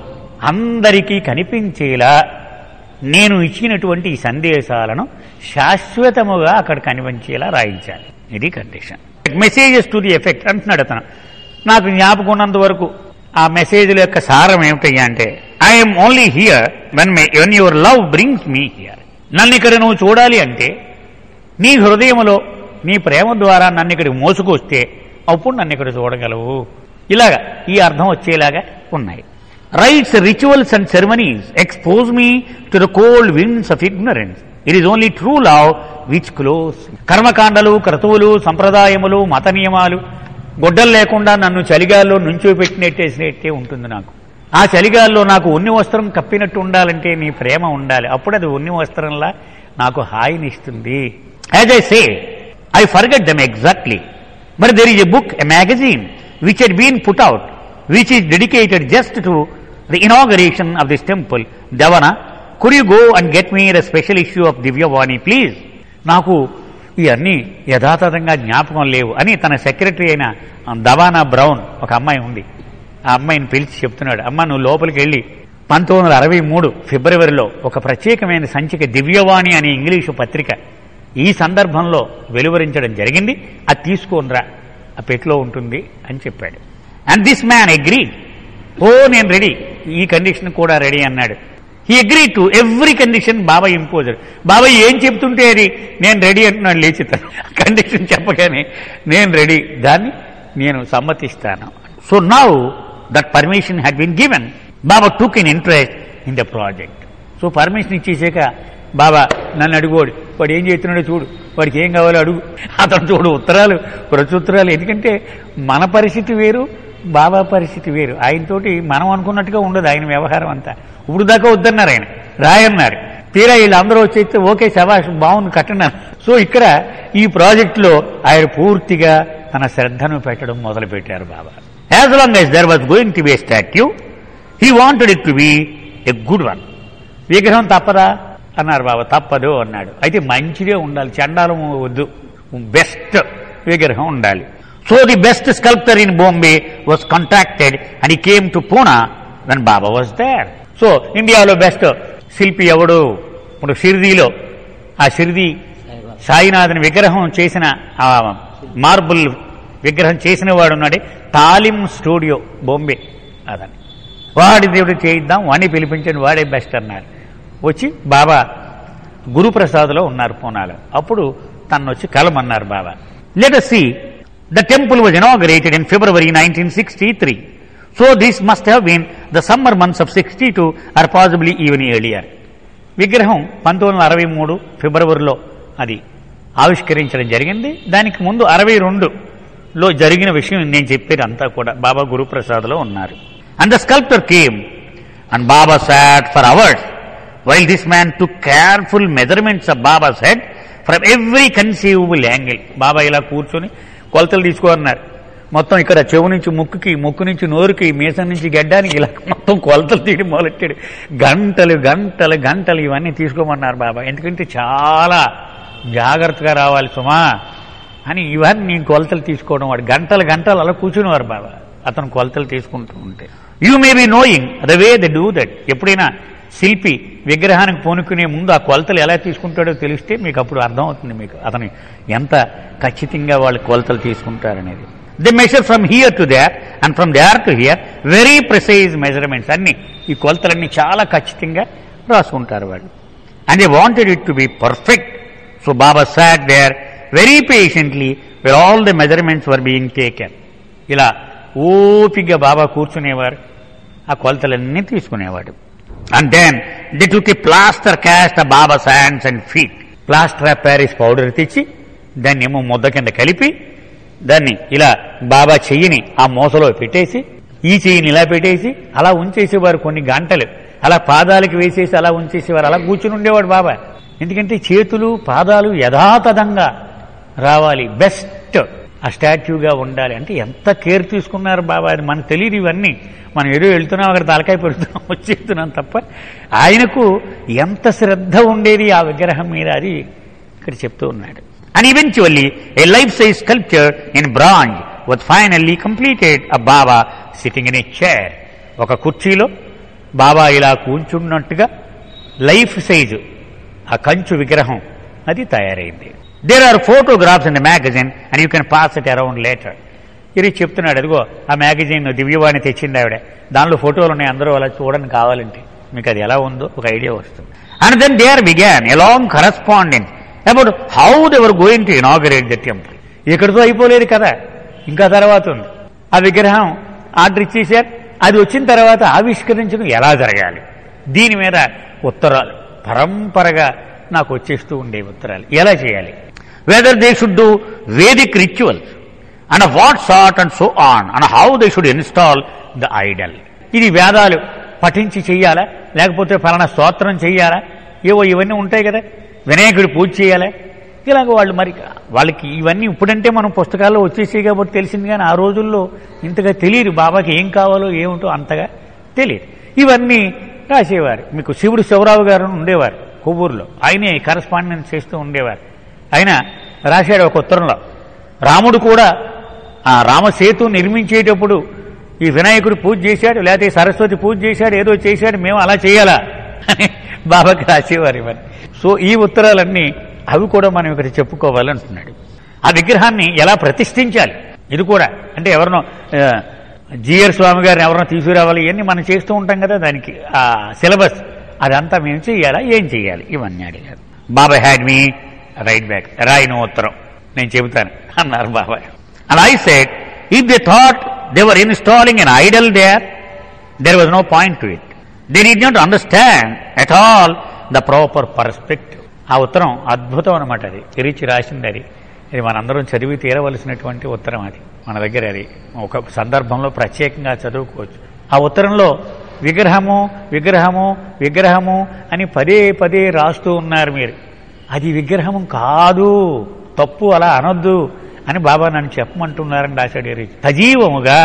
అందరికీ కనిపించేలా నేను ఇచ్చినటువంటి ఈ సందేశాలను శాశ్వతముగా అక్కడ కనిపించేలా రాయించాలి ఇది condition messages to the effect అంటున్నాడు అతను నాకు జ్ఞాపకం ఉన్నంత వరకు ఆ మెసేజ్ల యొక్క సారం ఏమిటయ్యా అంటే I'm only here when my when your love brings me here నన్ను ఇక్కడ నువ్వు చూడాలి అంటే నీ హృదయములో నీ ప్రేమ ద్వారా నన్ను ఇక్కడికి మోసుకొస్తే అప్పుడు నన్ను ఇక్కడ చూడగలవు ఇలాగా ఈ అర్థం వచ్చేలాగా ఉన్నాయి rites rituals and ceremonies expose me to the cold winds of ignorance it is only true love which close కర్మకాండలు క్రతువులు సంప్రదాయములు మత నియమాలు గొడ్డలు లేకుండా నన్ను చలిగాల్లో నుంచో పెట్టినట్టేసినట్టే ఉంటుంది నాకు ఆ చలిగాల్లో నాకు ఉన్ని వస్త్రం కప్పినట్టు ఉండాలంటే నీ ప్రేమ ఉండాలి అప్పుడు అది ఉన్ని వస్త్రంలా నాకు హాయినిస్తుంది as I say I forget them exactly but there is a book a magazine which had been put out which is dedicated just to the inauguration of this temple దవన could you go and get me the special issue of Divyavani please నాకు ఇవన్నీ యథాతథంగా జ్ఞాపకం లేవు అని తన secretary అయిన దవానా brown ఒక అమ్మాయి ఉంది ఆ అమ్మాయిని పిలిచి చెప్తున్నాడు అమ్మ నువ్వు లోపలికి వెళ్ళి పంతొమ్మిది వందల అరవై మూడు ఫిబ్రవరిలో ఒక ప్రత్యేకమైన సంచిక దివ్యవాణి అనే ఇంగ్లీషు పత్రిక ఈ సందర్భంలో వెలువరించడం జరిగింది అది తీసుకోనరా ఆ పెట్లో ఉంటుంది అని చెప్పాడు అండ్ దిస్ మ్యాన్ అగ్రీ ఓ నేను రెడీ ఈ కండిషన్ కూడా రెడీ అన్నాడు he agree to every condition Baba imposed బాబాయ్ ఏం చెప్తుంటే అది నేను రెడీ అంటున్నాడు లేచి కండిషన్ చెప్పగానే నేను రెడీ దాన్ని నేను సమ్మతిస్తాను so now that permission had been given Baba took in interest in the project so permission ఇచ్చేసాక బాబా నన్ను అడుగోడు వాడు ఏం చేస్తున్నాడో చూడు వాడికి ఏం కావాలో అడుగు అతను చూడు ఉత్తరాలు ప్రత్యుత్తరాలు ఎందుకంటే మన పరిస్థితి వేరు బాబా పరిస్థితి వేరు ఆయనతోటి మనం అనుకున్నట్టుగా ఉండదు ఆయన వ్యవహారం అంతా ఇప్పుడు దాకా వద్దన్నారు ఆయన రాయన్నారు తీరా వీళ్ళు అందరూ వచ్చేస్తే ఓకే శభాష్ బాగుంది కట్టన్నారు సో ఇక్కడ ఈ ప్రాజెక్టులో ఆయన పూర్తిగా తన శ్రద్ధను పెట్టడం మొదలుపెట్టారు Baba as long as there was going to be a statue he wanted it to be a good one విగ్రహం తప్పదా అన్నారు బాబా తప్పదు అన్నాడు అయితే మంచిదే ఉండాలి చండాలం వద్దు బెస్ట్ విగ్రహం ఉండాలి so the best sculptor in Bombay was contacted and he came to Poona when Baba was there so ఇండియాలో బెస్ట్ శిల్పి ఎవడు ఇప్పుడు షిర్దీలో ఆ షిర్దీ సాయినాథన్ విగ్రహం చేసిన ఆ మార్బుల్ విగ్రహం చేసిన వాడు ఉన్నాడే తాలిం స్టూడియో బాంబే అదని వాడి దేవుడు చేయిద్దాం వాడిని పిలిపించండి వాడే బెస్ట్ అన్నారు వచ్చి బాబా గురుప్రసాద్లో ఉన్నారు పూనాలో అప్పుడు తను వచ్చి కలమన్నారు Baba let see the temple was inaugurated in February nineteen sixty three so this must have been the summer months of sixty two or possibly even earlier విగ్రహం పంతొమ్మిది వందల అరవై మూడు ఫిబ్రవరిలో అది ఆవిష్కరించడం జరిగింది దానికి ముందు అరవై రెండులో జరిగిన విషయం నేను చెప్పేది అంతా కూడా బాబా గురుప్రసాద్లో ఉన్నారు and the sculptor came and Baba sat for hours while this man took careful measurements of Baba's head from every conceivable angle Baba ఇలా కూర్చొని కొలతలు తీసుకోన్నారు మొత్తం ఇక్కడ చెవు నుంచి ముక్కుకి ముక్కు నుంచి నోరుకి మీసం నుంచి గడ్డానికి ఇలా మొత్తం కొలతలు తీయడం మొదలెట్టాడు గంటలు గంటలు గంటలు ఇవన్నీ తీసుకోమన్నారు బాబా ఎందుకంటే చాలా జాగ్రత్తగా రావాలి సుమా అని ఇవన్నీ కొలతలు తీసుకోవడం వాడు గంటలు గంటలు అలా కూర్చునేవారు బాబా అతను కొలతలు తీసుకుంటూ ఉంటే you may be knowing the way they do that ఎప్పుడైనా శిల్పి విగ్రహానికి పోనుకునే ముందు ఆ కొలతలు ఎలా తీసుకుంటాడో తెలిస్తే మీకు అప్పుడు అర్థమవుతుంది మీకు అతను ఎంత ఖచ్చితంగా వాళ్ళు కొలతలు తీసుకుంటారనేది the measure from here to there and from there to here very precise measurements అన్ని ఈ కొలతలన్నీ చాలా ఖచ్చితంగా రాసుకుంటారు వాళ్ళు and they wanted it to be perfect so Baba sat there very patiently where all the measurements were being taken ఇలా ఓపిగ్గా బాబా కూర్చునేవారు ఆ కొలతలన్నీ తీసుకునేవాడు and then the took a plaster cast Baba's hands and feet plaster of Paris powder తెచ్చి దాన్ని ఏమో ముద్ద కింద కలిపి దాన్ని ఇలా బాబా చెయ్యిని ఆ మూసలో పెట్టేసి ఈ చెయ్యిని ఇలా పెట్టేసి అలా ఉంచేసేవారు కొన్ని గంటలు అలా పాదాలకు వేసేసి అలా ఉంచేసేవారు అలా కూర్చుని ఉండేవాడు బాబా ఎందుకంటే చేతులు పాదాలు యథాతథంగా రావాలి బెస్ట్ ఆ స్టాచ్యూగా ఉండాలి అంటే ఎంత కేర్ తీసుకున్నారు బాబా అది మనకు తెలియదు ఇవన్నీ మనం ఏదో వెళ్తున్నాం అక్కడ తలకాయ పెడుతున్నాం వచ్చేస్తున్నాం తప్ప ఆయనకు ఎంత శ్రద్ధ ఉండేది ఆ విగ్రహం మీద అది ఇక్కడ చెప్తూ ఉన్నాడు and eventually a life size sculpture in bronze was finally completed a Baba sitting in a chair ఒక కుర్చీలో బాబా ఇలా కూర్చున్నట్టుగా లైఫ్ సైజు ఆ కంచు విగ్రహం అది తయారైంది there are photographs in the magazine and you can pass it around later ఇది చెప్తున్నాడు అదిగో ఆ మ్యాగజైన్ దివ్యవాణి తెచ్చింది ఆవిడ దానిలో ఫోటోలు ఉన్నాయి అందరూ అలా చూడని కావాలంటే మీకు అది ఎలా ఉందో ఒక ఐడియా వస్తుంది and then they are began a long correspondent about how they were going to inaugurate the temple ఇక్కడితో అయిపోలేదు కదా ఇంకా తర్వాత ఉంది ఆ విగ్రహం ఆర్డర్ ఇచ్చేశారు అది వచ్చిన తర్వాత ఆవిష్కరించడం ఎలా జరగాలి దీని మీద ఉత్తరాలు పరంపరగా నాకు వచ్చేస్తూ ఉండే ఉత్తరాలు ఎలా చేయాలి whether they should do Vedic rituals and what sort and so on and how they should install the idol ఇది వేదాలు పఠించి చెయ్యాలా లేకపోతే ఫలానా స్తోత్రం చెయ్యాలా ఏవో ఇవన్నీ ఉంటాయి కదా వినాయకుడి పూజ చేయాలా ఇలాగ వాళ్ళు మరి వాళ్ళకి ఇవన్నీ ఇప్పుడంటే మనం పుస్తకాల్లో వచ్చేసాయి కాబట్టి తెలిసింది కానీ ఆ రోజుల్లో ఇంతగా తెలియదు బాబాకి ఏం కావాలో ఏమిటో అంతగా తెలియదు ఇవన్నీ రాసేవారు మీకు శివుడు శివరావు గారు అని ఉండేవారు కొవ్వూరులో ఆయనే కరస్పాండెన్స్ చేస్తూ ఉండేవారు ఆయన రాశాడు ఒక ఉత్తరంలో రాముడు కూడా ఆ రామసేతు నిర్మించేటప్పుడు ఈ వినాయకుడు పూజ చేశాడు లేకపోతే సరస్వతి పూజ చేశాడు ఏదో చేశాడు మేము అలా చేయాలా అని బాబాకి రాసేవారు ఇవన్నీ సో ఈ ఉత్తరాలన్నీ అవి కూడా మనం ఇక్కడ చెప్పుకోవాలంటున్నాడు ఆ విగ్రహాన్ని ఎలా ప్రతిష్ఠించాలి ఇది కూడా అంటే ఎవరినో ఆ, జిఆర్ స్వామి గారిని ఎవరినో తీసుకురావాలి ఇవన్నీ మనం చేస్తూ ఉంటాం కదా దానికి ఆ సిలబస్ అదంతా మేము చెయ్యాలా ఏం చెయ్యాలి ఇవన్నీ అడిగారు Baba had me write back రాయను ఉత్తరం నేను చెబుతాను అన్నారు Baba and I said if they thought they were installing an idol there there was no point to it they did not understand at all the proper perspective ఆ ఉత్తరం అద్భుతం అనమాట అది తిరిచి రాసింది అది ఇది మనందరం చదివి తీరవలసినటువంటి ఉత్తరం అది మన దగ్గర అది ఒక సందర్భంలో ప్రత్యేకంగా చదువుకోవచ్చు ఆ ఉత్తరంలో విగ్రహము విగ్రహము విగ్రహము అని పదే పదే రాస్తూ ఉన్నారు మీరు అది విగ్రహం కాదు తప్పు అలా అనొద్దు అని బాబా నన్ను చెప్పమంటున్నారని రాశాడు ఈ రీతి. సజీవముగా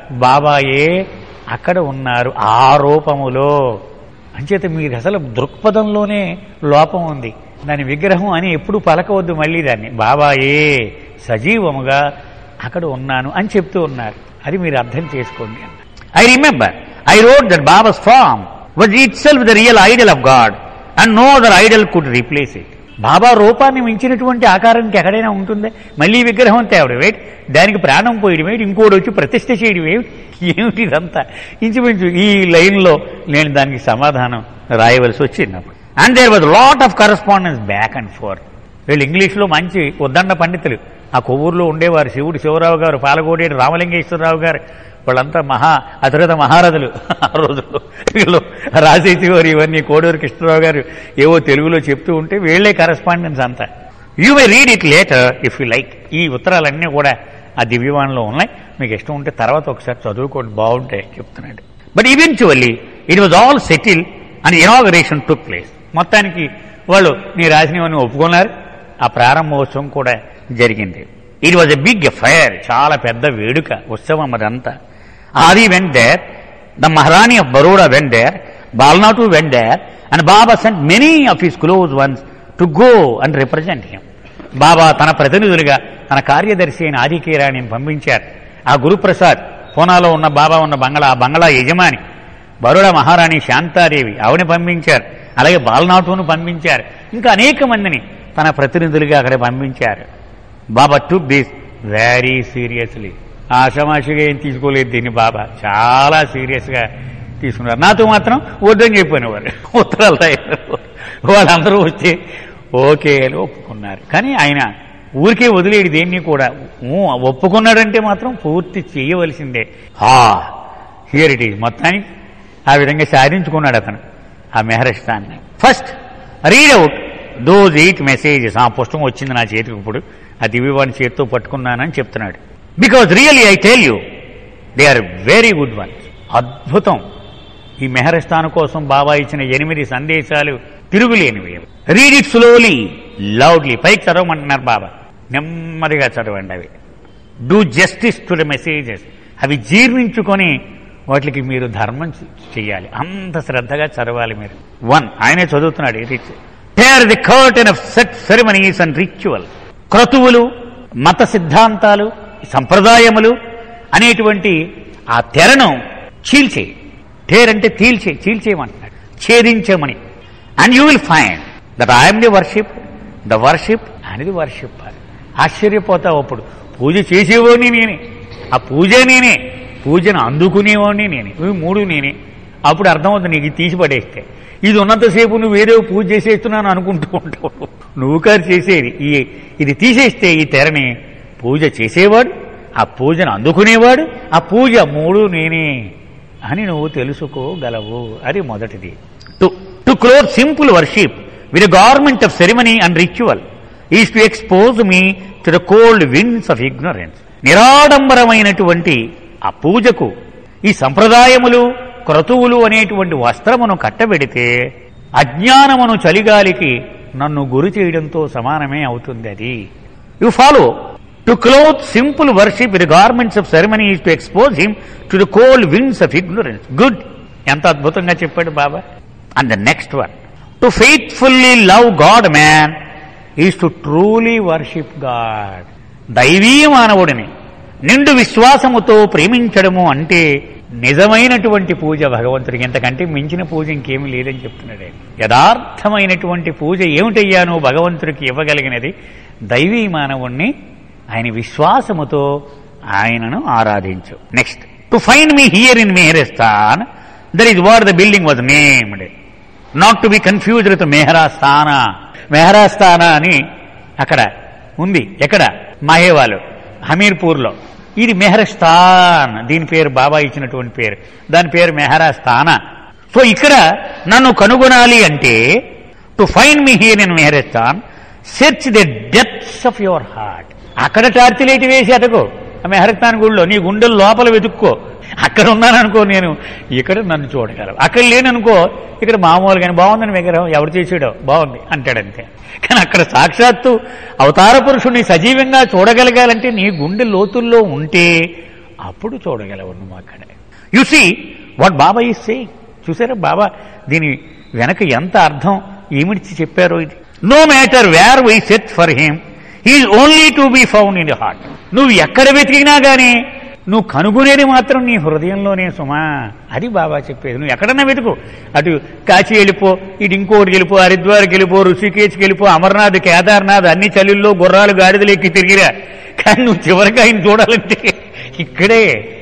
బాబాయే అక్కడ ఉన్నారు ఆ రూపములో అంచేత మీరు అసలు దృక్పథంలోనే లోపం ఉంది దాని విగ్రహం అని ఎప్పుడు పలకవద్దు మళ్ళీ దాన్ని బాబాయే సజీవముగా అక్కడ ఉన్నాను అని చెప్తూ ఉన్నారు అది మీరు అర్థం చేసుకోండి అన్న I remember I read that Baba's form was itself the real idol of God and no other idol could replace it Baba రూపాన్ని మించినటువంటి ఆకారానికి ఎక్కడైనా ఉంటుందే మళ్ళీ విగ్రహం తేవడం వేటి దానికి ప్రాణం పోయడం వేటి ఇంకోటి వచ్చి ప్రతిష్ఠ చేయడం ఏమిటి ఏమిటి ఇదంతా ఇంచుమించు ఈ లైన్లో నేను దానికి సమాధానం రాయవలసి వచ్చింది అప్పుడు and there was lot of correspondence back and forth వీళ్ళు ఇంగ్లీష్లో మంచి ఉద్దండ పండితులు ఆ కొవ్వూరులో ఉండేవారు శివుడు శివరావు గారు పాలకోడేటి రామలింగేశ్వరరావు గారు వాళ్ళంతా మహా అతిరథ మహారథులు ఆ రోజుల్లో వీళ్ళు రాసేసేవారు ఇవన్నీ కోడూరు కృష్ణరావు గారు ఏవో తెలుగులో చెప్తూ ఉంటే వీళ్ళే కరస్పాండెన్స్ అంతా you may read it later if you like ఈ ఉత్తరాలన్నీ కూడా ఆ దివ్యవాణిలో ఉన్నాయి మీకు ఇష్టం ఉంటే తర్వాత ఒకసారి చదువుకోండి బాగుంటాయి చెప్తున్నాడు but eventually it was all settle and inauguration took place మొత్తానికి వాళ్ళు నీ రాసినవన్నీ ఒప్పుకున్నారు ఆ ప్రారంభోత్సవం కూడా జరిగింది it was a big fire చాలా పెద్ద వేడుక ఉత్సవం అదంతా ఆది went there the Maharani of Baroda went there బాల్నాటు went there and Baba sent many of his close ones to go and represent him Baba తన ప్రతినిధులుగా తన కార్యదర్శి అయిన ఆదికేరాణిని పంపించారు ఆ గురుప్రసాద్ పూనాలో ఉన్న బాబా ఉన్న బంగళా ఆ బంగళా యజమాని బరోడా మహారాణి శాంతాదేవి ఆవిని పంపించారు అలాగే బాలనాటును పంపించారు ఇంకా అనేక మందిని తన ప్రతినిధులుగా అక్కడ పంపించారు Baba took this very seriously ఆషమాషిగా ఏం తీసుకోలేదు దీన్ని బాబా చాలా సీరియస్గా తీసుకున్నారు నాతో మాత్రం వద్దని చెప్పాను వారు ఉత్తరాలు రాయారు వాళ్ళందరూ వచ్చి ఓకే అని ఒప్పుకున్నారు కానీ ఆయన ఊరికే వదిలేడు దేన్ని కూడా ఊ, ఒప్పుకున్నాడంటే మాత్రం పూర్తి చేయవలసిందే హా హియర్ ఇట్ ఈజ్ మొత్తానికి ఆ విధంగా సాధించుకున్నాడు అతను ఆ మెహరస్థాన్ని first read out those eight messages ఆ పుస్తకం వచ్చింది నా చేతికి ఇప్పుడు ఆ దివ్యవాణి చేతితో పట్టుకున్నానని చెప్తున్నాడు because really I tell you they are very good ones అద్భుతం ఈ మెహరస్థాన్ కోసం బాబా ఇచ్చిన ఎనిమిది సందేశాలు తిరుగులేనివి రీడ్ ఇట్ స్లోలీ లౌడ్లీ పైకి చదవమంటున్నారు బాబా నెమ్మదిగా చదవండి అవి do justice to the messages అవి జీర్ణించుకొని వాటికి మీరు ధర్మం చే- చెయ్యాలి అంత శ్రద్ధగా చదవాలి మీరు వన్ ఆయనే చదువుతున్నాడు ఇది tear the curtain of set ceremonies and ritual క్రతువులు మత సిద్ధాంతాలు సంప్రదాయములు అనేటువంటి ఆ తెరను చీల్చేయి టేర్ అంటే తీల్చే చీల్చేయమంటున్నాడు ఛేదించమని and you will find that I'm the worship the worship అనేది వర్షిప్ ఆశ్చర్యపోతావు అప్పుడు పూజ చేసేవాడిని నేనే ఆ పూజ నేనే పూజను అందుకునేవాడిని నేనే ఇవి మూడు నేనే అప్పుడు అర్థమవుతుంది నీకు ఇది తీసి పడేస్తే ఇది ఉన్నంతసేపు నువ్వు ఏదో పూజ చేసేస్తున్నాను అనుకుంటూ ఉంటావు నువ్వు కాదు చేసేది ఈ ఇది తీసేస్తే ఈ తెరని పూజ చేసేవాడు ఆ పూజను అందుకునేవాడు ఆ పూజ మూడు నేనే అని నువ్వు తెలుసుకోగలవు అది మొదటిది to to close simple worship with government of ceremony and ritual is to expose me to the cold winds of ignorance నిరాడంబరమైనటువంటి ఆ పూజకు ఈ సంప్రదాయములు క్రతువులు అనేటువంటి వస్త్రమును కట్టబెడితే అజ్ఞానమును చలిగాలికి నన్ను గురి చేయడంతో సమానమే అవుతుంది అది you follow to cloth simple worship with garments of ceremony to expose him to the cold winds of ignorance good ఎంత అద్భుతంగా చెప్పాడు Baba and the next one to faithfully love God man is to truly worship God దైవీ మానవుడిని నిండు విశ్వాసముతో ప్రేమించడము అంటే నిజమైనటువంటి పూజ భగవంతుడికి ఎంతకంటే మించిన పూజ ఇంకేమీ లేదని చెప్తున్నాడు ఆయన. యథార్థమైనటువంటి పూజ ఏమిటయ్యా నువ్వు భగవంతుడికి ఇవ్వగలిగినది దైవీ మానవుణ్ణి ఆయన విశ్వాసముతో ఆయనను ఆరాధించు next to find me here in Meherastan that is what the building was named not to be confused with Meherastana Meherastana అని అక్కడ ఉంది ఎక్కడ మాహేవాలు హమీర్పూర్లో ఇది మెహరస్థాన్ దీని పేరు బాబా ఇచ్చినటువంటి పేరు దాని పేరు మెహరాస్థాన సో ఇక్కడ నన్ను కనుగొనాలి అంటే to find me here in Meherastan search the depths of your heart అక్కడ టార్చిలైట్ వేసి అతకు ఆ మెహరస్థాన్ గుడిలో నీ గుండెల లోపల వెతుక్కో అక్కడ ఉన్నాననుకో నేను ఇక్కడ నన్ను చూడగలవు అక్కడ లేననుకో ఇక్కడ మామూలుగానే బాగుందని విగ్రహం ఎవరు చేసాడో బాగుంది అంటాడంతే కానీ అక్కడ సాక్షాత్తు అవతార పురుషుడిని సజీవంగా చూడగలగాలంటే నీ గుండె లోతుల్లో ఉంటే అప్పుడు చూడగలవు నువ్వు అక్కడ యు సీ వాట్ బాబా ఈ సే చూసారా బాబా దీని వెనక ఎంత అర్థం ఏమిటి చెప్పారో ఇది no matter where we seek for him he's only to be found in the heart నువ్వు ఎక్కడ వెతికినా గానీ నువ్వు కనుగొనేది మాత్రం నీ హృదయంలోనే సుమా అది బాబా చెప్పేది నువ్వు ఎక్కడన్నా వెతుకు అటు కాశీ వెళ్ళిపో ఇటు ఇంకోటి వెళ్ళిపో హరిద్వార్కి వెళ్ళిపో ఋషికేశ్కి వెళ్ళిపో అమర్నాథ్ కేదార్నాథ్ అన్ని చలిల్లో గుర్రాలు గాడిదలు ఎక్కి తిరిగిరా కానీ నువ్వు చివరికి ఆయన చూడాలంటే ఇక్కడే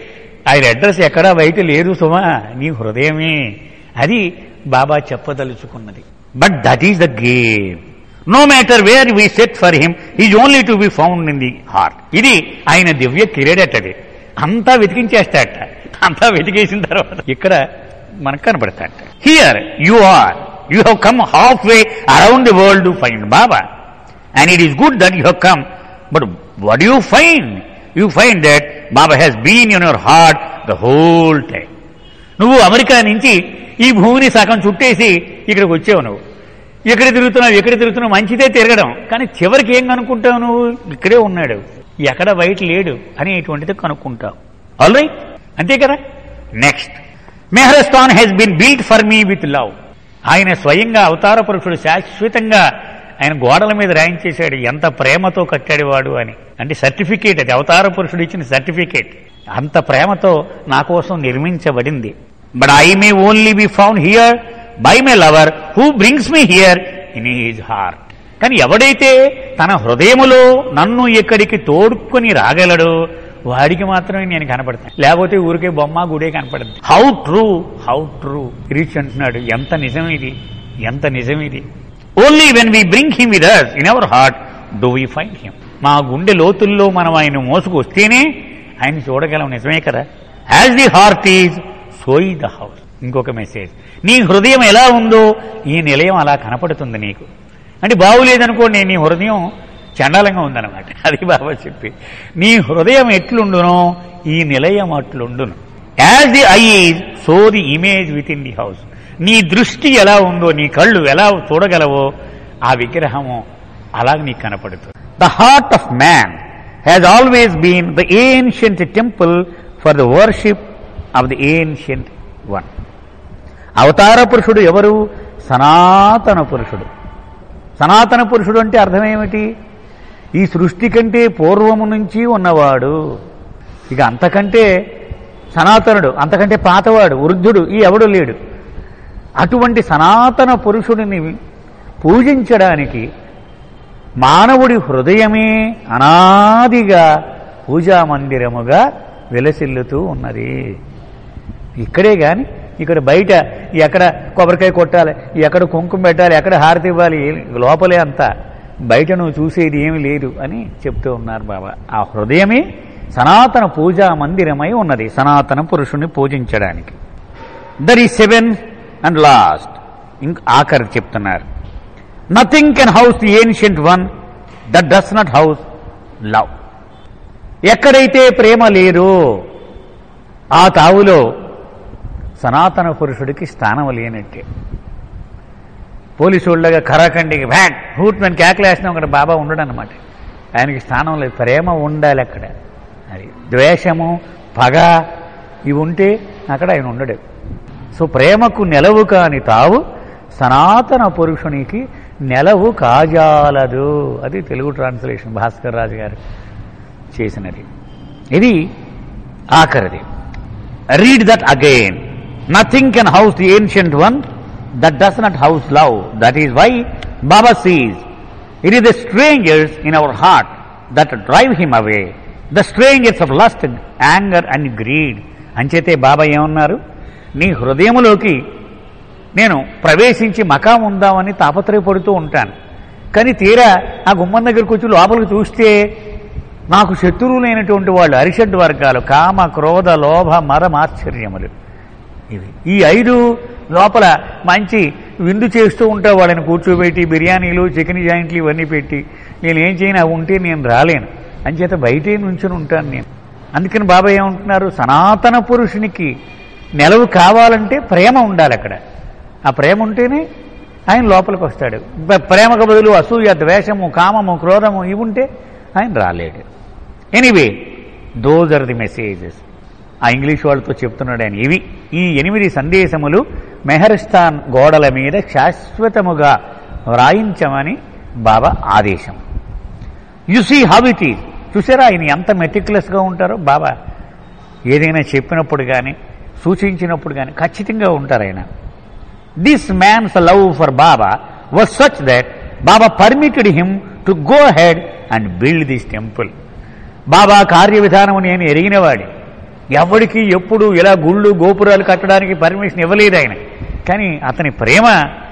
ఆయన అడ్రస్ ఎక్కడా బయట లేదు సుమా నీ హృదయమే అది బాబా చెప్పదలుచుకున్నది but that is the game no matter where we seek for him is only to be found in the heart ఇది ఆయన దివ్య కిరీడటది అంతా వెతికించేస్తాడట అంతా వెతికేసిన తర్వాత ఇక్కడ మనకు కనపడతాడట here you are you have come half way around the world to find Baba and it is good that you have come but what you find you find that Baba has been in your heart the whole time నువ్వు America నుంచి ఈ భూమిని సగం చుట్టేసి ఇక్కడికి వచ్చావు నువ్వు ఎక్కడ తిరుగుతున్నావు ఎక్కడ తిరుగుతున్నావు మంచిదే తిరగడం కానీ చివరికి ఏం కనుక్కుంటావు నువ్వు ఇక్కడే ఉన్నాడు ఎక్కడ బయట లేడు అనేటువంటిది కనుక్కుంటావు ఆల్ రైట్ అంతే కదా next Meherastan has been built for me with love ఆయన స్వయంగా అవతార పురుషుడు శాశ్వతంగా ఆయన గోడల మీద రాయించేశాడు ఎంత ప్రేమతో కట్టాడు వాడు అని అంటే సర్టిఫికేట్ అది అవతార పురుషుడు ఇచ్చిన సర్టిఫికేట్ అంత ప్రేమతో నా కోసం నిర్మించబడింది but I may only be found here by my lover who brings me here in his heart కానీ ఎవడైతే తన హృదయములో నన్ను ఇక్కడికి తోడుకొని రాగలడో వాడికి మాత్రమే నేను కనపడతాను లేకపోతే ఊరికే బొమ్మ గుడే కనపడదు how true how true reach అంటున్నాడు ఎంత నిజం ఇది ఎంత నిజం ఇది only when we bring him with us in our heart do we find him మా గుండె లోతుల్లో మనం ఆయన మోసుకొస్తేనే ఆయన చూడగలం నిజమే కదా as the heart is so is the house ఇంకొక మెసేజ్ నీ హృదయం ఎలా ఉందో ఈ నిలయం అలా కనపడుతుంది నీకు అంటే బాగులేదనుకోండి నీ హృదయం చండాలంగా ఉందన్నమాట అది బాబా చెప్పి నీ హృదయం ఎట్లుండునో ఈ నిలయం అట్లుండును as the eye is so the image within the house నీ దృష్టి ఎలా ఉందో నీ కళ్ళు ఎలా చూడగలవో ఆ విగ్రహము అలాగ నీకు కనపడుతుంది the heart of man has always been the ancient temple for the worship of the ancient one అవతార పురుషుడు ఎవరు సనాతన పురుషుడు సనాతన పురుషుడు అంటే అర్థమేమిటి ఈ సృష్టి కంటే పూర్వము నుంచి ఉన్నవాడు ఇక అంతకంటే సనాతనుడు అంతకంటే పాతవాడు వృద్ధుడు ఈ ఎవడు లేడు అటువంటి సనాతన పురుషుడిని పూజించడానికి మానవుడి హృదయమే అనాదిగా పూజా మందిరముగా విలసిల్లుతూ ఉన్నది ఇక్కడే గాని ఇక్కడ బయట ఎక్కడ కొబ్బరికాయ కొట్టాలి ఎక్కడ కుంకుమ పెట్టాలి ఎక్కడ హారతి ఇవ్వాలి ఏ- లోపలే అంతా బయట నువ్వు చూసేది ఏమీ లేదు అని చెప్తూ ఉన్నారు బాబా ఆ హృదయమే సనాతన పూజా మందిరమై ఉన్నది సనాతన పురుషుని పూజించడానికి there is seven and last ఇంక ఆఖరి చెప్తున్నారు nothing can house the ancient one that does not house love ఎక్కడైతే ప్రేమ లేదో ఆ తావులో సనాతన పురుషుడికి స్థానం లేనట్టే పోలీసు వాళ్ళగా కరాఖండికి బ్యాట్ హూట్ మన కేకలేసినా అక్కడ బాబా ఉండడు అనమాట ఆయనకి స్థానం లేదు ప్రేమ ఉండాలి అక్కడ అది ద్వేషము పగ ఇవి ఉంటే అక్కడ ఆయన ఉండడు సో ప్రేమకు నెలవు కాని తావు సనాతన పురుషునికి నెలవు కాజాలదు అది తెలుగు ట్రాన్స్లేషన్ భాస్కర్ రాజు గారు చేసినది ఇది ఆఖరిది read that again nothing can house the ancient one that does not house love that is why Baba says it is the strangers in our heart that drive him away the strangers of lust anger and greed అంచేతే బాబా ఏమన్నారు నీ హృదయములోకి నేను ప్రవేశించి మకాం ఉందామని తాపత్రయపడుతూ ఉంటాను కానీ తీరా ఆ గుమ్మం దగ్గరికి వచ్చి లోపలికి చూస్తే నాకు శత్రువులైనటువంటి వాళ్ళు అరిషడ్ వర్గాలు కామ క్రోధ లోభ మరమాశ్చర్యములు ఇవి ఈ ఐదు లోపల మంచి విందు చేస్తూ ఉంటా వాళ్ళని కూర్చోబెట్టి బిర్యానీలు చికెన్ జాయింట్లు ఇవన్నీ పెట్టి నేను ఏం చేయను అవి ఉంటే నేను రాలేను అంచేత బయటే నుంచుని ఉంటాను నేను అందుకని బాబాయ్ ఏమంటున్నారు సనాతన పురుషునికి నెలవు కావాలంటే ప్రేమ ఉండాలి అక్కడ ఆ ప్రేమ ఉంటేనే ఆయన లోపలికి వస్తాడు ప- ప్రేమకు బదులు అసూయ ద్వేషము కామము క్రోధము ఇవి ఉంటే ఆయన రాలేడు anyway those are the messages ఆ ఇంగ్లీష్ వాళ్ళతో చెప్తున్నాడు ఆయన ఇవి ఈ ఎనిమిది సందేశములు మెహరిస్తాన్ గోడల మీద శాశ్వతముగా వ్రాయించమని బాబా ఆదేశం you see how it is చూసారా ఆయన ఎంత మెటిక్యులస్గా ఉంటారో బాబా ఏదైనా చెప్పినప్పుడు కానీ సూచించినప్పుడు కానీ ఖచ్చితంగా ఉంటారు ఆయన this man's love for Baba was such that Baba permitted him to go head and build this temple Baba కార్య విధానము నేను ఎరిగినవాడి ఎవడికి ఎప్పుడు ఇలా గుళ్ళు గోపురాలు కట్టడానికి పర్మిషన్ ఇవ్వలేదు ఆయన కానీ అతని ప్రేమ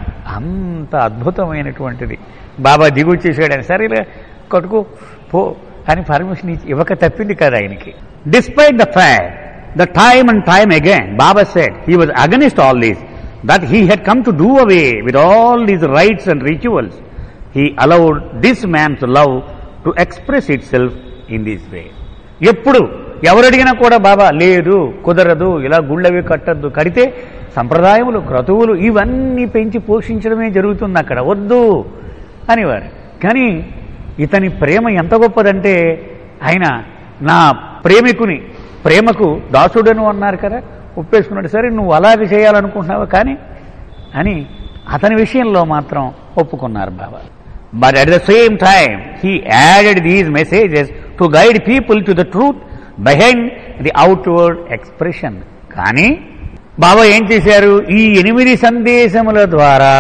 అంత అద్భుతమైనటువంటిది బాబా దిగొచ్చేసాడు ఆయన సరే ఇలా కట్టుకో పో అని పర్మిషన్ ఇచ్చి ఇవ్వక తప్పింది కదా ఆయనకి despite the fact the time and time again Baba said he was against all these that he had come to do away with all these rites and rituals he allowed this man's love to express itself in this way ఎప్పుడు ఎవరడిగినా కూడా బాబా లేదు కుదరదు ఇలా గుళ్ళవి కట్టద్దు కడితే సంప్రదాయములు క్రతువులు ఇవన్నీ పెంచి పోషించడమే జరుగుతుంది అక్కడ వద్దు అనేవారు కానీ ఇతని ప్రేమ ఎంత గొప్పదంటే ఆయన నా ప్రేమికుని ప్రేమకు దాసుడను అన్నారు కదా ఒప్పేసుకున్నాడు సరే నువ్వు అలాగే చేయాలనుకుంటున్నావు కానీ అని అతని విషయంలో మాత్రం ఒప్పుకున్నారు Baba but at the same time he added these messages to guide people to the truth behind the outward expression కానీ బాబా ఏం చేశారు ఈ ఎనిమిది సందేశముల ద్వారా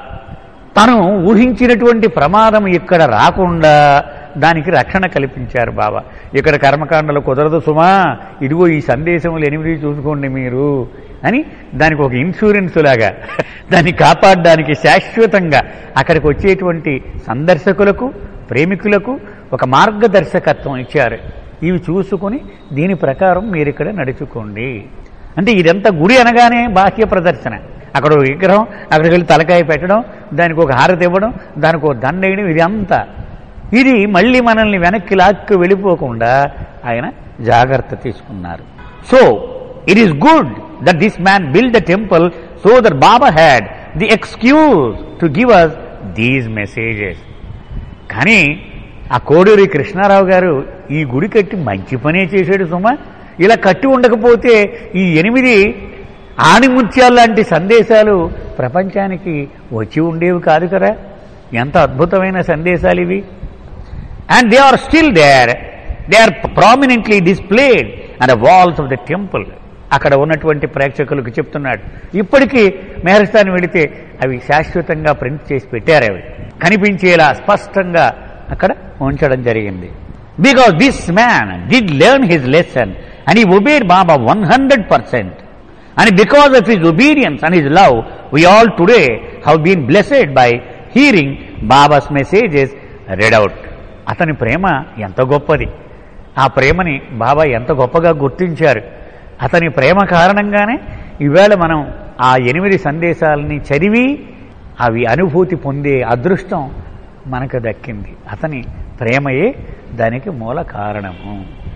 తను ఊహించినటువంటి ప్రమాదం ఇక్కడ రాకుండా దానికి రక్షణ కల్పించారు బాబా ఇక్కడ కర్మకాండలు కుదరదు సుమా ఇదిగో ఈ సందేశములు ఎనిమిది చూసుకోండి మీరు అని దానికి ఒక ఇన్సూరెన్స్ లాగా దాన్ని కాపాడడానికి శాశ్వతంగా అక్కడికి వచ్చేటువంటి సందర్శకులకు ప్రేమికులకు ఒక మార్గదర్శకత్వం ఇచ్చారు ఇవి చూసుకొని దీని ప్రకారం మీరు ఇక్కడ నడుచుకోండి అంటే ఇదంతా గుడి అనగానే బాహ్య ప్రదర్శన అక్కడ ఒక విగ్రహం అక్కడికి వెళ్ళి తలకాయ పెట్టడం దానికి ఒక హారతి ఇవ్వడం దానికి ఒక దండ వేయడం ఇది అంతా ఇది మళ్ళీ మనల్ని వెనక్కి లాక్కు వెళ్ళిపోకుండా ఆయన జాగ్రత్త తీసుకున్నారు so it is good that this man build the temple so that Baba had the excuse to give us these messages కానీ ఆ కోడూరి కృష్ణారావు గారు ఈ గుడి కట్టి మంచి పనే చేశాడు సుమా ఇలా కట్టి ఉండకపోతే ఈ ఎనిమిది ఆణిముత్యాలు లాంటి సందేశాలు ప్రపంచానికి వచ్చి ఉండేవి కాదు కదా ఎంత అద్భుతమైన సందేశాలు ఇవి and they are still there they are prominently displayed and the walls of the temple అక్కడ ఉన్నటువంటి ప్రేక్షకులకు చెప్తున్నాడు ఇప్పటికీ మెహర్స్థాన్ వెళితే అవి శాశ్వతంగా ప్రింట్ చేసి పెట్టారు అవి కనిపించేలా స్పష్టంగా అక్కడ ఉంచడం జరిగింది because this man did learn his lesson and he obeyed Baba one hundred percent And because of his obedience and his love, we all today have been blessed by hearing Baba's messages read out. అతని ప్రేమ ఎంత గొప్పది ఆ ప్రేమని బాబా ఎంత గొప్పగా గుర్తించారు అతని ప్రేమ కారణంగానే ఈవేళ మనం ఆ ఎనిమిది సందేశాలని చదివి అవి అనుభూతి పొందే అదృష్టం మనకు దక్కింది అతని ప్రేమయే దానికి మూల కారణము